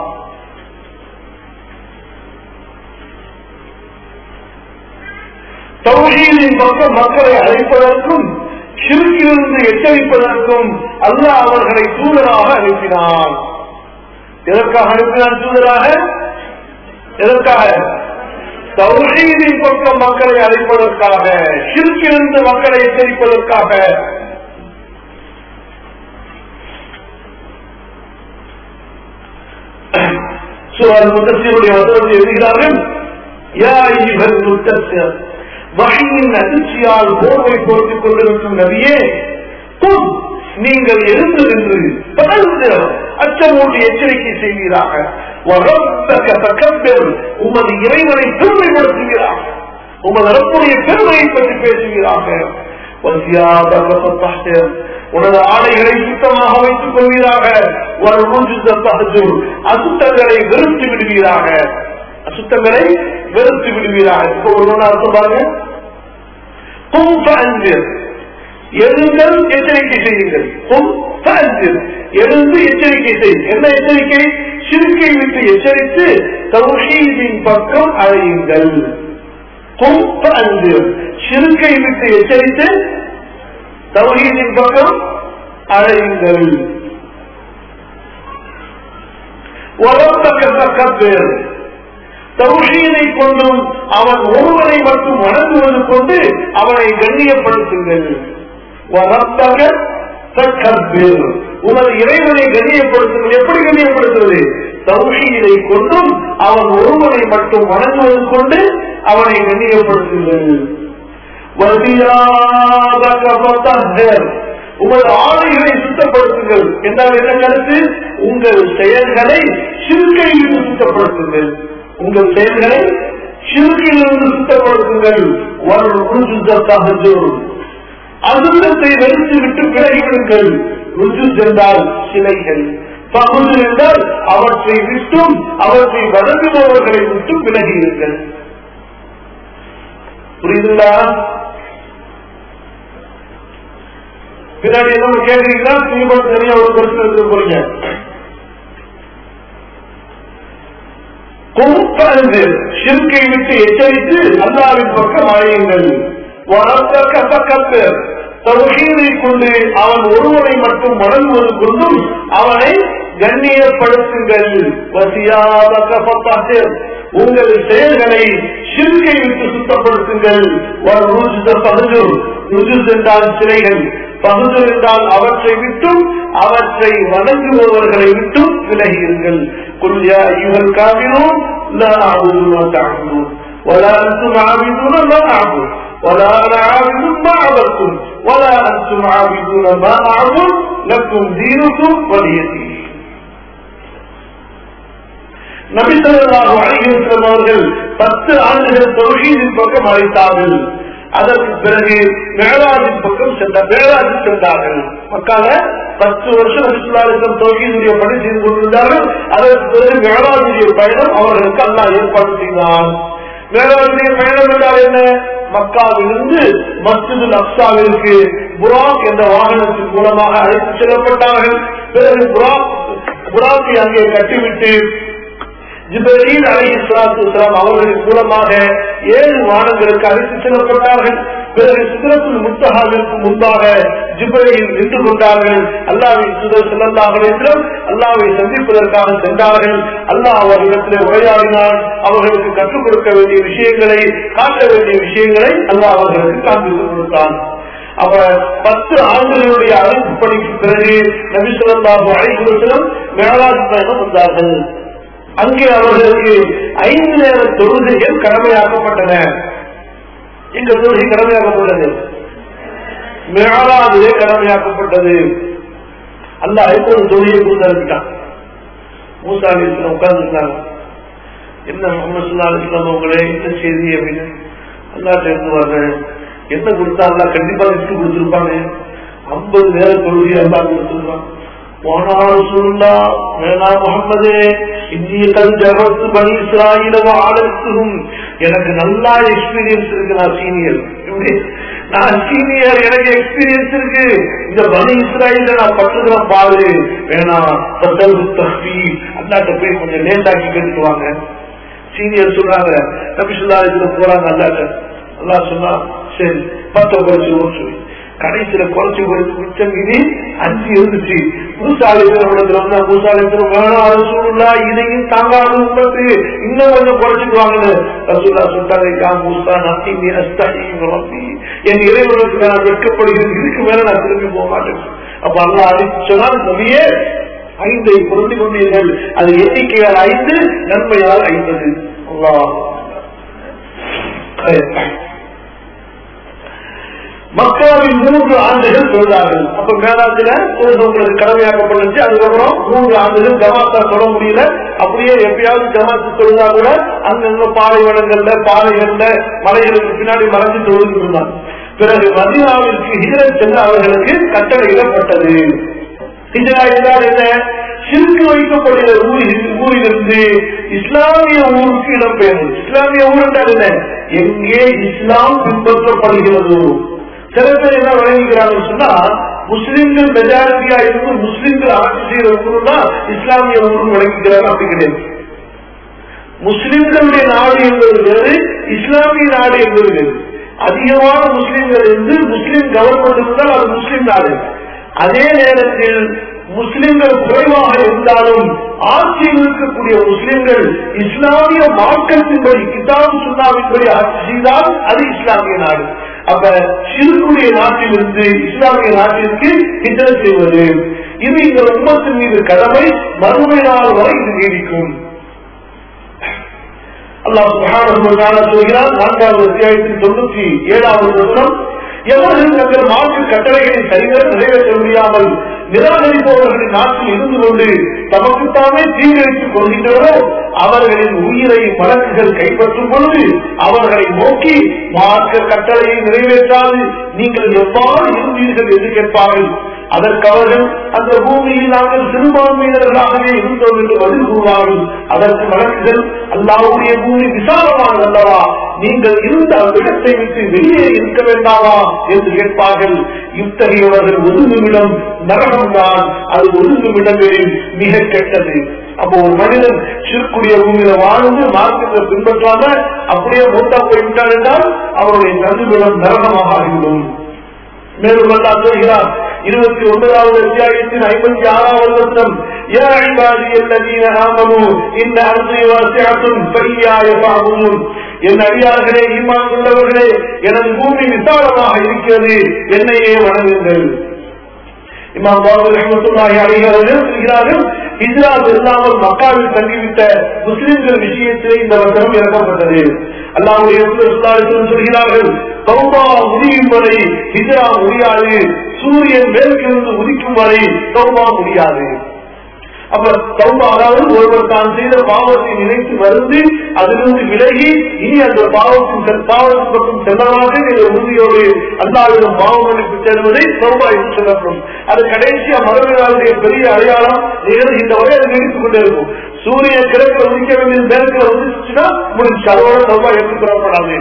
தௌஹீதின் பக்கம் மக்களை அழைப்பதற்கும் சிறுக்கிலிருந்து எச்சரிப்பதற்கும் அல்லாஹ் அவர்களை தூதராக அனுப்பினான் எதற்காக அனுப்பினான் தூதராக எதற்காக தௌஹீதின் பக்கம் மக்களை அழைப்பதற்காக சிறுக்கிலிருந்து மக்களை எச்சரிப்பதற்காக சுவர் முத்தசியுடைய வசனத்தை எழுதுகிறார்கள் யா ஐயுகல் முத்தசியர் வகையின் அதிர்ச்சியால் போர்வை போர்த்துக் கொண்டிருக்கும் நபியே கும் நீங்கள் எழுந்து நின்று பகர்ந்து அச்சமூட்டி எச்சரிக்கை செய்வீராக உமது இறைவனை பெருமைப்படுத்துகிறார் உமது ரப்புடைய பெருமையை பற்றி பேசுகிறாக உனது ஆடைகளை சுத்தமாக வைத்துக் கொள்வீராக ஒரு அசுத்தங்களை வெறுத்து விடுவீராக அசுத்தங்களை வெறுத்து விடுவீராக இப்போ ஒரு அர்த்தம் பாருங்க எழுங்கள் எச்சரிக்கை செய்யுங்கள் எழுந்து எச்சரிக்கை செய் என்ன எச்சரிக்கை சிறுக்கை விட்டு எச்சரித்து தௌஹீதின் பக்கம் அழையுங்கள் சிறுக்கை விட்டு எச்சரித்து தௌஹீதின் பக்கம் அழையுங்கள் பேர் தௌஷீனை கொண்டும் அவன் ஒருவனை மட்டும் வணங்குவது கொண்டு அவனை கண்ணியப்படுத்துங்கள் உமது இறைவனை கண்ணியப்படுத்துங்கள் எப்படி கண்ணியப்படுத்துவது தௌஷீனை கொண்டும் அவன் ஒருவனை மட்டும் வணங்குவது கொண்டு அவனை கண்ணியப்படுத்துங்கள் உங்கள் ஆடைகளை சுத்தப்படுத்துங்கள் என்றால் என்ன கருத்து உங்கள் செயல்களை சிறுக்கையில் சுத்தப்படுத்துங்கள் உங்கள் செயல்களை சிறுக்கிலிருந்து சுத்தப்படுத்துங்கள் அசுத்தத்தை வெறுத்து விட்டு விலகிவிடுங்கள் ருஜு என்றால் சிலைகள் பகுது என்றால் அவற்றை விட்டும் அவற்றை வழங்குபவர்களை விட்டும் விலகியிருங்கள் புரியுதுங்களா பின்னாடி என்ன கேட்கறீங்களா திரும்ப தனியா ஒரு கருத்து எடுத்து போறீங்க கும்பந்து சிறுக்கை விட்டு எச்சரித்து அல்லாவின் பக்கம் அழையுங்கள் பக்கத்து தௌஹீதை கொண்டு அவன் ஒருவனை மட்டும் வணங்குவது கொண்டும் அவனை கண்ணியப்படுத்துங்கள் உங்கள் செயல்களை சிறுக்கை விட்டு சுத்தப்படுத்துங்கள் என்றால் சிலைகள் பகுது என்றால் அவற்றை விட்டும் அவற்றை வணங்குபவர்களை விட்டும் விலகியுங்கள் குல்யா இவர்கள் காவினோம் ولا أنتم عابدون ما أعبد ولا أنا عابد ما عبدتم ولا أنتم عابدون ما أعبد لكم دينكم ولي دين நபிசல்லாஹு அலைஹிவஸல்லம் அவர்கள் பத்து ஆண்டுகள் தொழுகையின் பக்கம் அழைத்தார்கள் அதற்கு பிறகு மேலாஜின் பக்கம் சென்ற மேலாஜி சென்றார்கள் மக்கால பத்து வருஷம் நபிசுல்லாசம் தொகையினுடைய பணி செய்து கொண்டிருந்தார்கள் அதற்கு பிறகு மேலாஜுடைய பயணம் அவர்களுக்கு அல்லா ஏற்பாடு செய்தான் மேலாஜுடைய பயணம் என்றால் என்ன மக்காவிலிருந்து மஸ்ஜிது அப்சாவிற்கு புராக் என்ற வாகனத்தின் மூலமாக அழைத்து செல்லப்பட்டார்கள் பிறகு புராக் புராக்கை அங்கே கட்டிவிட்டு ஜிபரீல் அலி இஸ்லாம் அவர்களின் மூலமாக ஏழு வானங்களுக்கு அழைத்து செல்லப்பட்டார்கள் பிறகு சிதறத்தில் முத்தகாவிற்கு முன்பாக ஜிபரையில் நின்று கொண்டார்கள் அல்லாவின் சுதர் செல்லந்தார்கள் என்றும் அல்லாவை சந்திப்பதற்காக சென்றார்கள் அல்லாஹ் அவர்களிடத்தில் உரையாடினான் அவர்களுக்கு கற்றுக் கொடுக்க வேண்டிய விஷயங்களை காட்ட வேண்டிய விஷயங்களை அல்லாஹ் அவர்களுக்கு காண்பித்துக் கொடுத்தான் அவர் பத்து ஆண்டுகளுடைய அழைப்பு பணிக்கு பிறகு நபிசுல்லாஹு அழைப்பு மேலாஜ் பயணம் வந்தார்கள் அங்கே அவர்களுக்கு ஐந்து நேர தொழுகைகள் கடமையாக்கப்பட்டன இந்த தொழுகை கடமையாக்கப்பட்டது மேலாதிலே கடமையாக்கப்பட்டது அல்ல எப்போது தொழிலை கொடுத்தாருக்கிட்டான் மூசா அலிஸ்லாம் உட்கார்ந்துருந்தாங்க என்ன முகமது சுல்லா அலிஸ்லாம் உங்களே என்ன செய்தி அப்படின்னு அல்லா சேர்ந்துவாங்க என்ன கொடுத்தா அல்லா கண்டிப்பா லிஸ்ட் கொடுத்துருப்பாங்க ஐம்பது நேர தொழுகை அல்லா கொடுத்துருப்பான் போனால் சொல்லா மேலா முகமதே இந்திய கல்ஜரத்து பணி இஸ்ராயில ஆலத்தும் எனக்கு நல்லா எக்ஸ்பீரியன்ஸ் இருக்கு நான் சீனியர் நான் சீனியர் எனக்கு எக்ஸ்பீரியன்ஸ் இருக்கு இந்த பனி இஸ்ராயில நான் பட்டுக்கிறேன் பாரு வேணாம் தஸ்பி அல்லாட்ட போய் கொஞ்சம் லேட்டாக்கி கேட்டுக்குவாங்க சீனியர் சொல்றாங்க நபிசுல்லா இதுல போறாங்க அல்லாட்ட அல்லா சொன்னா சரி பத்த குறைச்சு சொல்லி கடைசியில குறைச்சு குறைச்சு மிச்சம் மீதி அஞ்சு இருந்துச்சு மூசாலித்திரம் மூசாலித்திரம் வேணாம் சூழ்நிலா இதையும் தாங்காத உண்பத்து இன்னும் கொஞ்சம் குறைச்சிக்குவாங்கன்னு ரசூல்லா சொல்லிட்டாங்க யா மூசா நத்தி நீ அஸ்தாயி ரப்பி என் இறைவனுக்கு நான் வெட்கப்படுகிறேன் இதுக்கு மேல நான் திரும்பி போக மாட்டேன் அப்ப அல்லா அழைத்து சொன்னால் நபியே ஐந்தை பொருந்தி கொண்டீர்கள் அது எண்ணிக்கையால் ஐந்து நன்மையால் ஐந்தது அல்லாஹ் மக்காவின் மூன்று ஆண்டுகள் தொழுதார்கள் அப்ப மேலாத்துல தொழுது உங்களுக்கு கடமையாக்கப்பட்டுச்சு அதுக்கப்புறம் மூன்று ஆண்டுகள் ஜமாத்தா தொட முடியல அப்படியே எப்பயாவது ஜமாத்து தொழுதா கூட அங்கங்க பாலைவனங்கள்ல பாலைகள்ல மலைகளுக்கு பின்னாடி மறைஞ்சு தொழுது இருந்தாங்க பிறகு மதினாவிற்கு ஹிஜரத் சென்ற அவர்களுக்கு கட்டளையிடப்பட்டது ஹிஜரா என்றால் என்ன சிறுக்கு வைக்கப்படுகிற ஊரில் ஊரிலிருந்து இஸ்லாமிய ஊருக்கு இடம்பெயரும் இஸ்லாமிய ஊர் என்றால் என்ன எங்கே இஸ்லாம் பின்பற்றப்படுகிறதோ சில பேர் என்ன வழங்குகிறாங்க சொன்னா முஸ்லிம்கள் மெஜாரிட்டியா இருந்து முஸ்லிம்கள் ஆட்சி செய்யற ஊர் தான் இஸ்லாமிய ஊர் வழங்குகிறாங்க அப்படி கிடையாது முஸ்லிம்களுடைய நாடு என்பது வேறு இஸ்லாமிய நாடு என்பது வேறு அதிகமான முஸ்லிம்கள் இருந்து முஸ்லிம் கவர்மெண்ட் இருந்தால் அது முஸ்லிம் நாடு அதே நேரத்தில் முஸ்லிம்கள் குறைவாக இருந்தாலும் ஆட்சியில் இருக்கக்கூடிய முஸ்லிம்கள் இஸ்லாமிய மார்க்கத்தின்படி கிதாபு சுண்ணாவின்படி ஆட்சி செய்தால் அது இஸ்லாமிய நாடு அப்ப சிறுக்குடைய நாட்டிலிருந்து இஸ்லாமிய நாட்டிற்கு ஹிஜர் செய்வது இது இந்த உம்மத்தின் மீது கடமை மறுமை நாள் வரை இது நீடிக்கும் அல்லாஹ் சுகான சொல்கிறார் நான்காவது அத்தியாயத்தின் தொண்ணூற்றி ஏழாவது வருஷம் எவர்கள் தங்கள் மாற்று கட்டளைகளை சரிவர நிறைவேற்ற முடியாமல் நிராகரிப்பவர்களின் நாட்டில் இருந்து கொண்டு தமக்குத்தாமே தீங்கிழைத்துக் கொள்கின்றனரோ அவர்களின் உயிரை வழக்குகள் கைப்பற்றும் பொழுது அவர்களை நோக்கி மார்க்க கட்டளையை நிறைவேற்றாது நீங்கள் எவ்வாறு இருந்தீர்கள் என்று கேட்பார்கள் அதற்கு அவர்கள் அந்த பூமியில் நாங்கள் சிறுபான்மையினர்களாகவே இருந்தோம் என்று பதில் கூறுவார்கள் அதற்கு வழக்குகள் அல்லாவுடைய பூமி விசாலமானது அல்லவா நீங்கள் இருந்த அந்த இடத்தை விட்டு வெளியே இருக்க வேண்டாமா என்று கேட்பார்கள் இத்தகையவர்கள் ஒதுங்குமிடம் நரகம்தான் அது ஒதுங்குமிடங்களில் மிக கெட்டது அப்போ ஒரு மனிதன் சிறுக்குடிய பூமியில வாழ்ந்து மார்க்கத்தை பின்பற்றாம அப்படியே மூத்தா போய்விட்டார் என்றால் அவருடைய தங்குமிடம் நரகமாக ஆகிவிடும் மேலும் அல்லா சொல்கிறார் இருபத்தி ஒன்பதாவது அத்தியாயத்தின் ஐம்பத்தி ஆறாவது வருஷம் يا عبادي الذين آمنوا إن أرضي واسعة فإياي فاعبدون என் அடியார்களே ஈமான் கொண்டவர்களே எனது பூமி விசாலமாக இருக்கிறது என்னையே வணங்குங்கள் இமாம் பாபு ரஹமத்துல்லாஹி அலைஹி அவர்கள் சொல்கிறார்கள் ஹிஜ்ராத் இல்லாமல் மக்காவில் தங்கிவிட்ட முஸ்லிம்கள் விஷயத்திலே இந்த வசனம் இறக்கப்பட்டது அல்லாவுடைய சொல்கிறார்கள் தௌபா முடியும் வரை ஹிஜ்ரா முடியாது சூரியன் மேற்கிருந்து உதிக்கும் வரை தௌபா முடியாது அப்ப தௌபா அதாவது ஒருவர் தான் செய்த பாவத்தை நினைத்து மருந்து அதிலிருந்து விலகி இனி அந்த பாவத்தின் செல்- பாவத்தின் பக்கம் செல்லமாக என்ற உறுதியோடு அல்லாவிடம் பாவ மன்னிப்பு தேடுவதை தௌபா என்று சொல்லப்படும் அது கடைசியா மறுமையாளுடைய பெரிய அடையாளம் நிகழ்கின்ற வரை அது நீடித்துக் கொண்டே இருக்கும் சூரியன் கிழக்கில் உதிக்க வேண்டிய நேரத்தில் வந்துச்சுன்னா முடிஞ்சு அதோட தௌபா ஏற்றுக்கொள்ளப்படாது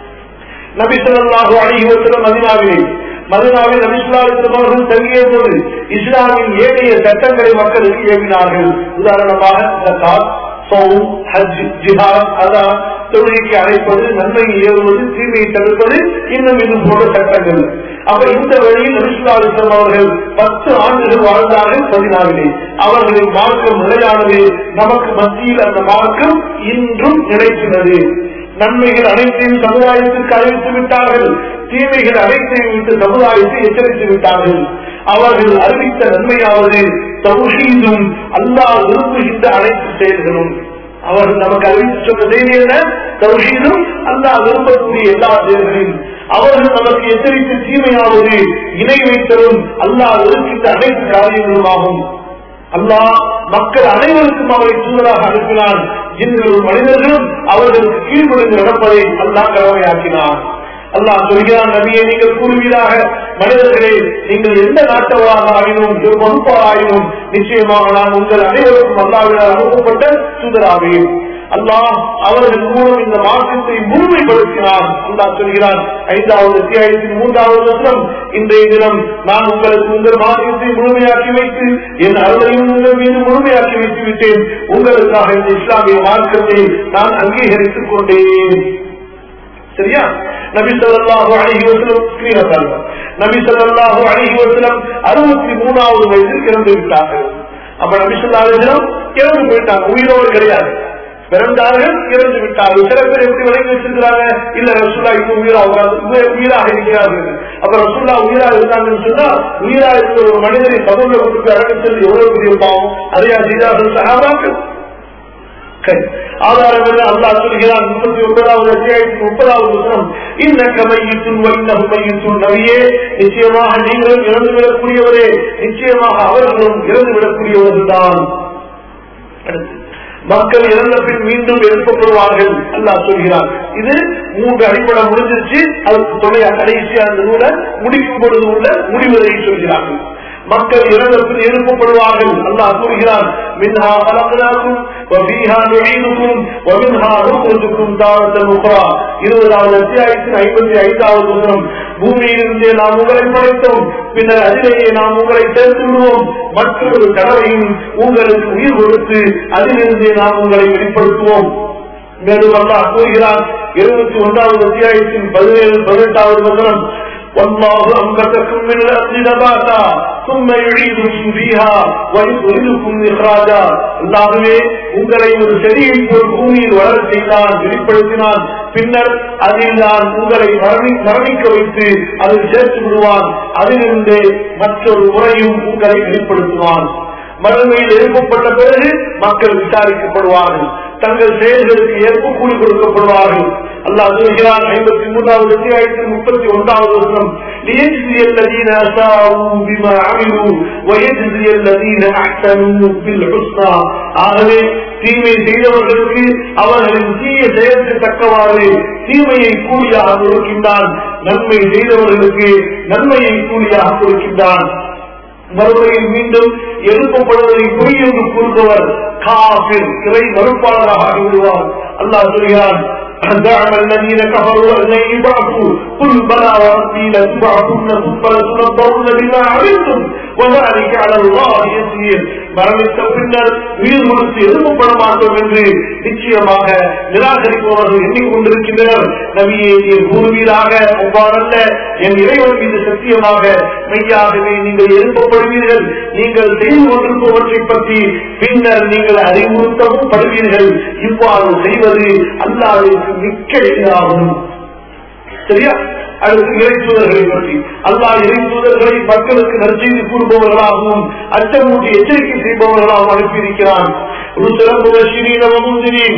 நபி ஸல்லல்லாஹு அலைஹி வஸல்லம் மதீனாவிலே மதீனாவில் நபி ஸல்லல்லாஹு அலைஹி வஸல்லம் அவர்கள் தங்கிய போது இஸ்லாமின் ஏனைய சட்டங்களை மக்களுக்கு ஏவினார்கள் உதாரணமாக ஜகாத் சௌம் ஹஜ் ஜிஹாத் அதான் தொழுகைக்கு அழைப்பது நன்மையை ஏறுவது தீமையை தடுப்பது இன்னும் இது போன்ற சட்டங்கள் அப்ப இந்த வழியில் நபிசுல்லாஸ்லம் அவர்கள் பத்து ஆண்டுகள் வாழ்ந்தார்கள் பதினாவிலே அவர்களின் மார்க்கம் நிலையானது நமக்கு மத்தியில் அந்த மார்க்கம் இன்றும் நிலைக்கிறது நன்மைகள் அனைத்தையும் சமுதாயத்திற்கு அறிவித்து விட்டார்கள் தீமைகள் அனைத்தையும் விட்டு சமுதாயத்தை எச்சரித்து விட்டார்கள் அவர்கள் அறிவித்த நன்மையாவது தௌஹீதும் அல்லாஹ் விரும்புகின்ற அனைத்து செயல்களும் அவர்கள் நமக்கு அறிவித்து சொன்ன செய்தி என்ன தௌஹீதும் அல்லாஹ் விரும்பக்கூடிய எல்லா செயல்களையும் அவர்கள் நமக்கு எச்சரித்த தீமையாவது இணை வைத்தலும் அல்லாஹ் விரும்பித்த அனைத்து காரியங்களுமாகும் அல்லாஹ் மக்கள் அனைவருக்கும் அவரை தூதராக அனுப்பினான் ஜின்களும் மனிதர்களும் அவர்களுக்கு கீழ்ப்படிந்து நடப்பதை அல்லாஹ் கடமையாக்கினான் அல்லாஹ் சொல்கிறான் நபியை நீங்கள் கூறுவீராக மனிதர்களே நீங்கள் எந்த நாட்டவராக ஆயினும் பொறுப்பாக ஆயினும் நிச்சயமாக நான் உங்கள் அனைவருக்கும் அல்லாவினால் அனுப்பப்பட்ட தூதராவேன் அல்லாஹ் அவர்கள் மூலம் இந்த மாற்றத்தை முழுமைப்படுத்தினான் அல்லாஹ் சொல்கிறான் ஐந்தாவது அத்தியாயத்தின் மூன்றாவது வருஷம் இன்றைய தினம் நான் உங்களுக்கு உங்கள் மாற்றத்தை முழுமையாக்கி வைத்து என் அருளையும் உங்கள் மீது முழுமையாக்கி வைத்து விட்டேன் உங்களுக்காக இந்த இஸ்லாமிய மார்க்கத்தை நான் அங்கீகரித்துக் கொண்டேன் சரியா நபி ஸல்லல்லாஹு அலைஹி வஸல்லம் ஸ்ரீலங்கா நபி ஸல்லல்லாஹு அலைஹி வஸல்லம் 63வது வயதில் இறந்து விட்டார்கள் அப்ப நபி ஸல்லல்லாஹு அலைஹி வஸல்லம் இறந்து போயிட்டாங்க உயிரோடு கிடையாது பிறந்தார்கள் இறந்து விட்டார்கள் சில பேர் எப்படி விளங்கி வச்சிருக்கிறாங்க இல்ல ரசூல்லா இன்னும் உயிரா உயிராக இருக்கிறார்கள் அப்ப ரசூல்லா உயிரா இருந்தாங்கன்னு சொன்னா உயிரா இருக்கிற ஒரு மனிதரை கபூர்ல கொடுத்து அடக்கத்தில் எவ்வளவு பெரிய பாவம் அதையா செய்தார்கள் சகாபாக்கள் ஆதாரம் என்ன அல்லாஹ் சொல்கிறான் முப்பத்தி ஒன்பதாவது அத்தியாயத்தின் முப்பதாவது வசனம் இன்னக்க மையத்துன் வைந்தகு மையத்துன் நவியே நிச்சயமாக நீங்களும் இறந்து விடக்கூடியவரே நிச்சயமாக அவர்களும் இறந்து விடக்கூடியவர்கள் தான் மக்கள் இறந்த பின் மீண்டும் எழுப்பப்படுவார்கள் அல்லாஹ் சொல்கிறார் இது மூன்று அடிப்படை முடிஞ்சிருச்சு அதுக்கு துணையா கடைசியா அந்த நூலை முடிக்கும் பொழுது உள்ள முடிவுரை சொல்கிறார்கள் மக்கள் இறந்தத்தில் எழுப்பப்படுவார்கள் அல்லாஹ் கூறுகிறான் மின்ஹா கலக்கலாக்கும் وفيها نعيدكم ومنها نخرجكم تارة أخرى இருபதாவது அத்தியாயத்தின் ஐம்பத்தி ஐந்தாவது வசனம் பூமியிலிருந்தே நாம் உங்களை படைத்தோம் பின்னர் அதிலேயே நாம் உங்களை சேர்த்து விடுவோம் மற்றொரு கடவையும் உங்களுக்கு உயிர் கொடுத்து அதிலிருந்தே நாம் உங்களை வெளிப்படுத்துவோம் மேலும் அல்லாஹ் கூறுகிறார் இருபத்தி ஒன்றாவது அத்தியாயத்தின் பதினேழு பதினெட்டாவது வசனம் والله أنبتكم من الأرض نباتا ثم يعيدكم فيها ويخرجكم إخراجا அல்லாகவே உங்களை ஒரு செடியை போல் பூமியில் வளர செய்தான் வெளிப்படுத்தினான் பின்னர் அதில் நான் உங்களை மரணி- மரணிக்க வைத்து அதில் சேர்த்து விடுவான் அதிலிருந்து மற்றொரு முறையும் உங்களை வெளிப்படுத்துவான் மறுமையில் எழுப்பப்பட்ட பிறகு மக்கள் விசாரிக்கப்படுவார்கள் தங்கள் செயல்களுக்கு ஏற்ப கூலி கொடுக்கப்படுவார்கள் அல்லாஹ் சொல்கிறான் ஐம்பத்தி மூன்றாவது அத்தியாயத்தில் முப்பத்தி ஒன்றாவது வருஷம் ليجزي الذين أساءوا بما عملوا ويجزي الذين أحسنوا بالحسنى ஆகவே தீமை செய்தவர்களுக்கு அவர்களின் தீய செயலுக்கு தக்கவாறு தீமையை கூலியாக கொடுக்கின்றான் நன்மை செய்தவர்களுக்கு நன்மையை கூலியாக கொடுக்கின்றான் மறுமையில் மீண்டும் எழுப்பப்படுவதை பொய் என்று கூறுபவர் காபிர் இறை மறுப்பாளராக ஆகிவிடுவார் அல்லாஹ் சொல்கிறான் زعم الذين كفروا أن يبعثوا قل بلى وربي لتبعثن ثم لتنبؤن بما عملتم وذلك على الله يسير மரணித்த பின்னர் உயிர் கொடுத்து எழுப்பப்பட மாட்டோம் என்று நிச்சயமாக நிராகரிப்பவர்கள் எண்ணிக்கொண்டிருக்கின்றனர் நபியை நீர் கூறுவீராக அவ்வாறல்ல என் இறைவன் மீது சத்தியமாக மெய்யாகவே நீங்கள் எழுப்பப்படுவீர்கள் நீங்கள் செய்து கொண்டிருப்பவற்றை பற்றி பின்னர் நீங்கள் அறிவுறுத்தவும் படுவீர்கள் இவ்வாறு செய்வது அல்லாவிற்கு மிக்க எளிதாகும் சரியா அடுத்து இறை தூதர்களை பற்றி அல்லாஹ் இறை தூதர்களை மக்களுக்கு நற்செய்தி கூறுபவர்களாகவும் அச்சமூட்டி எச்சரிக்கை செய்பவர்களாகவும் அனுப்பியிருக்கிறான் رسلا مبشرين ومنذرين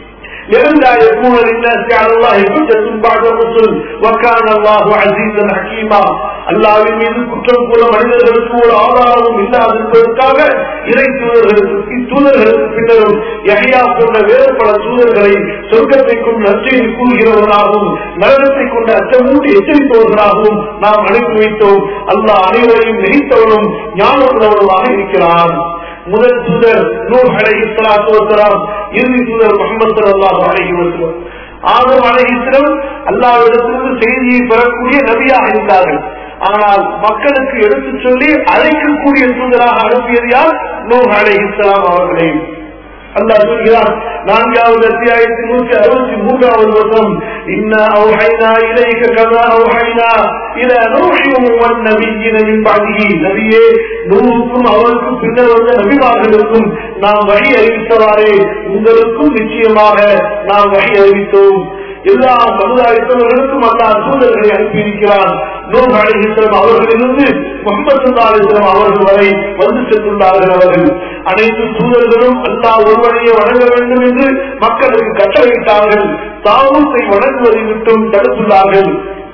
لئلا يكون للناس على الله حجة بعد الرسل وكان الله عزيزا حكيما அல்லாவின் மீது குற்றம் கூற மனிதர்களுக்கு ஒரு ஆதாரமும் இல்லாது இருப்பதற்காக இறை தூதர்களுக்கு தூதர்களுக்கு பின்னரும் யஹ்யா போன்ற வேறு பல தூதர்களை சொர்க்கத்தை கொண்டு நச்செய்தி கூறுகிறவர்களாகவும் நரகத்தை கொண்டு அச்சமூட்டி எச்சரித்தவர்களாகவும் நாம் அனுப்பி வைத்தோம் அல்லாஹ் அனைவரையும் நினைத்தவனும் ஞானமுள்ளவர்களாக இருக்கிறான் முதல் தூதர் நூர் அலஹி சலாத்து வசலாம் இறுதி தூதர் முகமது சல்லாஹ் அலஹி வசலம் ஆதம் அலஹிஸ்லம் அல்லாவிடத்திலிருந்து செய்தியை பெறக்கூடிய நபியாக இருந்தார்கள் ஆனால் மக்களுக்கு எடுத்துச் சொல்லி அழைக்கக்கூடிய தூதராக அனுப்பியது யார் நூர் அலஹிஸ்லாம் அவர்களே அல்லாஹ் சொல்கிறார் நான்காவது அத்தியாயத்தில் நூற்றி அறுபத்தி மூன்றாவது வருஷம் இன்ன அவுஹைனா இலைக்க கதா அவுஹைனா இல நூஹியும் வன் நபியின் மின் பாதிஹி நபியே நூறுக்கும் அவருக்கும் பின்னர் வந்த நபிமார்களுக்கும் நாம் வழி அறிவித்தவாறே உங்களுக்கும் நிச்சயமாக நாம் வழி அறிவித்தோம் எல்லா சமுதாயத்தவர்களுக்கும் அல்லா தூதர்களை அனுப்பியிருக்கிறான் நூறு அலிஹிஸ்லம் அவர்களிலிருந்து முகமது அலிஸ்லாம் அவர்கள் வரை வந்து சென்றுள்ளார்கள் அவர்கள் அனைத்து தூதர்களும் அல்லா ஒருவனையே வணங்க வேண்டும் என்று மக்களுக்கு கட்டளையிட்டார்கள் தாவூத்தை வணங்குவதை விட்டும் தடுத்துள்ளார்கள்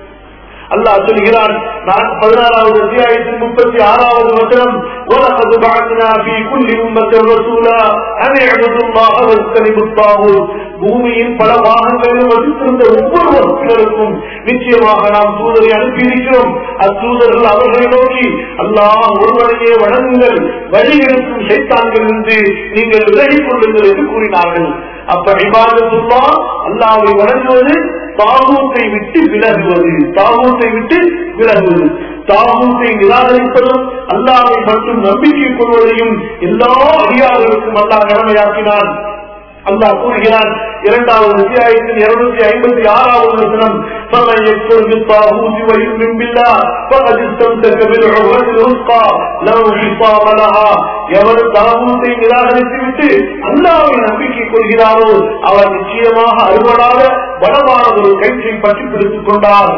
அல்லாஹ் சொல்கிறான் நான் பதினாறாவது அத்தியாயத்தின் முப்பத்தி ஆறாவது வசனம் وَلَقَدْ بَعَثْنَا فِي كُلِّ أُمَّةٍ رَسُولًا أَنِ اعْبُدُوا اللَّهَ وَاجْتَنِبُوا الطَّاغُوتَ பூமியின் பல பாகங்களில் வசித்திருந்த ஒவ்வொரு வகுப்பினருக்கும் நிச்சயமாக நாம் தூதரை அனுப்பியிருக்கிறோம் அத்தூதர்கள் அவர்களை நோக்கி அல்லாஹ் ஒருவரையே வணங்குங்கள் வழிகளுக்கும் சைத்தான்கள் என்று நீங்கள் விலகிக் கொள்ளுங்கள் என்று கூறினார்கள் அப்ப இபாதத்துல்லா அல்லாவை வணங்குவது தாகூத்தை விட்டு விலகுவது தாகூத்தை விட்டு விலகுவது தாகூத்தை நிராகரிப்பதும் அல்லாவை மட்டும் நம்பிக்கை கொள்வதையும் எல்லா அதிகாரிகளுக்கும் அல்லாஹ் கடமையாக்கினான் அல்லாஹ் கூறுகிறான் இரண்டாவது அத்தியாயத்தின் இருநூத்தி ஐம்பத்தி ஆறாவது வசனம் فمن يكفر بالطاغوت ويؤمن بالله فقد استمسك بالعروة الوثقى لا انفصام لها எவர் தாகூத்தை நிராகரித்துவிட்டு அல்லாவை நம்பிக்கை கொள்கிறாரோ அவர் நிச்சயமாக அறுவடாத பலமான ஒரு கயிற்றை பற்றி பிடித்துக் கொண்டார்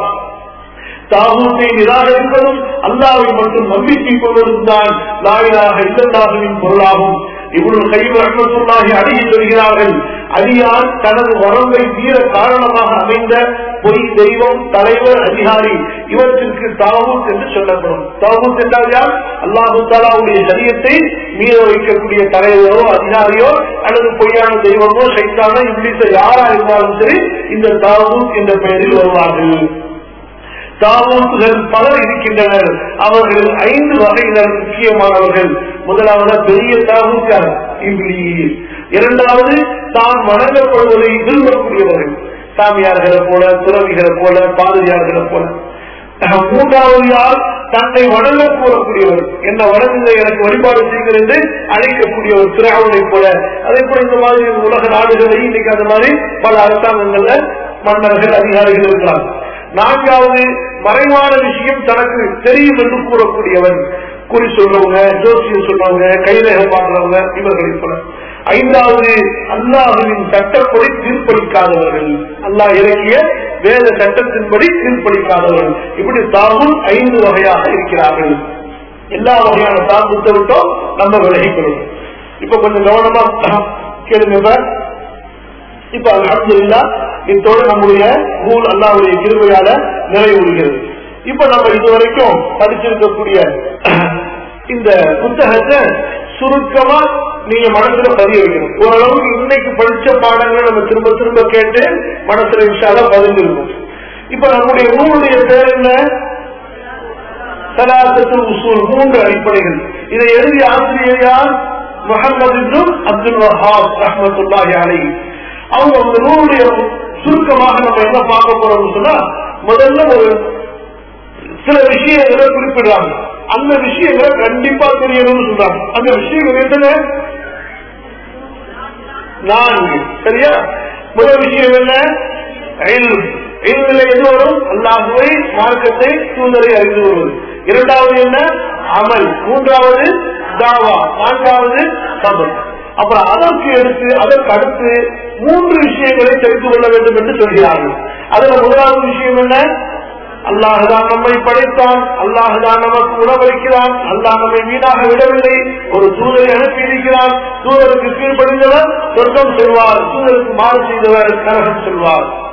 தாகூத்தை நிராகரிப்பதும் அல்லாவை மட்டும் நம்பிக்கை கொள்வதும் தான் லாயிலாக இல்லந்தாவின் பொருளாகும் இவ்வளவு கையில் ரஹமத்துல்லாஹி அடியை சொல்கிறார்கள் அடியான் தனது வரம்பை மீற காரணமாக அமைந்த பொய் தெய்வம் தலைவர் அதிகாரி இவற்றிற்கு தாவூத் என்று சொல்லப்படும் தாவூத் என்றால் யார் அல்லாஹு தாலாவுடைய சரியத்தை மீற வைக்கக்கூடிய தலைவரோ அதிகாரியோ அல்லது பொய்யான தெய்வமோ சைத்தானோ இப்படித்த யாரா இருந்தாலும் சரி இந்த தாவூத் என்ற பெயரில் வருவார்கள் தாவூத்துகள் பலர் இருக்கின்றனர் அவர்கள் ஐந்து வகையினர் முக்கியமானவர்கள் முதலாவது பெரிய தாவூக்கார் இப்லீஸ் இரண்டாவது தான் வணங்கப்படுவதை விரும்பக்கூடியவர்கள் சாமியார்களை போல துறவிகளை போல பாதிரியார்களை போல மூன்றாவது யார் தன்னை வணங்க கூறக்கூடியவர் என்ன வணங்குங்க எனக்கு வழிபாடு செய்யுங்கள் என்று அழைக்கக்கூடிய ஒரு திராவனை போல அதே போல இந்த மாதிரி உலக நாடுகளில் இன்னைக்கு அந்த மாதிரி பல அரசாங்கங்கள்ல மன்னர்கள் அதிகாரிகள் இருக்கிறாங்க நான்காவது மறைவான விஷயம் தனக்கு தெரியும் என்று கூறக்கூடியவன் குறி சொல்றவங்க ஜோசியம் சொல்றவங்க கைரேகம் பார்க்கிறவங்க இவர்களை போல ஐந்தாவது அல்லாஹுவின் சட்டப்படி தீர்ப்பளிக்காதவர்கள் அல்லாஹ் இறக்கிய வேத சட்டத்தின்படி தீர்ப்பளிக்காதவர்கள் இப்படி தாவும் ஐந்து வகையாக இருக்கிறார்கள் எல்லா வகையான தாக்குத்தை விட்டோம் நம்ம விலகிக்கணும் இப்ப கொஞ்சம் கவனமா கேளுங்க இப்ப அலமதுல்லா இத்தோடு நம்முடைய நூல் அல்லாவுடைய கிருமையால நிறைவுறுகிறது இப்ப நம்ம இதுவரைக்கும் படிச்சிருக்கக்கூடிய இந்த புத்தகத்தை சுருக்கமா நீங்க மனசுல பதிய வைக்கணும் ஓரளவுக்கு இன்னைக்கு படிச்ச பாடங்களை நம்ம திரும்ப திரும்ப கேட்டு மனசுல விஷால பதிஞ்சிருக்கும் இப்ப நம்முடைய நூலுடைய பேர் என்ன சலாசத்து உசூல் மூன்று அடிப்படைகள் இதை எழுதிய ஆசிரியர் யார் முகமது அப்துல் வஹாப் ரஹமத்துல்லாஹி அலை அவங்க அந்த நூலுடைய சுருக்கமாக நம்ம என்ன பார்க்க போறோம்னு சொன்னா முதல்ல ஒரு சில விஷயங்களை குறிப்பிடுறாங்க அந்த விஷயங்களை கண்டிப்பா தெரியணும்னு சொல்றாங்க அந்த விஷயங்கள் எத்தனை நான்கு சரியா முதல் விஷயம் என்ன எது வரும் அல்லாஹுவை மார்க்கத்தை தூதரை அறிந்து வருவது இரண்டாவது என்ன அமல் மூன்றாவது தாவா நான்காவது சபல் அப்புறம் அதற்கு எடுத்து அதற்கு அடுத்து மூன்று விஷயங்களை தெரிந்து கொள்ள வேண்டும் என்று சொல்கிறார்கள் அதுல முதலாவது விஷயம் என்ன அல்லாஹுதான் நம்மை படைத்தான் அல்லாஹுதான் நமக்கு உணவளிக்கிறான் அல்லாஹ் நம்மை வீணாக விடவில்லை ஒரு தூதரை அனுப்பி இருக்கிறான் தூதருக்கு கீழ்ப்படிந்தவர் சொர்க்கம் செல்வார் தூதருக்கு மாறு செய்தவர் நரகம் செல்வார்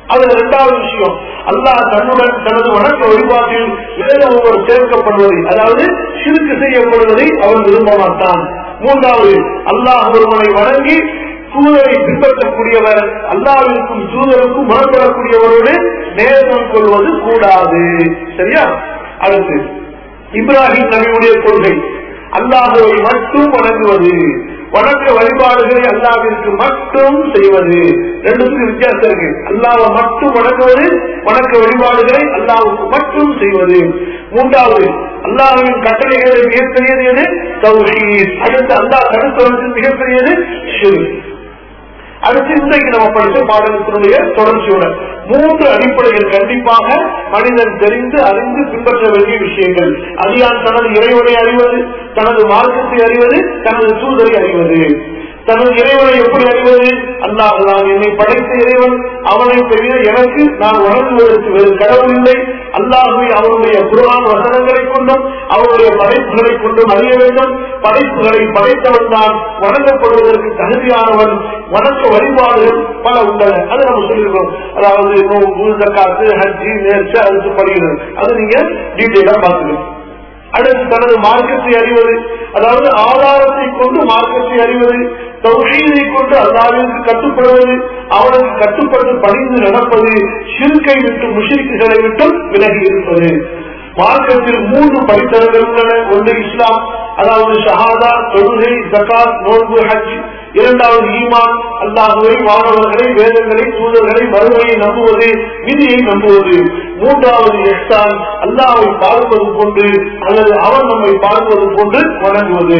அது இரண்டாவது விஷயம் அல்லாஹ் தன்னுடன் தனது வணக்க வழிபாட்டில் வேறு ஒருவர் சேர்க்கப்படுவதை அதாவது சிறுக்கு செய்யப்படுவதை அவன் விரும்ப மாட்டான் மூன்றாவது அல்லாஹ் ஒருவனை வணங்கி தூதரை பின்பற்றக்கூடியவர் அல்லாவிற்கும் தூதருக்கும் முரண்படக்கூடியவரோடு நேரம் கொள்வது கூடாது சரியா அடுத்து இப்ராஹிம் நபியுடைய கொள்கை அல்லாஹுவை மட்டும் வணங்குவது வணக்க வழிபாடுகளை அல்லாவிற்கு மட்டும் செய்வது ரெண்டுக்கும் வித்தியாசம் இருக்கு அல்லாவை மட்டும் வணங்குவது வணக்க வழிபாடுகளை அல்லாவுக்கு மட்டும் செய்வது மூன்றாவது அல்லாஹின் கட்டளைகளை மிகப்பெரியது எது தௌஹீத் அடுத்து அல்லாஹ் தடுத்து மிகப்பெரியது ஷிர்க் அடுத்து இன்றைக்கு நம்ம படித்த பாடத்தினுடைய தொடர்ச்சியுடன் மூன்று அடிப்படைகள் கண்டிப்பாக மனிதன் தெரிந்து அறிந்து பின்பற்ற வேண்டிய விஷயங்கள் அதிகான் தனது இறைவனை அறிவது தனது மார்க்கத்தை அறிவது தனது தூதரை அறிவது தனது இறைவனை எப்படி அறிவது அல்லாஹ் நான் என்னை படைத்த இறைவன் அவனை தவிர எனக்கு நான் வணங்குவதற்கு வேறு கடவுள் இல்லை அல்லாஹுவை அவருடைய குரான் வசனங்களை கொண்டும் அவருடைய படைப்புகளை கொண்டும் அறிய வேண்டும் படைப்புகளை படைத்தவன் தான் வணங்கப்படுவதற்கு தகுதியானவன் வணக்க வழிபாடுகள் பல உள்ளன அது நம்ம சொல்லியிருக்கோம் அதாவது நோம்பு ஜக்காத்து ஹஜ்ஜி நேர்ச்சி அதுக்கு படுகிறது அது நீங்க டீட்டெயிலா பார்த்துக்கணும் அடுத்து தனது மார்க்கத்தை அறிவது அதாவது ஆதாரத்தை கொண்டு மார்க்கத்தை அறிவது தௌஹீதை கொண்டு அல்லாவிற்கு கட்டுப்படுவது அவனுக்கு கட்டுப்பட்டு பணிந்து நடப்பது சிறுக்கை விட்டு முஷிரிக்குகளை விட்டும் விலகி இருப்பது மார்க்கத்தில் மூன்று படித்தரங்கள் உள்ளன ஒன்று இஸ்லாம் அதாவது ஷஹாதா தொழுகை ஜக்காத் நோன்பு ஹஜ் இரண்டாவது ஈமான் அல்லாஹுவை மாணவர்களை வேதங்களை தூதர்களை மறுமையை நம்புவது விதியை நம்புவது மூன்றாவது எஸ்தான் அல்லாவை பார்ப்பது போன்று அல்லது அவன் நம்மை பார்ப்பது போன்று வணங்குவது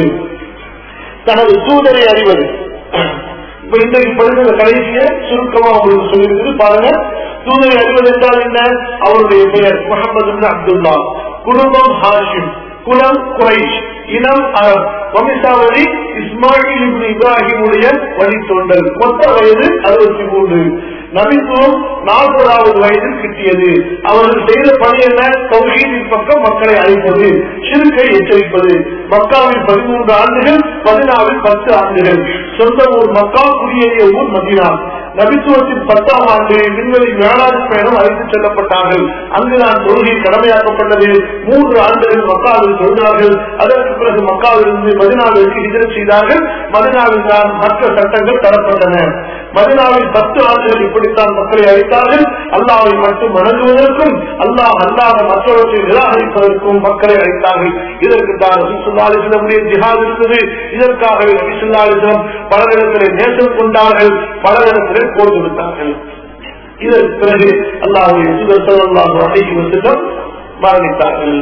தனது தூதரை அறிவது இப்ப இன்றைக்கு படித்த கடைசிய சுருக்கமா உங்களுக்கு சொல்லியிருக்கு பாருங்க தூதரை அறிவது என்றால் என்ன அவருடைய பெயர் முகமது அப்துல்லா குடும்பம் ஹாஷிம் குலம் குறைஷ் இனம் அரப் வம்சாவளி இஸ்மாயில் இப்ராஹிமுடைய வழித்தோண்டல் மொத்த வயது அறுபத்தி மூன்று நபித்துவம் நாற்பதாவது வயதில் கிட்டியது அவர்கள் செய்த பணி என்ன தௌஹீதின் பக்கம் மக்களை அழைப்பது சிறுக்கை எச்சரிப்பது மக்காவில் பதிமூன்று ஆண்டுகள் பதினாவில் பத்து ஆண்டுகள் சொந்த ஊர் மக்கா குடியேறிய ஊர் மதினா நபித்துவத்தின் பத்தாம் ஆண்டு விண்வெளி மேலாண் பயணம் அழைத்துச் செல்லப்பட்டார்கள் அங்கு நான் தொழுகை கடமையாக்கப்பட்டது மூன்று ஆண்டுகள் மக்காவில் தொழுதார்கள் அதற்கு பிறகு மக்காவிலிருந்து மதினாவிற்கு இதர செய்தார்கள் மதினாவில் தான் மற்ற சட்டங்கள் தரப்பட்டன மதினாவில் பத்து ஆண்டுகள் இப்படித்தான் மக்களை அழைத்தார்கள் அல்லாவை மட்டும் வணங்குவதற்கும் அல்லாஹ் அல்லாத மற்றவற்றை நிராகரிப்பதற்கும் மக்களை அழைத்தார்கள் இதற்கு தான் சுல்லாலிசனமுடைய ஜிஹாத் இருந்தது இதற்காகவே நபிசுல்லாலிசனம் பலரிடத்திலே நேசம் கொண்டார்கள் பலரிடத்திலே போர் கொடுத்தார்கள் இதற்கு பிறகு அல்லாஹுடைய சுதர் சல்லாஹு அழைக்கு வசனம் மரணித்தார்கள்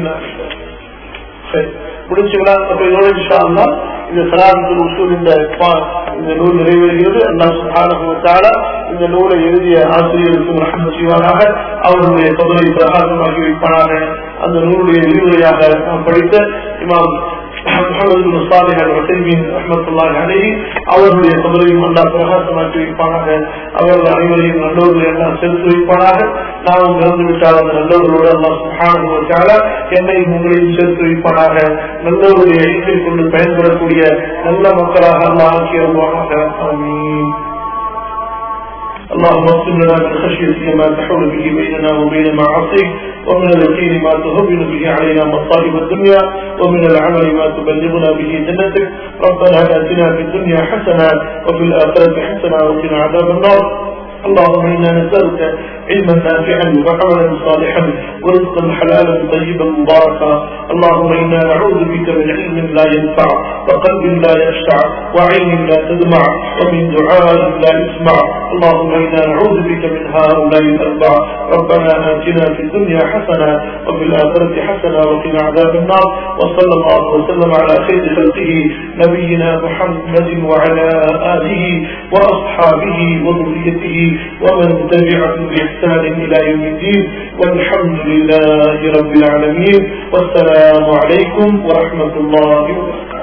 சரி முடிச்சுங்களா அப்ப இதோட இன்ஷா அல்லா இந்த சலாமத்தில் உசூல் இந்த இந்த நூல் நிறைவேறுகிறது அல்லாஹ் சுப்ஹானஹு வ தஆலா இந்த நூலை எழுதிய ஆசிரியருக்கு ரஹ்மத் செய்வானாக அவருடைய கபரை பிரகாசமாக்கி வைப்பானாக அந்த நூலுடைய விரிவுரையாக நாம் படித்த இமாம் முகமது பின் சாலிஹ் அல் உசைமீன் ரஹ்மத்துல்லாஹி அலைஹி அவர்களுடைய கபரையும் அல்லாஹ் பிரகாசமாக்கி வைப்பானாக அவர்கள் அனைவரையும் நல்லோர்கள் எல்லாம் செலுத்தி வைப்பானாக நாமும் இறந்து விட்டால் அந்த நல்லவர்களோடு அல்லாஹ் சுப்ஹானஹு வ தஆலா என்னையும் உங்களையும் சேர்த்து வைப்பானாக நல்லவருடைய எழுத்தை கொண்டு பயன்படக்கூடிய நல்ல மக்களாக அல்லாஹ் ஆக்கி அருள்வானாக ஆமீன் اللهم اغفر لنا من خشيتك ما تحول به بيننا وبين معاصيك ومن اليقين ما تهون به علينا مصائب الدنيا ومن العمل ما تبلغنا به جنتك ربنا اتنا في الدنيا حسنه وفي الاخره حسنه وقنا عذاب النار اللهم انا نسالك علما نافعا وعملا صالحا ورزقا حلالا طيبا مباركا اللهم انا نعوذ بك من علم لا ينفع وقلب لا يخشع وعين لا تدمع ومن دعاء لا يسمع اللهم انا نعوذ بك من هؤلاء الاربعه ربنا اتنا في الدنيا حسنه وفي الاخره حسنه وقنا عذاب النار وصلى الله وسلم على خير خلقه نبينا محمد وعلى اله واصحابه وذريته ومن تبعهم بإحسان إلى يوم الدين والحمد لله رب العالمين والسلام عليكم ورحمة الله وبركاته